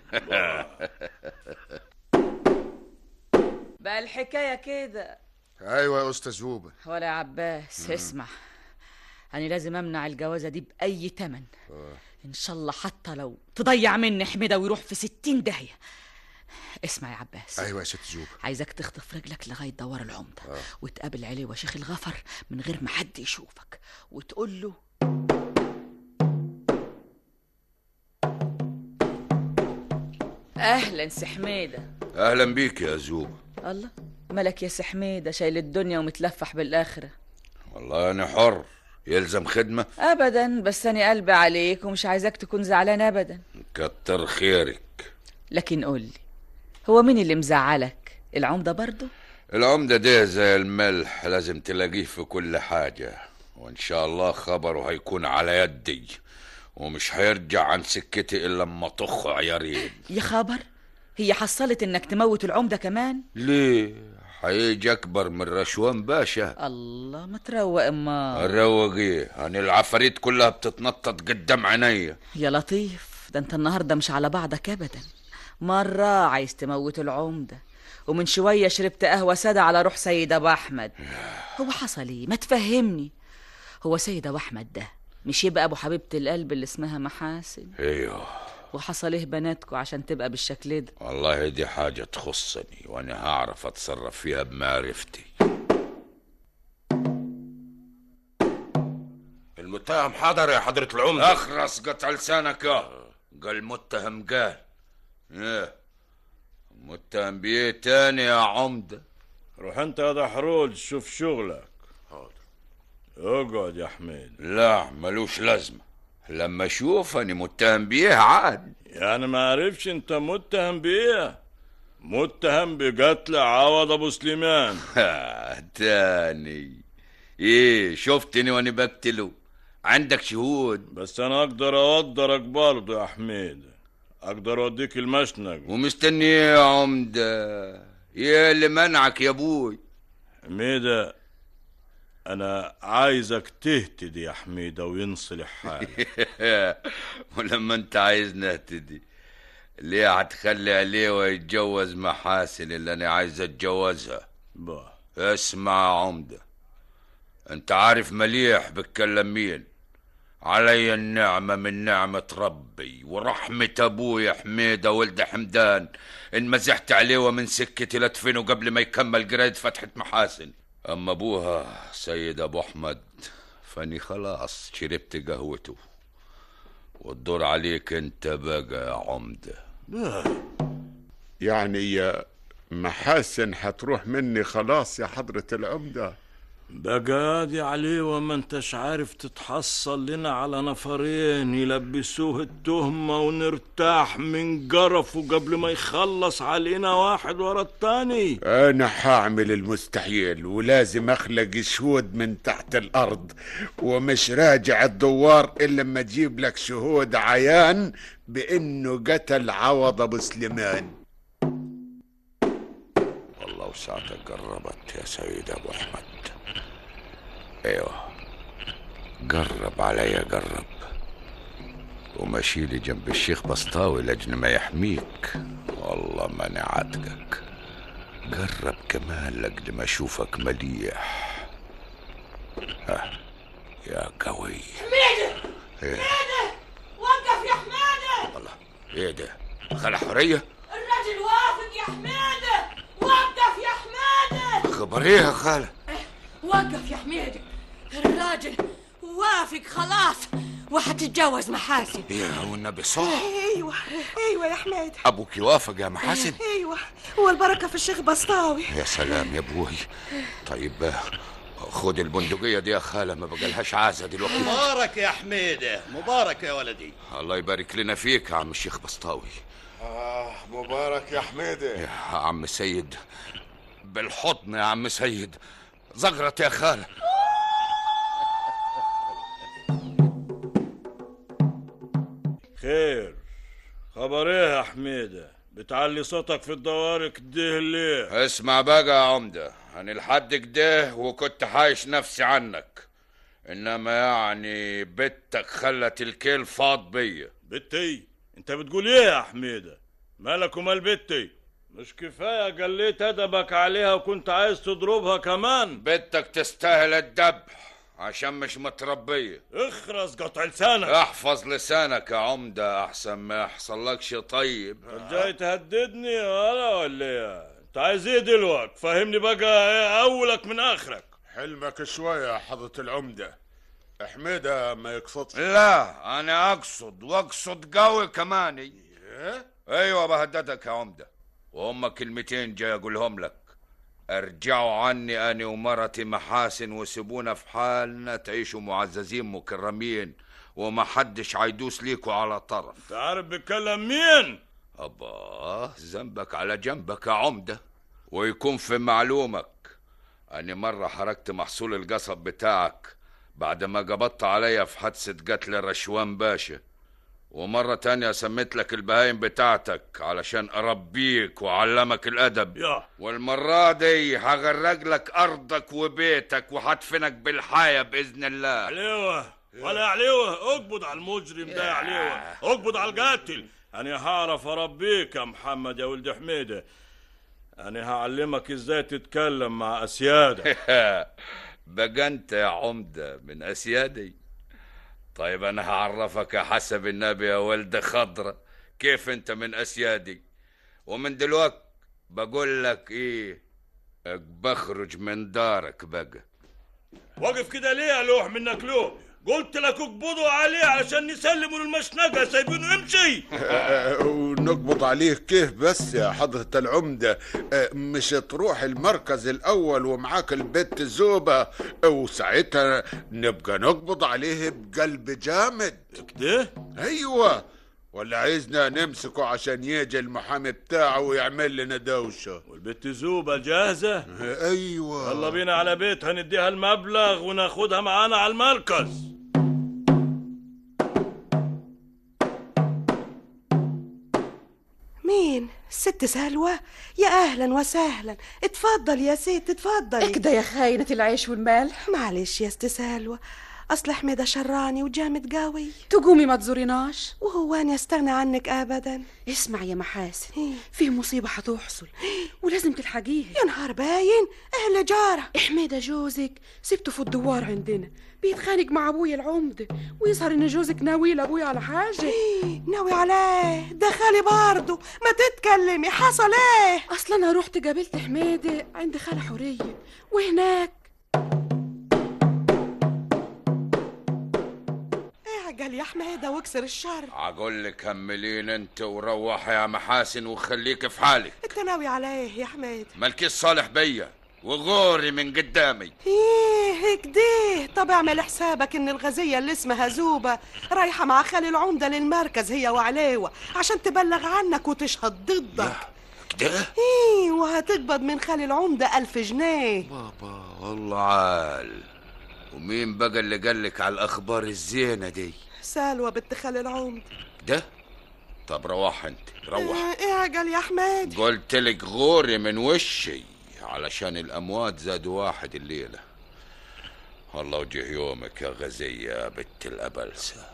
بقى الحكاية كده ايوه يا استاذ زوبة ولا يا عباس اسمع أنا لازم أمنع الجوازة دي بأي تمن إن شاء الله حتى لو تضيع مني حميدة ويروح في ستين داهية اسمع يا عباس ايوه يا ست زوبة عايزك تخطف رجلك لغاية دوار العمدة وتقابل عليه وشيخ الغفر من غير ما حد يشوفك وتقول له أهلا سي حميدة أهلا بيك يا زوب الله ملك يا سي حميدة شايل الدنيا ومتلفح بالآخرة والله أنا حر يلزم خدمة أبدا بس أنا قلبي عليك ومش عايزاك تكون زعلان أبدا كتر خيرك لكن قولي هو مين اللي مزعلك العمدة برضو العمدة ده زي الملح لازم تلاقيه في كل حاجة وإن شاء الله خبره هيكون على يدي ومش هيرجع عن سكتي إلا لما طخ عيارين يا خبر هي حصلت انك تموت العمدة كمان ليه هيجي أكبر من رشوان باشا الله ما تروق اما الروق ايه يعني العفاريت كلها بتتنطط قدام عينيا يا لطيف ده انت النهاردة مش على بعضك ابدا مرة عايز تموت العمدة ومن شوية شربت قهوة سادة على روح سيد أبو أحمد هو حصل ايه ما تفهمني هو سيد أبو أحمد ده مش يبقى أبو حبيبة القلب اللي اسمها محاسن ايوه وحصل ايه بناتكو عشان تبقى بالشكل ده والله دي حاجة تخصني وأنا هعرف أتصرف فيها بمعرفتي المتهم حضر يا حضرة العمدة اخرس قطع لسانك يا قال متهم قال ايه متهم بيه تاني يا عمدة روح انت يا دحرول شوف شغلك حاضر اقعد يا حميد لا ملوش لازمة لما اشوف اني متهم بيه عاد يعني ما عرفش انت متهم بايه متهم بقتل عوض ابو سليمان تاني ايه شفتني وانا بقتله عندك شهود بس انا اقدر اوضرك برضه يا حميد اقدر اوديك المشنق ومستني ايه يا عمدة ايه اللي منعك يا ابوي حميدة انا عايزك تهتدي يا حميدة وينصلح حالك ولما انت عايزني اهتدي ليه هتخلي عليه ويتجوز محاسن اللي انا عايز اتجوزها با اسمع يا عمدة انت عارف مليح بتكلم مين علي النعمة من نعمة ربي ورحمة أبوي حميدة ولد حمدان إن مزحت عليه ومن سكتي لدفنه قبل ما يكمل قراية فتحة محاسن أما أبوها سيد أبو أحمد فاني خلاص شربت قهوته والدور عليك انت بقى يا عمدة يعني يا محاسن هتروح مني خلاص يا حضرة العمدة بقى عليه وما انتش عارف تتحصل لنا على نفرين يلبسوه التهمة ونرتاح من جرفه قبل ما يخلص علينا واحد ورا التاني أنا هعمل المستحيل ولازم أخلق شهود من تحت الأرض ومش راجع الدوار إلا لما أجيب لك شهود عيان بإنه قتل عوض أبو سليمان والله وساعتك قربت يا سيد أبو أحمد ايوه قرب عليا قرب ومشي لي جنب الشيخ بسطاوي لجن ما يحميك والله ماني عاتقك قرب كمان لقد ما اشوفك مليح ها يا قوي حميدة ايه حميدة وقف يا حميدة ايه ده خلع حرية الراجل وافق يا حميدة وقف يا حميدة خبر ايه يا خالة وقف يا حميدة الراجل وافق خلاص وحتتجوز محاسن يا والنبي صح ايوه ايوه يا حميد ابوك يوافق يا محاسن ايوه والبركه في الشيخ بسطاوي يا سلام يا ابوي طيب خد البندقية دي يا خالة ما بقالهاش عازة دلوقتي مبارك يا حميدة مبارك يا ولدي الله يبارك لنا فيك يا عم الشيخ بسطاوي آه مبارك يا حميدة يا عم سيد بالحضن يا عم سيد زغرت يا خالة خير خبر ايه يا حميدة بتعلي صوتك في الدوار كده ليه اسمع بقى يا عمدة أنا لحد كده وكنت حايش نفسي عنك إنما يعني بنتك خلت الكيل فاض بيا بنتي انت بتقول ايه يا حميدة مالك ومال بنتي مش كفاية قليت أدبك عليها وكنت عايز تضربها كمان بنتك تستاهل الذبح عشان مش متربية اخرس قطع لسانك احفظ لسانك يا عمدة أحسن ما يحصل لك شي طيب جاي تهددني ولا ولا ايه انت عايز ايه دلوقتي فهمني بقى ايه اولك من اخرك حلمك شوية يا حضرة العمدة حميدة ما يقصدش لا أنا أقصد وأقصد قوي كمان أيوة بهددك يا عمدة وهم كلمتين جاي أقولهم لك ارجعوا عني أنا ومرتي محاسن وسيبونا في حالنا تعيشوا معززين مكرمين وما حدش عيدوس ليكوا على طرف انت عارف بتكلم مين أبا ذنبك على جنبك يا عمدة ويكون في معلومك أنا مرة حركت محصول القصب بتاعك بعد ما قبضت عليا في حادثة قتل رشوان باشا ومرة تانية سميت لك البهايم بتاعتك علشان أربيك وأعلمك الأدب يا والمرة دي هغرق لك أرضك وبيتك وهدفنك بالحياة بإذن الله عليوة ولا عليوة اقبض على المجرم ده يا عليوة اقبض على القاتل انا هعرف اربيك يا محمد يا ولد حميدة انا هعلمك ازاي تتكلم مع اسيادك بقى انت يا عمدة من أسيادي طيب أنا هعرفك يا حسب النبي يا ولد خضرة كيف انت من أسيادي ومن دلوقت بقول لك ايه بخرج من دارك بقى واقف كده ليه يا لوح منك لوح قلت لك اقبضوا عليه علشان نسلموا للمشنقة سايبينه يمشي ونقبض عليه كيف بس يا حضرة العمدة آه، مش تروح المركز الأول ومعاك البت زوبة وساعتها نبقى نقبض عليه بقلب جامد كده؟ أيوة ولا عايزنا نمسكه عشان يجي المحامي بتاعه ويعمل لنا دوشة والبت زوبة جاهزة؟ أيوة يلا بينا على بيتها نديها المبلغ وناخدها معانا على المركز مين ست سلوى يا اهلا وسهلا اتفضل يا ست اتفضلي اكده يا خاينة العيش والملح معلش يا ست سلوى اصل حميدة شراني وجامد قوي تقومي ما تزوريناش وهو انا استغنى عنك ابدا اسمع يا محاسن في مصيبة هتحصل ولازم تلحقيها يا نهار باين اهل جارة حميدة جوزك سبته في الدوار عندنا بيتخانق مع ابويا العمدة ويظهر ان جوزك ناوي لابويا على حاجة ناوي عليه ده خالي برضه ما تتكلمي حصل ايه اصلا انا رحت قابلت حميدة عند خالة حورية وهناك اعجل يا حميدة واكسر الشر أقول لك كملين انت وروح يا محاسن وخليك في حالك انت ناوي عليه يا حميدة مالكيش صالح بيا وغوري من قدامي ايه كده طب اعمل حسابك ان الغزية اللي اسمها زوبة رايحة مع خالي العمدة للمركز هي وعليوة عشان تبلغ عنك وتشهد ضدك كده ايه وهتقبض من خالي العمدة ألف جنيه بابا والله عال ومين بقى اللي قالك على الأخبار الزينة دي سالوة بنت خالي العمدة ده طب روح انت روح إيه اعجل يا حميد قلت لك غوري من وشي علشان الأموات زادوا واحد الليلة والله وجه يومك يا غزية يا بنت الأبلسة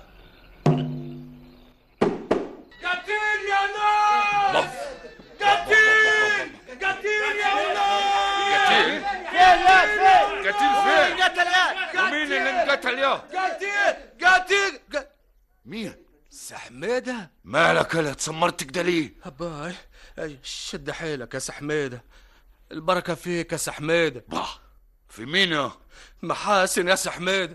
قتيل يا ناس قتيل قتيل يا ولاد قتيل؟ فين يا فين قتيل فين؟ مين قتل يا ومين اللي انقتل يا قتيل قتيل مين؟ سحميدة مالك يا تسمرت كده ليه؟ أباي أي، شد حيلك يا سحميدة البركة فيك يا سحميدة في مين يا؟ محاسن يا سحميدة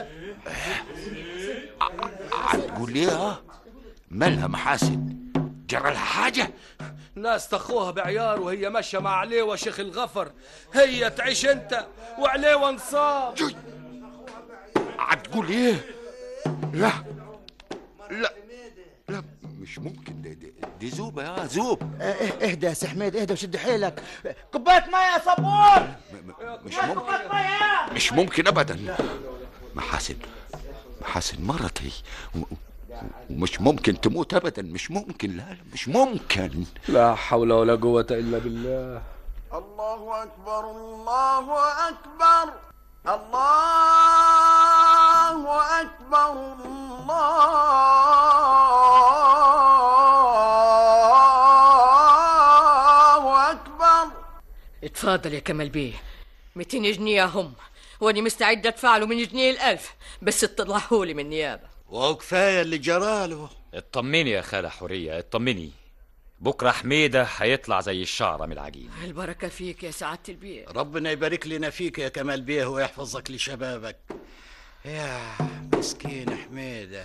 هتقول ايه ها؟ مالها محاسن؟ جرى لها حاجة ناس تخوها بعيار وهي ماشيه مع عليوة شيخ الغفر هي تعيش انت وعليوة نصاب هتقول ايه لا لا لا مش ممكن دي, دي, دي زوبة يا زوب اه- اهدى يا سي حميد اهدى وشد حيلك كوبايه ميه يا صبور مش ممكن مش ممكن ابدا محاسن محاسن مرتي و- و- ومش ممكن تموت ابدا مش ممكن لا لا مش ممكن لا حول ولا قوة إلا بالله الله أكبر الله أكبر الله أكبر الله أكبر اتفضل يا كمال بيه 200 جنيه هم واني مستعد ادفع له من جنيه الالف بس تطلعهولي من النيابه وكفايه اللي جراله اطمني يا خالة حورية اطمني بكرة حميدة هيطلع زي الشعرة من العجين البركه فيك يا سعاده البيه ربنا يبارك لنا فيك يا كمال بيه ويحفظك لشبابك يا مسكين حميده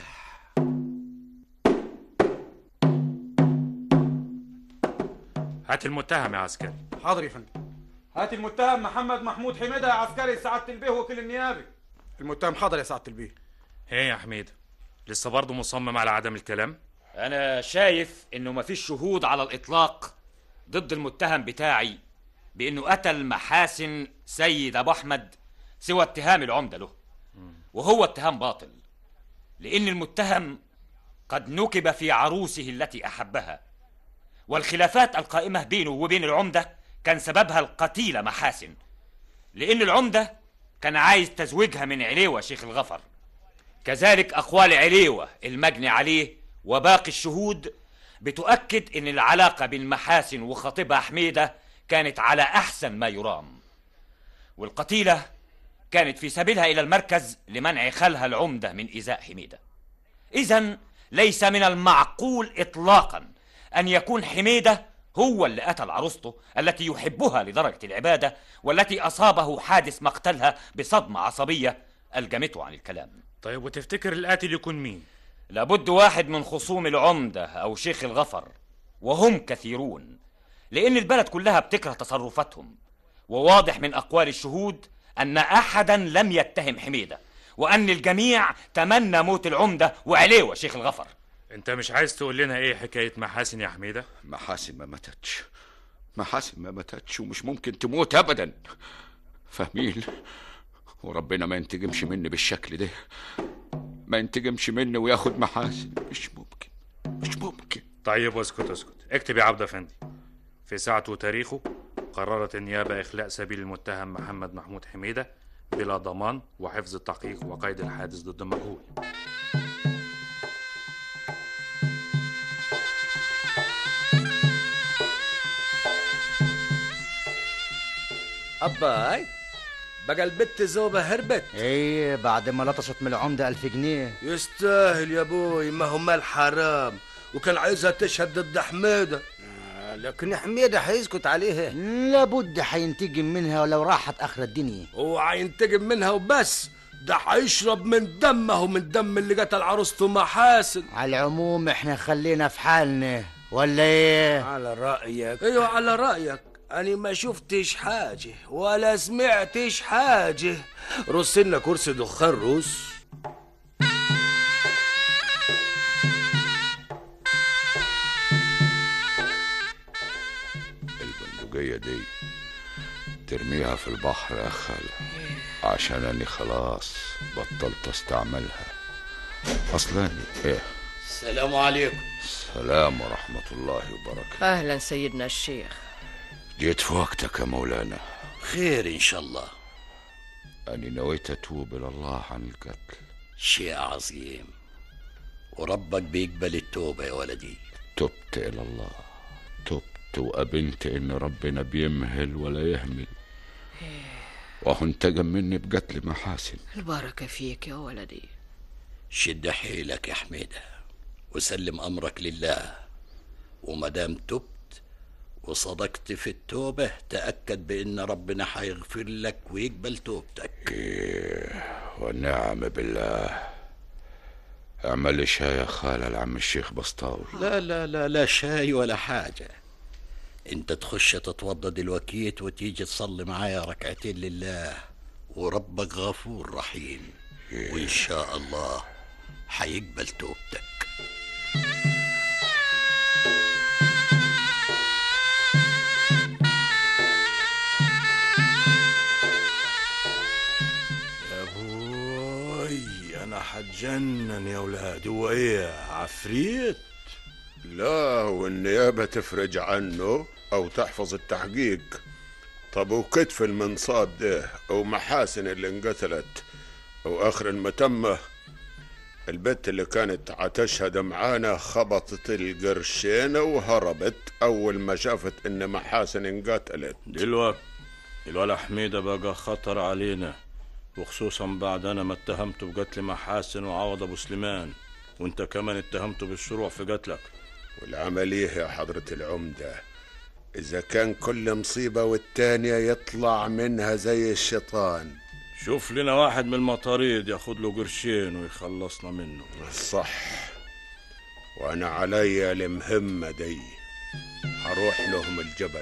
هات المتهم يا عسكري حاضر يا فندم هات المتهم محمد محمود حميده يا عسكري سعاده البيه وكيل النيابي المتهم حاضر يا سعاده البيه ايه يا حميد لسه برضه مصمم على عدم الكلام انا شايف انه مفيش شهود على الاطلاق ضد المتهم بتاعي بانه قتل محاسن سيد ابو احمد سوى اتهام العمده له وهو اتهام باطل لان المتهم قد نكب في عروسه التي احبها والخلافات القائمه بينه وبين العمده كان سببها القتيله محاسن لان العمده كان عايز تزويجها من عليوه شيخ الغفر كذلك أقوال عليوة المجني عليه وباقي الشهود بتؤكد أن العلاقة بين محاسن وخطيبها حميدة كانت على أحسن ما يرام والقتيلة كانت في سبيلها إلى المركز لمنع خالها العمدة من إيذاء حميدة إذا ليس من المعقول إطلاقا أن يكون حميدة هو اللي قتل عروسته التي يحبها لدرجة العبادة والتي أصابه حادث مقتلها بصدمة عصبية ألجمته عن الكلام طيب وتفتكر القاتل يكون مين لابد واحد من خصوم العمدة أو شيخ الغفر وهم كثيرون لأن البلد كلها بتكره تصرفاتهم وواضح من أقوال الشهود أن أحدا لم يتهم حميدة وأن الجميع تمنى موت العمدة وعليوة شيخ الغفر انت مش عايز تقول لنا ايه حكاية محاسن يا حميدة محاسن ما ماتتش محاسن ما ماتتش ومش ممكن تموت ابدا فاهمين وربنا ما ينتقمش مني بالشكل ده ما ينتقمش مني وياخد محاسن مش ممكن مش ممكن طيب اسكت اسكت اكتب يا عبد افندي في ساعته وتاريخه قررت النيابة إخلاء سبيل المتهم محمد محمود حميدة بلا ضمان وحفظ التحقيق وقيد الحادث ضد مجهول أباي بقى البت زوبة هربت ايه بعد ما لطشت من العمده ألف جنيه يستاهل يا ابوي ما هو مال حرام وكان عايزها تشهد ضد حميدة لكن حميده حيسكت عليها لابد حينتقم منها ولو راحت اخر الدنيا هو هينتقم منها وبس ده هيشرب من دمه ومن دم اللي قتل عروسته محاسن على العموم احنا خلينا في حالنا ولا ايه على رأيك ايوه على رأيك أنا ما شفتش حاجة ولا سمعتش حاجة رص لنا كرسي دخان روس البندقية دي ترميها في البحر يا خالة عشان أني خلاص بطلت استعملها أصلا إيه السلام عليكم سلام ورحمة الله وبركاته اهلا سيدنا الشيخ جيت في وقتك يا مولانا خير إن شاء الله أني نويت أتوب إلى الله عن القتل شيء عظيم وربك بيقبل التوبة يا ولدي تبت إلى الله تبت وأبنت إن ربنا بيمهل ولا يهمل وهو انتقم مني بقتل محاسن البركه فيك يا ولدي شد حيلك يا حميدة وسلم أمرك لله ومدام تبت وصدقت في التوبة تأكد بأن ربنا حيغفر لك ويقبل توبتك والنعم بالله اعمل لي شاي يا خالة لعم الشيخ بسطاوي لا لا لا لا شاي ولا حاجة انت تخش تتوضى دلوقتي وتيجي تصلي معايا ركعتين لله وربك غفور رحيم وان شاء الله حيقبل توبتك يا بوي انا حتجنن يا ولاد هو ايه عفريت لا والنيابة تفرج عنه أو تحفظ التحقيق طب وكتف المنصاب ده أو محاسن اللي انقتلت أو آخر المتمة البت اللي كانت عتشهد معانا خبطت القرشين وهربت أول ما شافت إن محاسن انقتلت دلوقتي الولا حميدة بقى خطر علينا وخصوصا بعد انا ما اتهمته بقتل محاسن وعوض ابو سليمان وانت كمان اتهمته بالشروع في قتلك والعملية يا حضرة العمدة إذا كان كل مصيبة والتانية يطلع منها زي الشيطان شوف لنا واحد من المطاريد ياخد له قرشين ويخلصنا منه صح وأنا عليا المهمة دي هروح لهم الجبل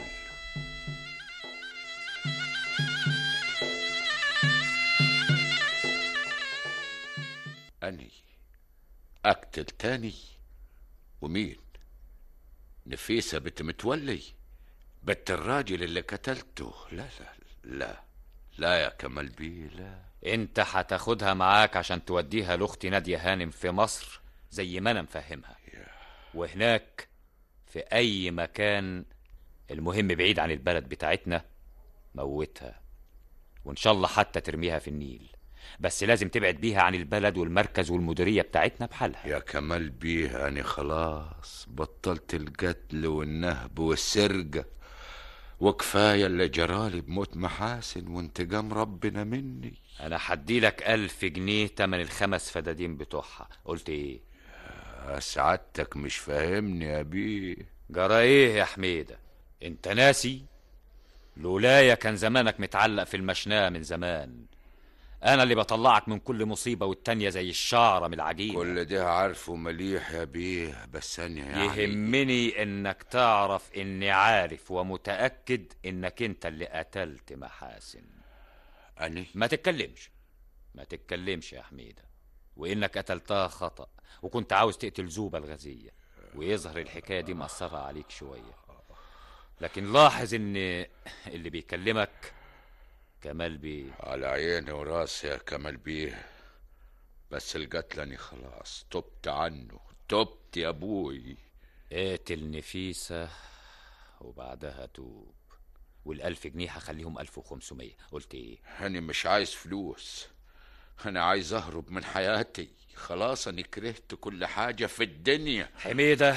أني أقتل تاني ومين نفيسة بنت متولي بنت الراجل اللي قتلته لا لا لا لا يا كمال بيه لا انت هتاخدها معاك عشان توديها لاختي نادية هانم في مصر زي ما انا مفهمها وهناك في اي مكان المهم بعيد عن البلد بتاعتنا موتها وان شاء الله حتى ترميها في النيل بس لازم تبعد بيها عن البلد والمركز والمديرية بتاعتنا بحالها يا كمال بيه أنا خلاص بطلت القتل والنهب والسرقة وكفاية اللي جرالي بموت محاسن وانتقام ربنا مني انا هديلك ألف جنيه تمن الخمس فدادين بتوعها قلت ايه سعادتك مش فاهمني يا بيه جرى ايه يا حميدة انت ناسي لولايا كان زمانك متعلق في المشناه من زمان انا اللي بطلعك من كل مصيبة والتانية زي الشعرة من العجين كل ده عارفه مليح يا بيه بس أنا يعني يهمني انك تعرف اني عارف ومتأكد انك انت اللي قتلت محاسن أني ما تتكلمش ما تتكلمش يا حميدة وانك قتلتها خطأ وكنت عاوز تقتل زوبة الغزية ويظهر الحكاية دي مأثرة عليك شوية لكن لاحظ ان اللي بيكلمك كمال بيه على عيني وراسي يا كمال بيه بس القتلني خلاص تبت عنه تبت يا ابوي قاتل نفيسة وبعدها توب والألف جنيه هخليهم ألف وخمسمية قلت ايه أنا مش عايز فلوس أنا عايز أهرب من حياتي خلاص أنا كرهت كل حاجة في الدنيا حميدة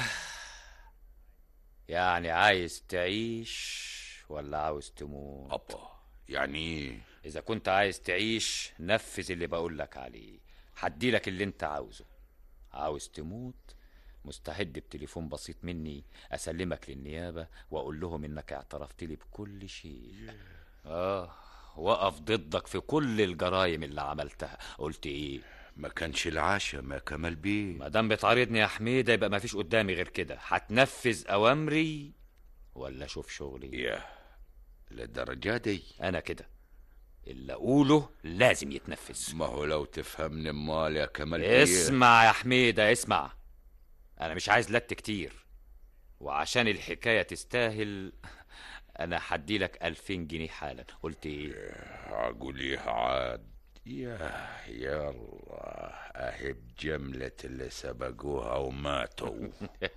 يعني عايز تعيش ولا عاوز تموت أبا يعني ايه إذا كنت عايز تعيش نفذ اللي بقولك عليه هديلك اللي انت عاوزه عاوز تموت مستعد بتليفون بسيط مني أسلمك للنيابة وأقول لهم إنك اعترفت لي بكل شيء آه وقف ضدك في كل الجرايم اللي عملتها قلت إيه ما كانش العشم يا كمال بيه ما دام بتعارضني يا حميدة يبقى ما فيش قدامي غير كده هتنفذ أوامري ولا شوف شغلي يا للدرجة دي أنا كده اللي أقوله لازم يتنفذ ما هو لو تفهمني امال يا كمال بيه اسمع يا حميدة اسمع أنا مش عايز لت كتير وعشان الحكاية تستاهل أنا هديلك ألفين جنيه حالا قلت إيه؟ عقول ايه عاد يا يلا اهي بجملة اللي سبقوها وماتوا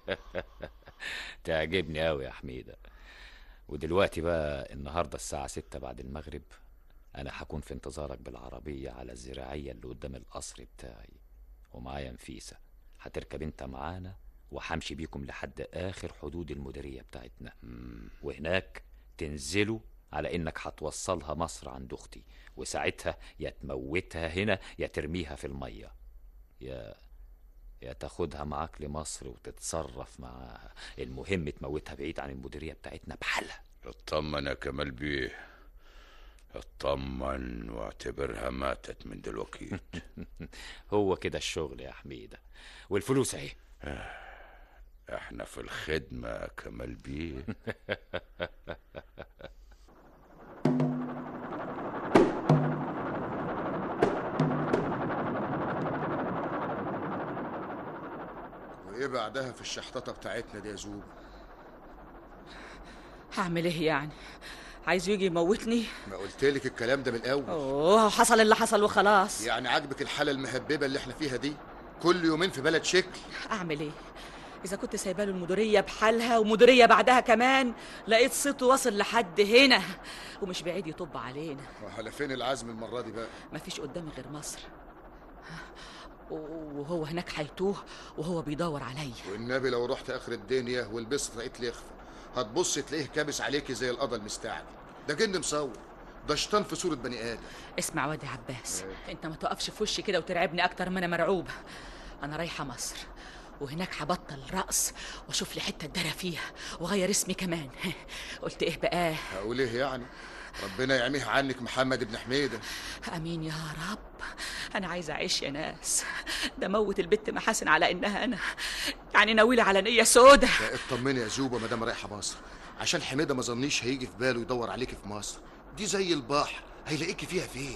تعجبني أوي يا حميدة ودلوقتي بقى النهاردة الساعة ستة بعد المغرب أنا هكون في انتظارك بالعربية على الزراعية اللي قدام القصر بتاعي ومعايا نفيسة هتركب انت معانا وهمشي بيكم لحد آخر حدود المديرية بتاعتنا وهناك تنزلوا على إنك هتوصلها مصر عند أختي وساعتها يا تموتها هنا يا ترميها في المية يا يا تاخدها معاك لمصر وتتصرف معاها المهم تموتها بعيد عن المديرية بتاعتنا بحالها اطمن يا كمال بيه اطمن واعتبرها ماتت من دلوقتي هو كده الشغل يا حميدة والفلوس اهي احنا في الخدمة يا كمال بيه وايه بعدها في الشحططه بتاعتنا دي يا زوب هعمل ايه يعني عايز يجي يموتني ما قلتلك الكلام ده من الاول اوه حصل اللي حصل وخلاص يعني عاجبك الحاله المهببه اللي احنا فيها دي كل يومين في بلد شكل اعمل ايه اذا كنت سايبه له المديريه بحالها ومديريه بعدها كمان لقيت صيته واصل لحد هنا ومش بعيد يطب علينا على فين العزم المره دي بقى مفيش قدامي غير مصر وهو هناك هيتوه وهو بيدور عليا والنبي لو رحت اخر الدنيا ولبست لقيت ليخفى هتبص تلاقيه كابس عليكي زي القضا المستعجل ده جن مصور ده شيطان في صوره بني ادم اسمع وادي عباس انت ما تقفش في وشي كده وترعبني اكتر ما انا مرعوبه انا رايحه مصر وهناك هبطل رقص واشوف لي حته اتدرى فيها واغير اسمي كمان قلت ايه بقى هقول ايه يعني ربنا يعميه عنك محمد ابن حميده امين يا رب انا عايزه اعيش يا ناس ده موت البت محاسن على انها انا يعني ناويلي على نيه سودة لا اطمني يا زوبه ما دام رايحه مصر عشان حميده ما ظنيش هيجي في باله يدور عليكي في مصر دي زي البحر هيلاقيكي فيها فين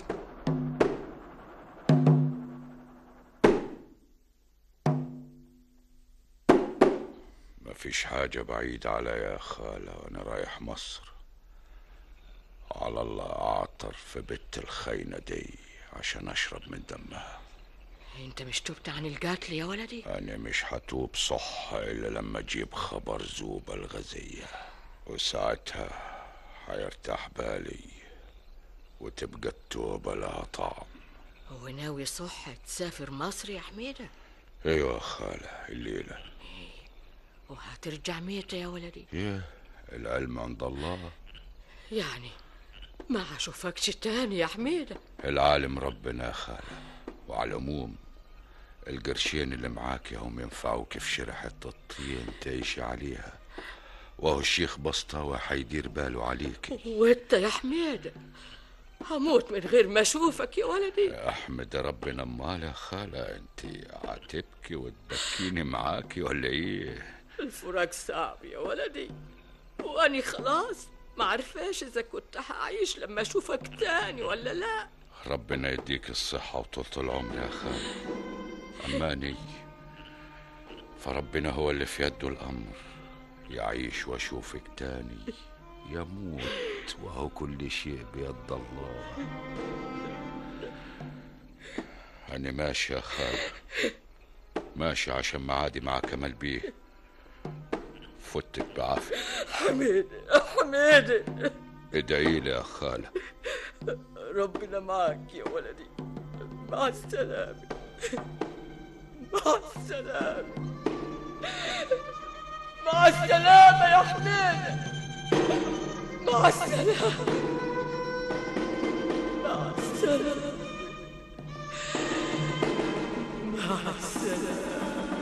مفيش حاجة بعيدة عليا يا خالة وأنا رايح مصر على الله أعطر في بنت الخاينة دي عشان أشرب من دمها انت مش تبت عن القتل يا ولدي أنا مش هتوب صح إلا لما أجيب خبر زوبة الغزية وساعتها هيرتاح بالي وتبقى التوبة لها طعم هو ناوي صح تسافر مصر يا حميدة أيوة يا خالة الليلة وهترجع ميتة يا ولدي إيه العلم عند الله يعني ما هشوفكش تاني يا حميدة العالم ربنا يا خالة وعلى العموم القرشين اللي معاك هم ينفعوك في شراء حتة طين تعيشي عليها وهو الشيخ بسطاوة حيدير باله عليك وانت يا حميدة هموت من غير ما اشوفك يا ولدي احمد ربنا امال يا خالة انت هتبكي وتبكيني معاكي ولا ايه الفراق صعب يا ولدي واني خلاص ما عرفاش اذا كنت هعيش لما اشوفك تاني ولا لا ربنا يديك الصحة وطولة العمر يا خالة أماني فربنا هو اللي في يده الأمر يعيش وأشوفك تاني يموت وهو كل شيء بيد الله أنا ماشي يا خالة ماشي عشان معادي مع كمال بيه فتك بعافية حميدة حميدة ادعي لي يا خالة ربنا معك يا ولدي مع السلامة مع السلامة مع السلامة يا حميدة مع السلامة مع السلامة مع السلامة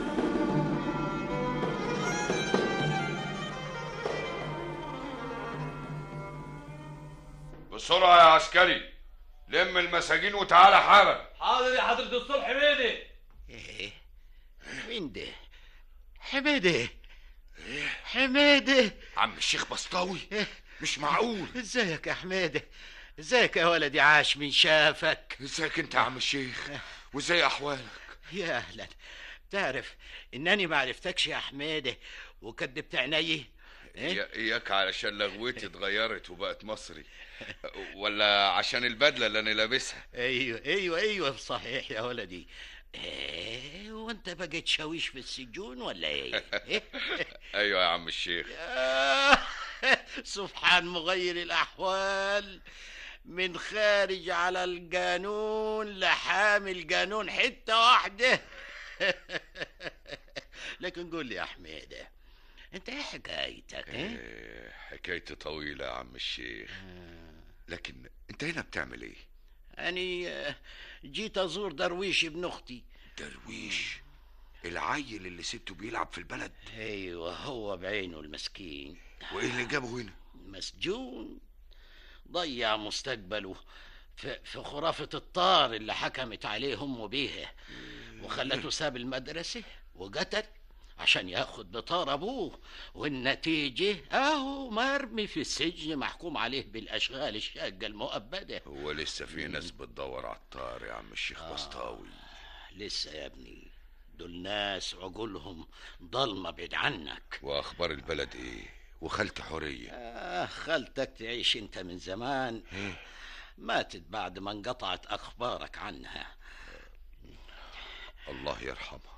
بسرعة يا عسكري لم المساجين وتعالى حالا حاضر يا حضرة الصلح حميدة ايه مين ده حميدة حميدة عم الشيخ بسطاوي مش معقول ازيك يا حميدة ازيك يا ولدي عاش من شافك ازيك انت يا عم الشيخ وازاي احوالك يا اهلا تعرف انني ما عرفتكش يا حميدة وكدبت عيني إيا- اياك علشان لغوتي اتغيرت وبقت مصري ولا عشان البدله اللي انا لابسها ايوه ايوه ايوه صحيح يا ولدي ايه وانت بقيت شاويش في السجون ولا ايه إيه؟ ايوه يا عم الشيخ آه، سبحان مغير الاحوال من خارج على القانون لحامي القانون حته واحده لكن قول لي يا حميده انت ايه حكايتك إيه؟ إيه، حكايتي طويله يا عم الشيخ لكن انت هنا بتعمل ايه اني آه، جيت ازور درويش ابن اختي درويش العيل اللي سبته بيلعب في البلد ايوه هو بعينه المسكين وايه اللي جابه هنا مسجون ضيع مستقبله في, في خرافة الطار اللي حكمت عليه أمه بيها وخلته ساب المدرسة وقتل عشان ياخد بطار أبوه والنتيجة أهو مرمي في السجن محكوم عليه بالأشغال الشاقة المؤبدة هو لسه في ناس بتدور على الطار يا عم الشيخ بسطاوي لسه يا ابني دول ناس عقولهم ضلمة بعيد عنك واخبار البلد ايه وخالتي حوريه آه خالتك تعيش انت من زمان ماتت بعد ما انقطعت اخبارك عنها الله يرحمها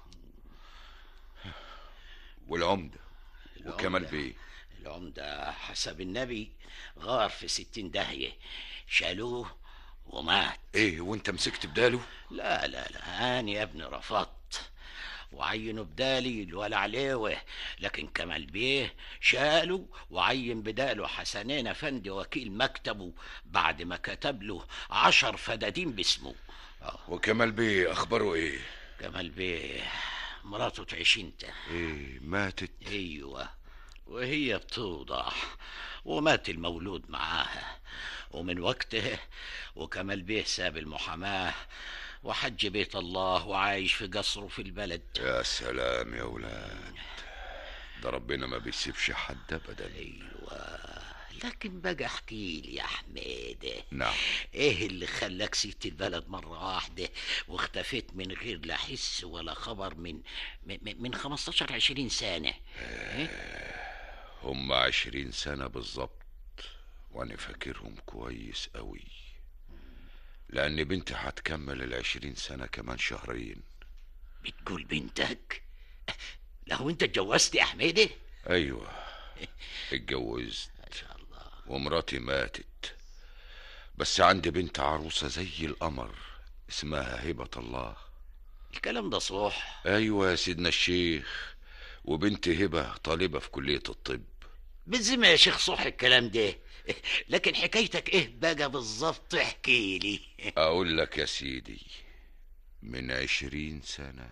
والعمده وكمال بيه العمدة حسب النبي غار في ستين داهية شالوه ومات ايه وانت مسكت بداله لا لا لا أنا يا ابني رفضت وعينوا بدالي الولا عليوه لكن كمال بيه شالوا وعين بداله حسنين افندي وكيل مكتبه بعد ما كتب له عشر فدادين باسمه وكمال بيه اخباره ايه كمال بيه مراته تعيش انت ايه ماتت ايوه وهي بتوضع ومات المولود معاها ومن وقته وكمال بيه ساب المحاماة وحج بيت الله وعايش في قصره في البلد يا سلام يا ولاد ده ربنا ما بيسيبش حد ابدا ايوه لكن بقى احكي لي يا حميدة نعم ايه اللي خلاك سبت البلد مرة واحدة واختفيت من غير لا حس ولا خبر من من, من 15 20 سنة إيه؟ هم عشرين سنة بالظبط وانا فاكرهم كويس قوي لان بنتي هتكمل العشرين سنة كمان شهرين بتقول بنتك لو انت اتجوزت يا حميدة ايوه اتجوزت ومراتي ماتت بس عندي بنت عروسة زي القمر اسمها هبة الله الكلام ده صح ايوه يا سيدنا الشيخ وبنتي هبة طالبة في كلية الطب بالذمة يا شيخ صح الكلام ده لكن حكايتك ايه بقى بالظبط احكي لي اقول لك يا سيدي من عشرين سنة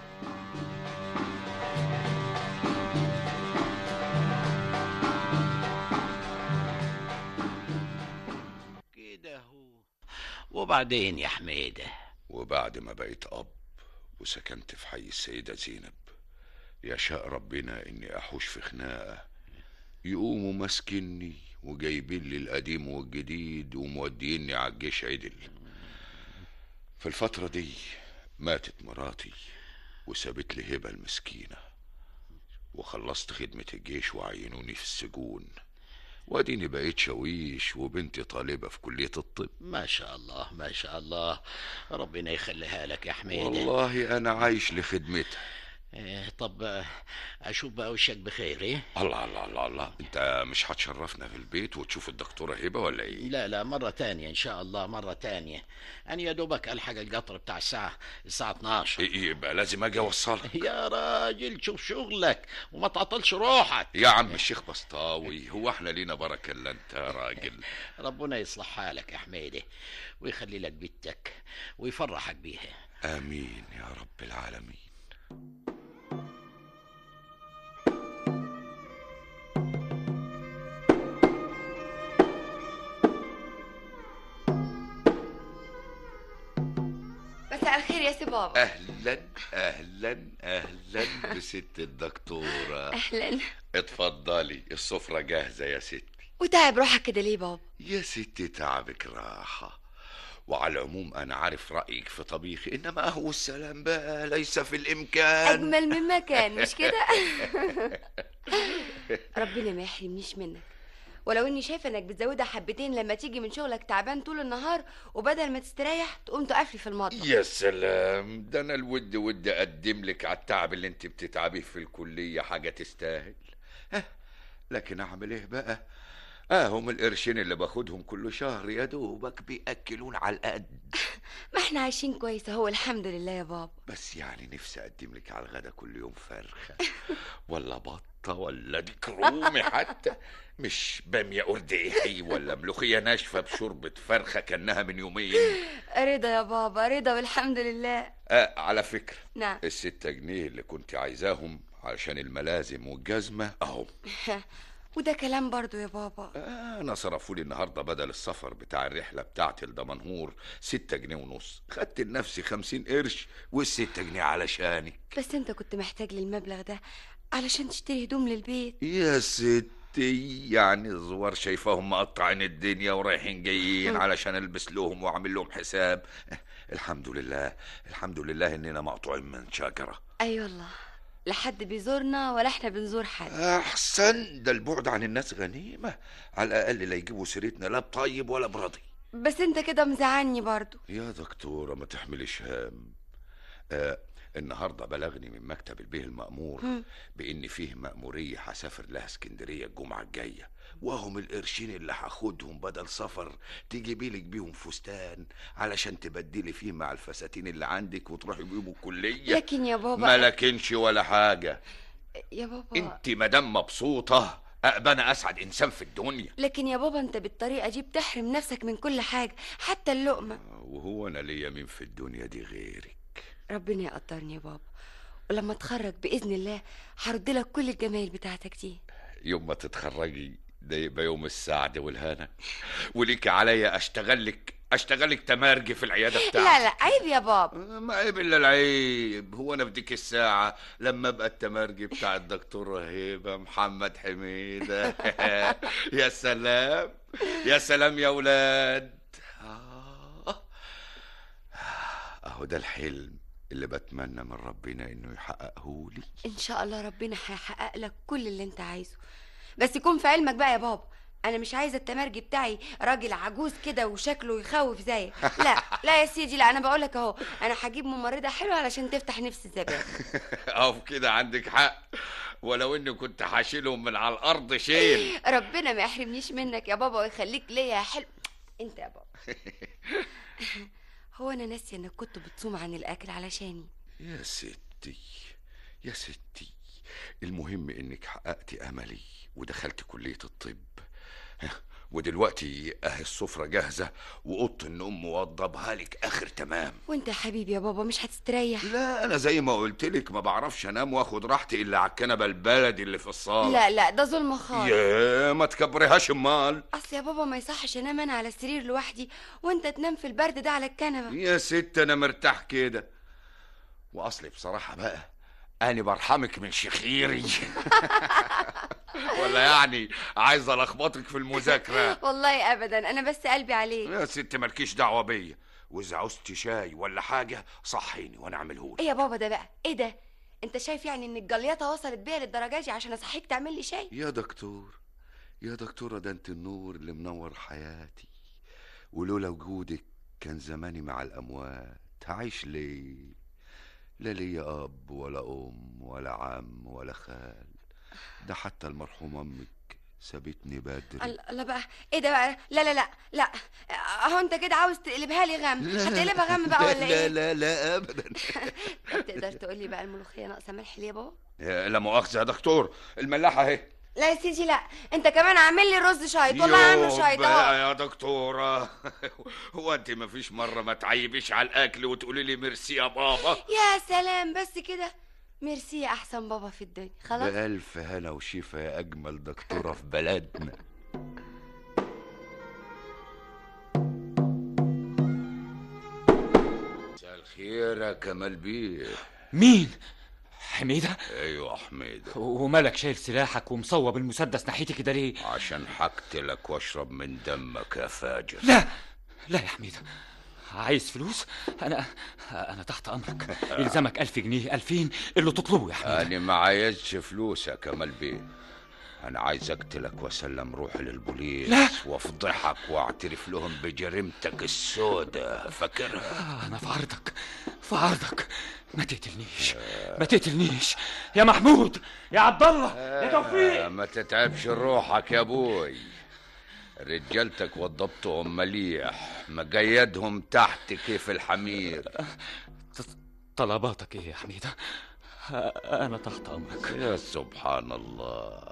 كده هو وبعدين يا حميدة وبعد ما بقيت أب وسكنت في حي السيدة زينب يشاء ربنا إني أحوش في خناقة يقوموا ماسكني وجايبين لي القديم والجديد وموديني على الجيش عدل في الفترة دي ماتت مراتي وسابت لي هبة المسكينة وخلصت خدمة الجيش وعينوني في السجون واديني بقيت شويش وبنتي طالبة في كلية الطب ما شاء الله ما شاء الله ربنا يخليها لك يا حميدة والله أنا عايش لخدمتها إيه طب آه، اشوف بقى وشك بخير ايه الله الله الله الله انت مش هتشرفنا في البيت وتشوف الدكتورة هبة ولا ايه لا لا مرة تانية ان شاء الله مرة تانية انا يا دوبك الحق القطر بتاع الساعة الساعة 12 إيه يبقى لازم اجي اوصلك يا راجل شوف شغلك وما تعطلش روحك يا عم الشيخ بسطاوي هو احنا لينا بركة الا انت يا راجل ربنا يصلح حالك يا حميدة ويخلي لك بنتك ويفرحك بيها امين يا رب العالمين مساء الخير يا سي بابا اهلا اهلا اهلا بست الدكتورة اهلا اتفضلي السفرة جاهزة يا ستي وتعب روحك كده ليه بابا يا ستي تعبك راحة وعلى العموم انا عارف رأيك في طبيخي انما هو السلام بقى ليس في الامكان اجمل مما كان مش كده ربنا ما يحرمنيش منك ولو اني شايفه انك بتزودها حبتين لما تيجي من شغلك تعبان طول النهار وبدل ما تستريح تقوم تقفلي في المطبخ يا سلام ده انا الود ود اقدم لك على التعب اللي انت بتتعبيه في الكلية حاجة تستاهل ها، لكن اعمل ايه بقى اهم القرشين اللي باخدهم كل شهر يا دوبك بياكلون على القد ما احنا عايشين كويس اهو الحمد لله يا بابا بس يعني نفسي اقدم لك على الغدا كل يوم فرخه ولا بطه ولا ديك رومي حتى مش باميه قرداحي ولا ملوخيه ناشفه بشوربه فرخه كانها من يومين رضا يا بابا رضا والحمد لله آه على فكره نعم الستة جنيه اللي كنت عايزاهم علشان الملازم والجزمه اهو وده كلام برضو يا بابا انا صرفوا لي النهارده بدل السفر بتاع الرحله بتاعتي لدمنهور ستة جنيه ونص خدت لنفسي خمسين قرش والستة جنيه علشانك بس انت كنت محتاج للمبلغ ده علشان تشتري هدوم للبيت يا ستي يعني الزوار شايفاهم مقطعين الدنيا ورايحين جايين مم. علشان البس لهم واعمل لهم حساب الحمد لله الحمد لله اننا مقطوعين من شجره اي والله لا حد بيزورنا ولا احنا بنزور حد احسن ده البعد عن الناس غنيمه على الاقل لا يجيبوا سيرتنا لا بطيب ولا برضي بس انت كده مزعلني برضو يا دكتورة ما تحمليش هام آه النهاردة بلغني من مكتب البيه المأمور مم. بإن فيه مأمورية هسافر لها اسكندرية الجمعة الجاية وهم القرشين اللي هاخدهم بدل سفر تجيبي لك بيهم فستان علشان تبدلي فيه مع الفساتين اللي عندك وتروحي بيهم الكلية لكن يا بابا ما لكنش ولا حاجة يا بابا انت مدام مبسوطة أبقى أسعد إنسان في الدنيا لكن يا بابا انت بالطريقه دي بتحرم نفسك من كل حاجه حتى اللقمه وهو أنا ليا مين في الدنيا دي غيرك ربنا يقدرني يا بابا ولما اتخرج باذن الله هرد لك كل الجمايل بتاعتك دي يوم ما تتخرجي ده يبقى يوم السعد والهنا وليك عليا اشتغلك اشتغلك تمارجي في العياده بتاعتي لا لا عيب يا بابا ما عيب الا العيب هو انا بديك الساعه لما ابقى التمارجي بتاع الدكتور هبه محمد حميده يا سلام يا سلام يا ولاد آه. اهو ده الحلم اللي بتمنى من ربنا انه يحققه لي ان شاء الله ربنا هيحقق لك كل اللي انت عايزه بس يكون في علمك بقى يا بابا انا مش عايزه التمرجي بتاعي راجل عجوز كده وشكله يخوف زيك لا لا يا سيدي لا انا بقول لك اهو انا هجيب ممرضه حلوه علشان تفتح نفس الزبائن اهو كده عندك حق ولو اني كنت هشيلهم من على الارض شيل ربنا ما يحرمنيش منك يا بابا ويخليك ليا يا حلو انت يا بابا هو انا ناسيه انك كنت بتصوم عن الاكل علشاني يا ستي يا ستي المهم انك حققتي املي ودخلت كلية الطب ودلوقتي اهي السفرة جاهزة واوضة النوم موضبها لك اخر تمام وانت يا حبيبي يا بابا مش هتستريح لا انا زي ما قلت لك ما بعرفش انام واخد راحتي الا على الكنبة البلدي اللي في الصالة لا لا ده ظلم خالص يا ما تكبريهاش امال اصل يا بابا ما يصحش انام انا على السرير لوحدي وانت تنام في البرد ده على الكنبه يا ست انا مرتاح كده واصلي بصراحة بقى انا برحمك من شخيري ولا يعني عايز الخبطك في المذاكرة والله ابدا انا بس قلبي عليك يا ست مالكيش دعوة بيا واذا عوزت شاي ولا حاجة صحيني وانا اعمله ايه يا بابا ده بقى ايه ده انت شايف يعني ان الجليطه وصلت بيا للدرجه دي عشان اصحيك تعمل لي شاي يا دكتور يا دكتورة ده انت النور اللي منور حياتي ولولا وجودك كان زماني مع الأموات هعيش ليه لا ليا أب ولا أم ولا عم ولا خال ده حتى المرحوم أمك سابتني بدري الله الله بقى ايه ده بقى لا لا لا لا اهو انت كده عاوز تقلبها لي غم هتقلبها غم بقى ولا لا ايه لا لا أبدا طب تقدر تقول لي بقى الملوخيه ناقصه ملح ليه يا بابا يا لا مؤاخذة يا دكتور الملاحة اهي لا يا سيدي لا انت كمان عامل لي رز شاي طلع عنه يوه شاي بقى ده يا دكتورة هو انت ما فيش مرة ما تعيبيش على الأكل وتقولي لي ميرسي يا بابا يا سلام بس كده ميرسي يا احسن بابا في الدنيا خلاص بألف هنا وشفا يا أجمل دكتورة في بلدنا مساء الخير يا كمال بيه مين حميدة ايوه حميدة ومالك شايل سلاحك ومصوب المسدس ناحيتي كده ليه عشان حقتلك واشرب من دمك يا فاجر لا لا يا حميدة عايز فلوس انا انا تحت امرك يلزمك ألف جنيه ألفين اللي تطلبه يا حميدة أنا ما عايزش فلوس يا كمال بيه أنا عايز أقتلك وأسلم روحي للبوليس لا. وأفضحك وأعترف لهم بجريمتك السوداء فاكرها انا في عرضك في عرضك ما تقتلنيش ما تقتلنيش يا محمود يا عبد الله يا توفيق آه، ما تتعبش روحك يا ابوي رجالتك وضبطهم مليح مقيدهم تحت كيف الحمير طلباتك ايه يا حميدة انا تحت امرك يا سبحان الله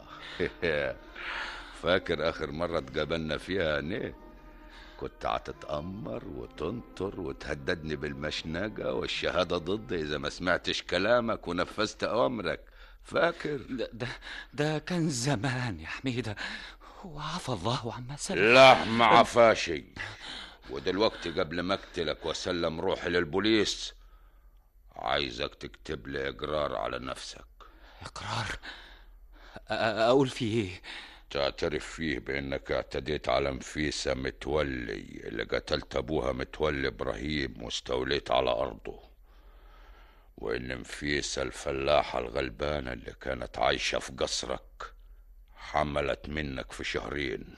فاكر اخر مرة اتقابلنا فيها نه كنت هتتأمر وتنطر وتهددني بالمشنقة والشهادة ضدي إذا ما سمعتش كلامك ونفذت أمرك فاكر ده, ده ده كان زمان يا حميدة وعفى الله عما سلف لا ما عفاشي ودلوقتي قبل ما اقتلك واسلم روحي للبوليس عايزك تكتب لي اقرار على نفسك اقرار اقول فيه ايه تعترف فيه بانك اعتديت على نفيسة متولي اللي قتلت ابوها متولي ابراهيم واستوليت على ارضه وان نفيسة الفلاحة الغلبانة اللي كانت عايشة في قصرك حملت منك في شهرين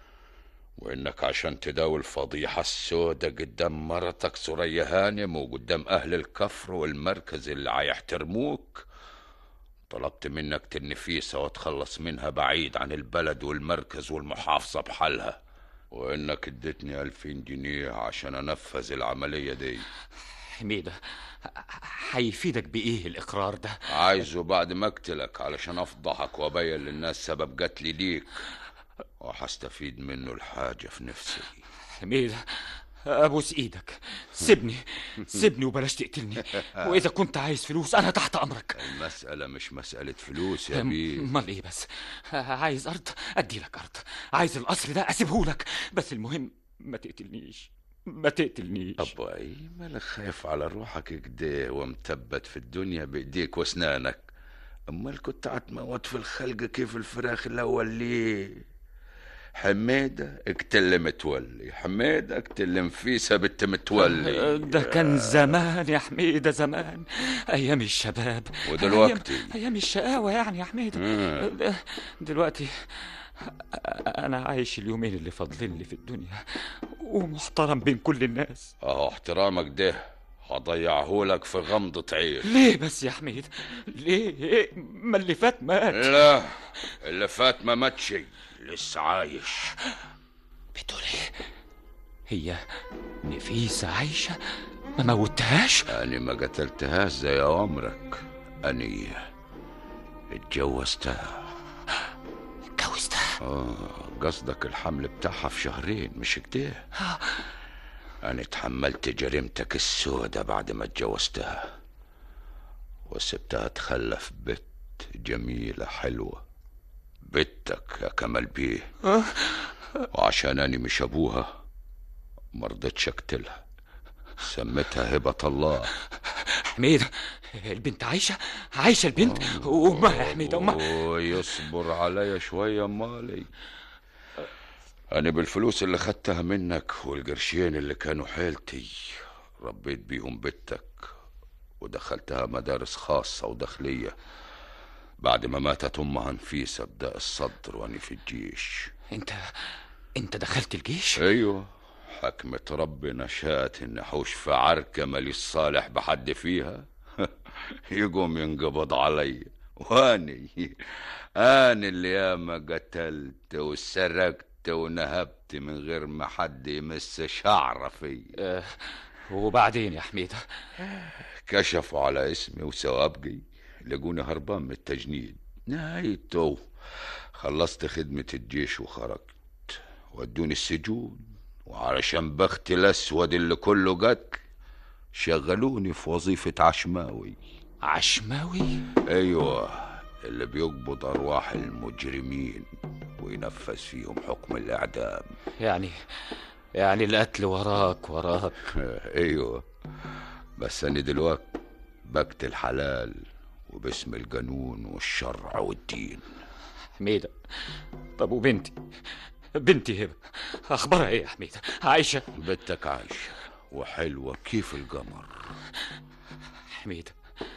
وانك عشان تداوي الفضيحة السودة قدام مرتك سوريا هانم وقدام اهل الكفر والمركز اللي هيحترموك طلبت منك تنفيسة وتخلص منها بعيد عن البلد والمركز والمحافظة بحالها وانك اديتني ألفين جنيه عشان انفذ العملية دي حميدة هيفيدك بإيه الإقرار ده؟ عايزه بعد ما اقتلك علشان افضحك وابين للناس سبب قتلي ليك وهستفيد منه الحاجة في نفسي حميدة أبوس إيدك سيبني سيبني وبلاش تقتلني وإذا كنت عايز فلوس أنا تحت أمرك المسألة مش مسألة فلوس يا بيه أمال إيه بس عايز أرض أدي لك أرض عايز القصر ده أسيبهولك بس المهم ما تقتلنيش ما تقتلنيش أبا أي مالك خايف على روحك كده ومثبت في الدنيا بإيديك وأسنانك أمال كنت هتموت في الخلق كيف الفراخ الأول ليه حميدة اقتل متولي حميدة اقتل نفيسة بنت متولي ده كان زمان يا حميدة زمان أيام الشباب ودلوقتي؟ أيام, أيام الشقاوة يعني يا حميدة مم. دلوقتي أنا عايش اليومين اللي فاضلين لي في الدنيا ومحترم بين كل الناس اهو احترامك ده هضيعهولك في غمضة عين ليه بس يا حميد ليه إيه؟ ما اللي فات مات لا اللي فات ما ماتش لسه عايش بتقول ايه هي نفيسة عايشة ما موتهاش أنا ما قتلتهاش زي أوامرك أني اتجوزتها اتجوزتها؟ آه قصدك الحمل بتاعها في شهرين مش كده؟ أنا اتحملت جريمتك السودة بعد ما اتجوزتها وسبتها تخلف بنت جميلة حلوة بنتك يا كمال بيه وعشان أنا مش أبوها مرضتش أقتلها سميتها هبة الله حميد البنت عايشة عايشة البنت وما يا حميد وما يصبر عليا شوية مالي أنا بالفلوس اللي خدتها منك والقرشين اللي كانوا حيلتي ربيت بيهم بنتك ودخلتها مدارس خاصة وداخلية بعد ما ماتت أمها نفيسة بداء الصدر وأنا في الجيش انت انت دخلت الجيش أيوة حكمة ربنا شاءت إن أحوش في عركة ماليش صالح بحد فيها يقوم ينقبض علي واني أنا اللي ياما قتلت وسرقت ونهبت من غير ما حد يمس شعر في أه وبعدين يا حميدة كشفوا على اسمي وثوابجي لقوني هربان من التجنيد نهايته خلصت خدمة الجيش وخرجت ودوني السجون وعلشان بختي الأسود اللي كله قتل شغلوني في وظيفة عشماوي عشماوي؟ أيوة اللي بيقبض أرواح المجرمين وينفذ فيهم حكم الإعدام يعني يعني القتل وراك وراك أيوة بس أنا دلوقتي بقتل حلال وباسم القانون والشرع والدين حميدة طب وبنتي بنتي هبة أخبارها إيه يا حميدة عايشة بنتك عايشة وحلوة كيف القمر حميدة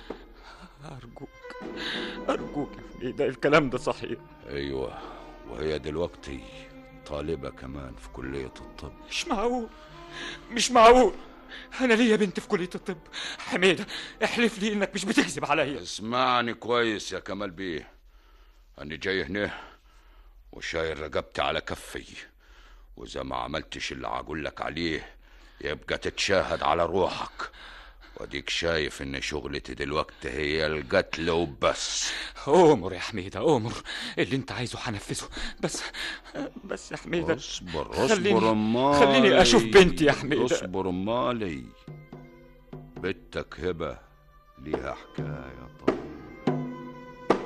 أرجوك أرجوك يا حميدة الكلام ده صحيح أيوة وهي دلوقتي طالبة كمان في كلية الطب مش معقول مش معقول أنا ليا بنت في كلية الطب حميدة احلف لي إنك مش بتكذب عليا اسمعني كويس يا كمال بيه أنا جاي هنا وشايل رقبتي على كفي وإذا ما عملتش اللي هقول لك عليه يبقى تتشاهد على روحك واديك شايف ان شغلتي دلوقتي هي القتل وبس أمر يا حميدة أمر اللي أنت عايزه هنفذه بس بس يا حميدة اصبر خليني- اصبر امالي خليني أشوف بنتي يا حميدة اصبر امالي بنتك هبة ليها حكاية طويلة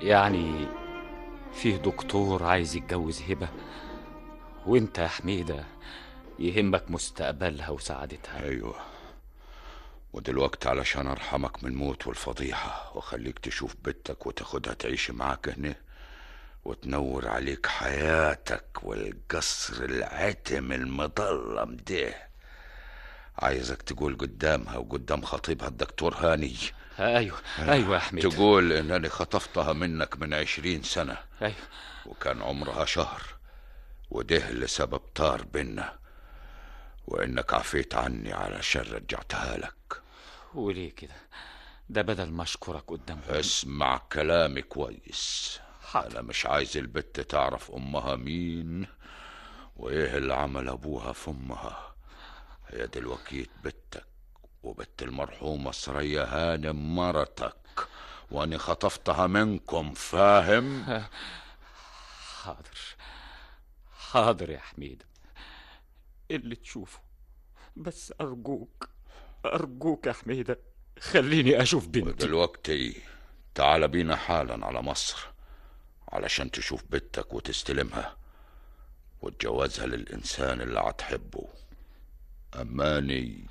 يعني فيه دكتور عايز يتجوز هبة وانت يا حميدة يهمك مستقبلها وسعادتها ايوه ودلوقتي علشان ارحمك من الموت والفضيحة واخليك تشوف بنتك وتاخدها تعيش معاك هنا وتنور عليك حياتك والقصر العتم المظلم ده عايزك تقول قدامها وقدام خطيبها الدكتور هاني ايوه ايوه يا حميدة تقول انني خطفتها منك من عشرين سنة ايوه وكان عمرها شهر وده اللي سبب طار بينا وانك عفيت عني علشان رجعتها لك وليه كده ده بدل ما اشكرك قدامهم اسمع كلامي كويس انا مش عايز البت تعرف امها مين وايه اللي عمل ابوها في امها هي دلوقتي بنتك وبنت المرحومة سرية هانم مرتك واني خطفتها منكم فاهم حاضر حاضر يا حميدة اللي تشوفه بس أرجوك أرجوك يا حميدة خليني أشوف بنتي دلوقتي تعال بينا حالا على مصر علشان تشوف بنتك وتستلمها وتجوزها للإنسان اللي هتحبه أماني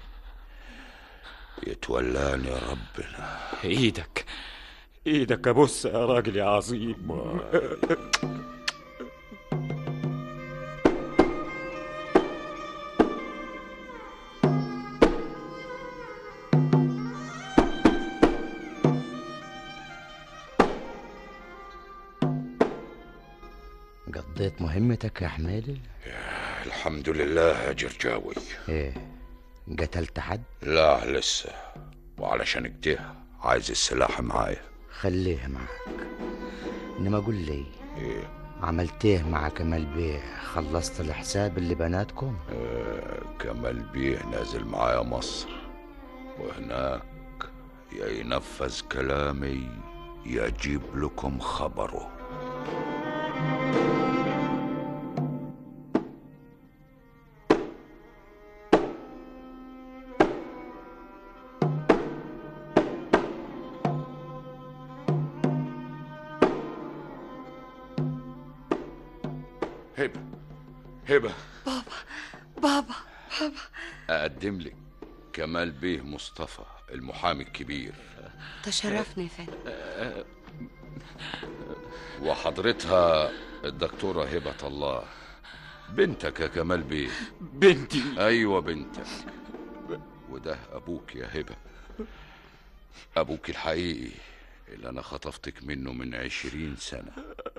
يتولاني ربنا إيدك إيدك أبص يا راجل يا عظيم قضيت مهمتك يا حميدة الحمد لله يا جرجاوي ايه قتلت حد لا لسه وعلشان كده عايز السلاح معايا خليه معك انما قول لي ايه عملت ايه مع كمال بيه خلصت الحساب اللي بناتكم آه كمال بيه نازل معايا مصر وهناك يا ينفذ كلامي يا اجيب لكم خبره هبة هبة بابا بابا بابا أقدم لك كمال بيه مصطفى المحامي الكبير تشرفني يا فندم وحضرتها الدكتورة هبة الله بنتك يا كمال بيه بنتي أيوة بنتك وده أبوك يا هبة أبوك الحقيقي اللي أنا خطفتك منه من عشرين سنة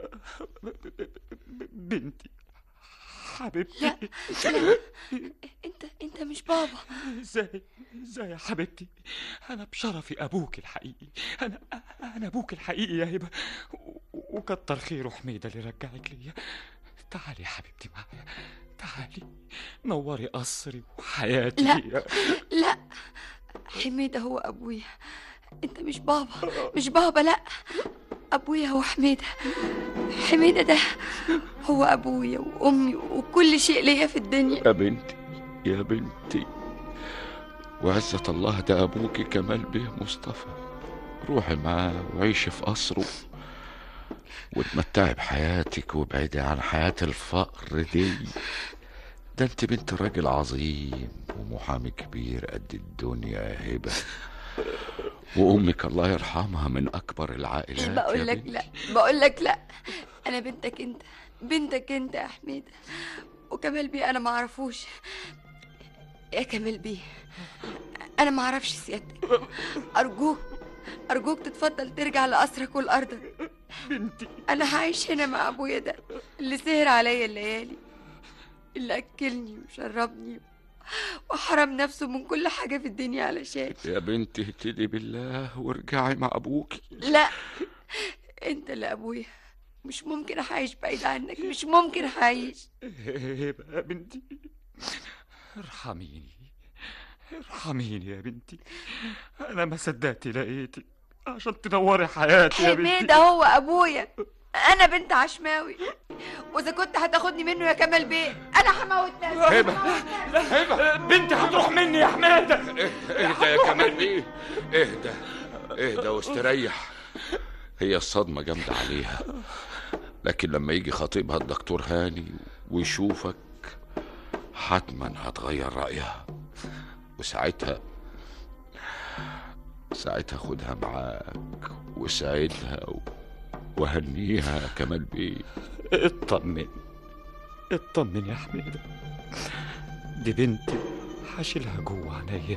بنتي حبيبتي لا لا انت انت مش بابا ازاي ازاي يا حبيبتي انا بشرفي ابوك الحقيقي انا انا ابوك الحقيقي يا هبه و- وكتر خيره حميده اللي رجعك ليا تعالي يا حبيبتي معايا تعالي نوري قصري وحياتي لا لا حميدة هو أبويا أنت مش بابا مش بابا لا أبويا هو حميدة حميدة ده هو أبويا وأمي وكل شيء ليا في الدنيا يا بنتي يا بنتي وعزة الله ده أبوك كمال بيه مصطفى روحي معاه وعيشي في قصره وتمتعي بحياتك وابعدي عن حياة الفقر دي ده انت بنت راجل عظيم ومحامي كبير قد الدنيا يا هبة وأمك الله يرحمها من أكبر العائلات يا بقول لك بنتي. لا بقول لك لا أنا بنتك أنت بنتك أنت يا حميدة وكمال بيه أنا ما أعرفوش يا كمال بيه أنا ما أعرفش سيادتك أرجوك أرجوك تتفضل ترجع لقصرك والأرضك بنتي أنا هعيش هنا مع أبويا ده اللي سهر عليا الليالي اللي أكلني وشربني وحرم نفسه من كل حاجة في الدنيا علشان يا بنتي اهتدي بالله وارجعي مع أبوك لا انت اللي ابويا مش ممكن اعيش بعيد عنك مش ممكن اعيش هبه يا بنتي ارحميني ارحميني يا بنتي انا ما صدقت لقيتك عشان تنوري حياتي يا بنتي حميدة هو ابويا انا بنت عشماوي واذا كنت هتاخدني منه يا كمال بيه انا هموت نفسي هبة هبه بنتي هتروح مني يا حماده اهدى يا كمال بيه اهدى اهدى واستريح هي الصدمة جامدة عليها لكن لما يجي خطيبها الدكتور هاني ويشوفك حتما هتغير رأيها وساعتها ساعتها خدها معاك وساعدها و- وهنيها يا كمال بيه اطمن اطمن يا حميدة دي بنتي هشيلها جوه عينيا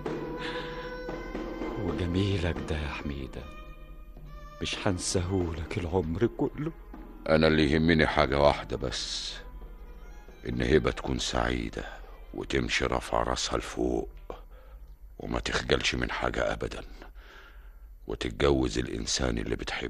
وجميلك ده يا حميدة مش هنساهولك العمر كله أنا اللي يهمني حاجة واحدة بس إن هبة تكون سعيدة وتمشي رافعة راسها لفوق وما تخجلش من حاجة أبدا وتتجوز الإنسان اللي بتحبه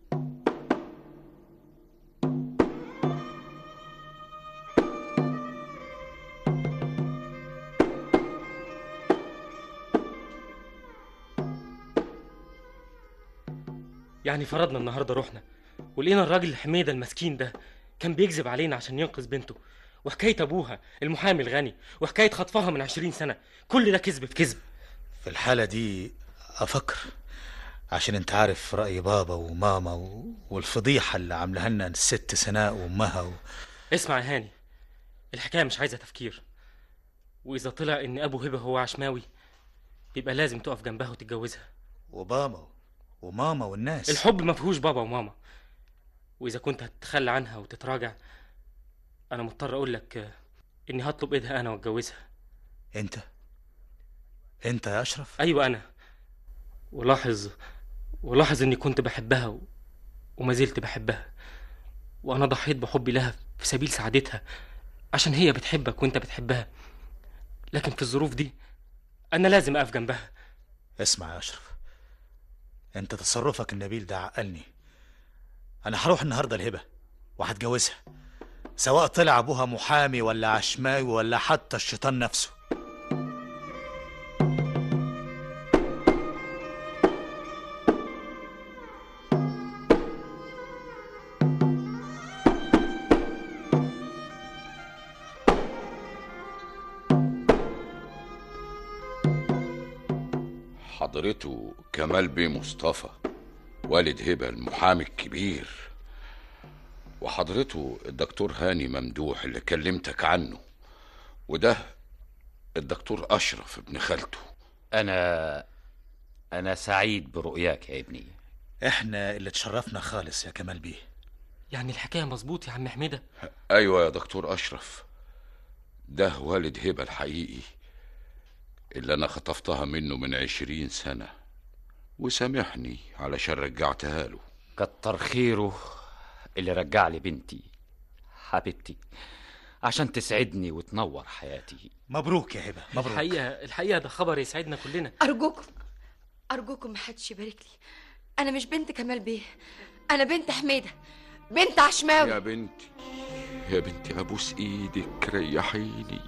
يعني فرضنا النهارده رحنا ولقينا الراجل حميده المسكين ده كان بيكذب علينا عشان ينقذ بنته وحكايه ابوها المحامي الغني وحكايه خطفها من عشرين سنه كل ده كذب في كذب في الحالة دي أفكر عشان انت عارف رأي بابا وماما و... والفضيحة اللي عاملاها لنا الست سناء وأمها و... اسمع يا هاني الحكايه مش عايزه تفكير واذا طلع ان ابو هبه هو عشماوي يبقى لازم تقف جنبها وتتجوزها وبابا وماما والناس الحب ما فيهوش بابا وماما واذا كنت هتتخلى عنها وتتراجع انا مضطر اقول لك آه، اني هطلب ايدها انا واتجوزها انت انت يا أشرف ايوه انا ولاحظ ولاحظ اني كنت بحبها و... وما زلت بحبها وانا ضحيت بحبي لها في سبيل سعادتها عشان هي بتحبك وانت بتحبها لكن في الظروف دي انا لازم اقف جنبها اسمع يا أشرف انت تصرفك النبيل ده عقلني أنا هروح النهاردة الهبة وهتجوزها سواء طلع أبوها محامي ولا عشماوي ولا حتى الشيطان نفسه حضرته كمال بيه مصطفى والد هبة المحامي الكبير وحضرته الدكتور هاني ممدوح اللي كلمتك عنه وده الدكتور أشرف ابن خالته أنا أنا سعيد برؤياك يا ابني احنا اللي تشرفنا خالص يا كمال بيه يعني الحكايه مظبوط يا عم حميده أيوة يا دكتور أشرف ده والد هبة الحقيقي اللي أنا خطفتها منه من عشرين سنة وسامحني علشان رجعتها له كتر خيره اللي رجع لي بنتي حبيبتي عشان تسعدني وتنور حياتي مبروك يا هبة مبروك الحقيقه الحقيقه ده خبر يسعدنا كلنا أرجوكم أرجوكم محدش يبارك لي أنا مش بنت كمال بيه أنا بنت حميدة بنت عشماوي يا بنتي يا بنتي ابوس ايدك ريحيني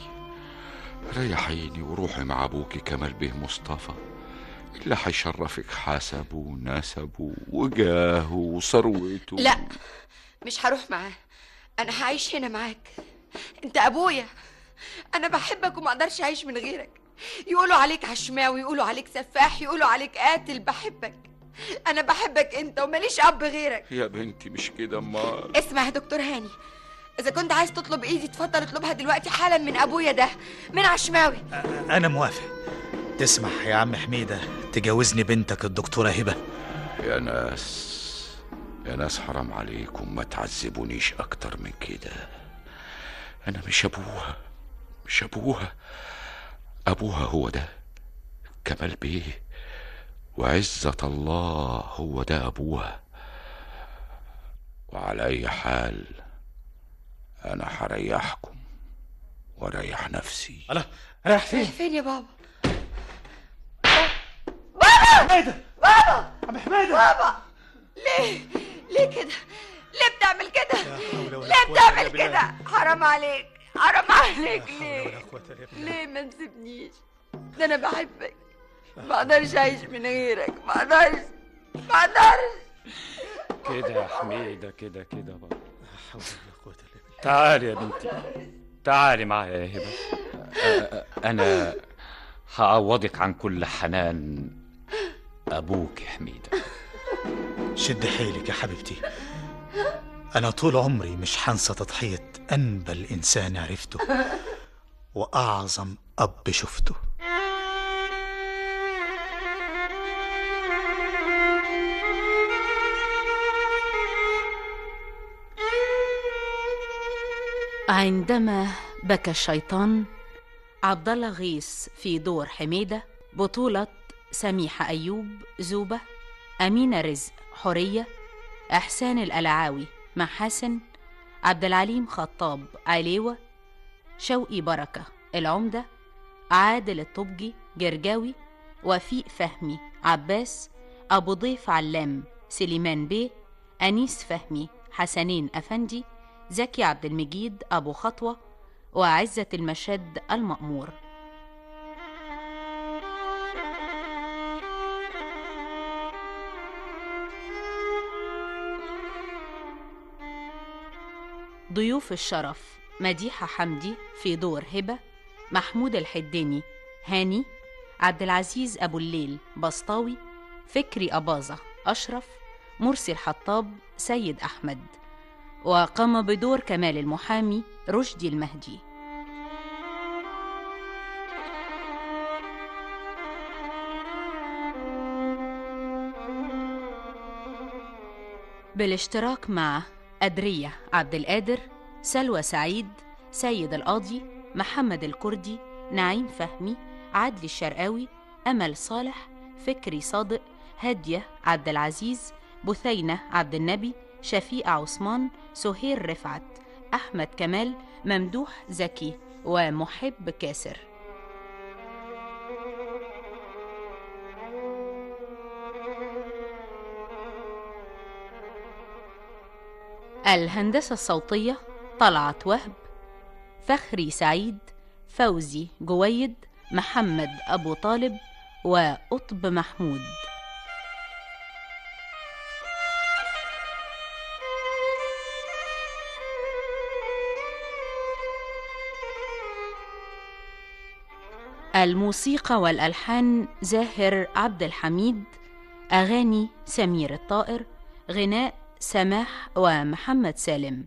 ريحيني وروحي مع ابوكي كمال بيه مصطفى اللي هيشرفك حسبه ونسبه وجاهه وثروته لا مش هروح معاه أنا هعيش هنا معاك أنت أبويا أنا بحبك وما أقدرش أعيش من غيرك يقولوا عليك عشماوي يقولوا عليك سفاح يقولوا عليك قاتل بحبك أنا بحبك أنت وماليش أب غيرك يا بنتي مش كده امال اسمع يا دكتور هاني إذا كنت عايز تطلب إيدي اتفضل اطلبها دلوقتي حالا من أبويا ده من عشماوي أنا موافق تسمح يا عم حميدة تجوزني بنتك الدكتورة هبة يا ناس يا ناس حرام عليكم ما تعذبونيش اكتر من كده انا مش ابوها مش ابوها ابوها هو ده كمال بيه وعزة الله هو ده ابوها وعلى اي حال انا هريحكم واريح نفسي الله رايح فين فين يا بابا حميدة بابا عم حميدة بابا ليه ليه كده ليه بتعمل كده حول ولا ليه قوة بتعمل إلا بالله. كده حرام عليك حرام عليك ليه ليه ما تسيبنيش ده انا بحبك ما اقدرش اعيش من غيرك ما اقدرش ما اقدرش كده يا حميدة كده كده بقى تعالي يا بنتي تعالي معايا يا هبة أ- أ- أنا هعوضك عن كل حنان أبوك يا حميدة شد حيلك يا حبيبتي أنا طول عمري مش هنسى تضحية أنبل إنسان عرفته وأعظم أب شفته عندما بكى الشيطان عبد الله غيث في دور حميدة بطولة سميحة أيوب زوبة أمينة رزق حورية إحسان الألعاوي محاسن عبد العليم خطاب عليوة شوقي بركة العمدة عادل الطبجي جرجاوي وفيق فهمي عباس أبو ضيف علام سليمان بيه أنيس فهمي حسنين أفندي زكي عبد المجيد أبو خطوة وعزة المشد المأمور ضيوف الشرف مديحة حمدي في دور هبة محمود الحداني هاني عبد العزيز أبو الليل بسطاوي فكري أباظة أشرف مرسي الحطاب سيد أحمد وقام بدور كمال المحامي رشدي المهدي بالاشتراك مع أدرية عبد القادر سلوى سعيد سيد القاضي محمد الكردي نعيم فهمي عدلي الشرقاوي أمل صالح فكري صادق هادية عبد العزيز بثينة عبد النبي شفيقة عثمان سهير رفعت أحمد كمال ممدوح زكي ومحب كاسر الهندسة الصوتية طلعت وهب فخري سعيد فوزي جويد محمد أبو طالب وقطب محمود الموسيقى والألحان زاهر عبد الحميد أغاني سمير الطائر غناء سماح ومحمد سالم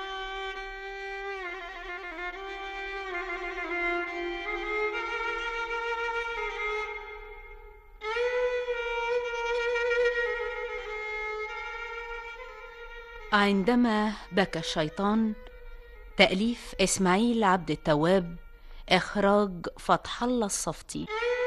عندما بكى الشيطان تأليف إسماعيل عبد التواب إخراج فتح الله الصفتي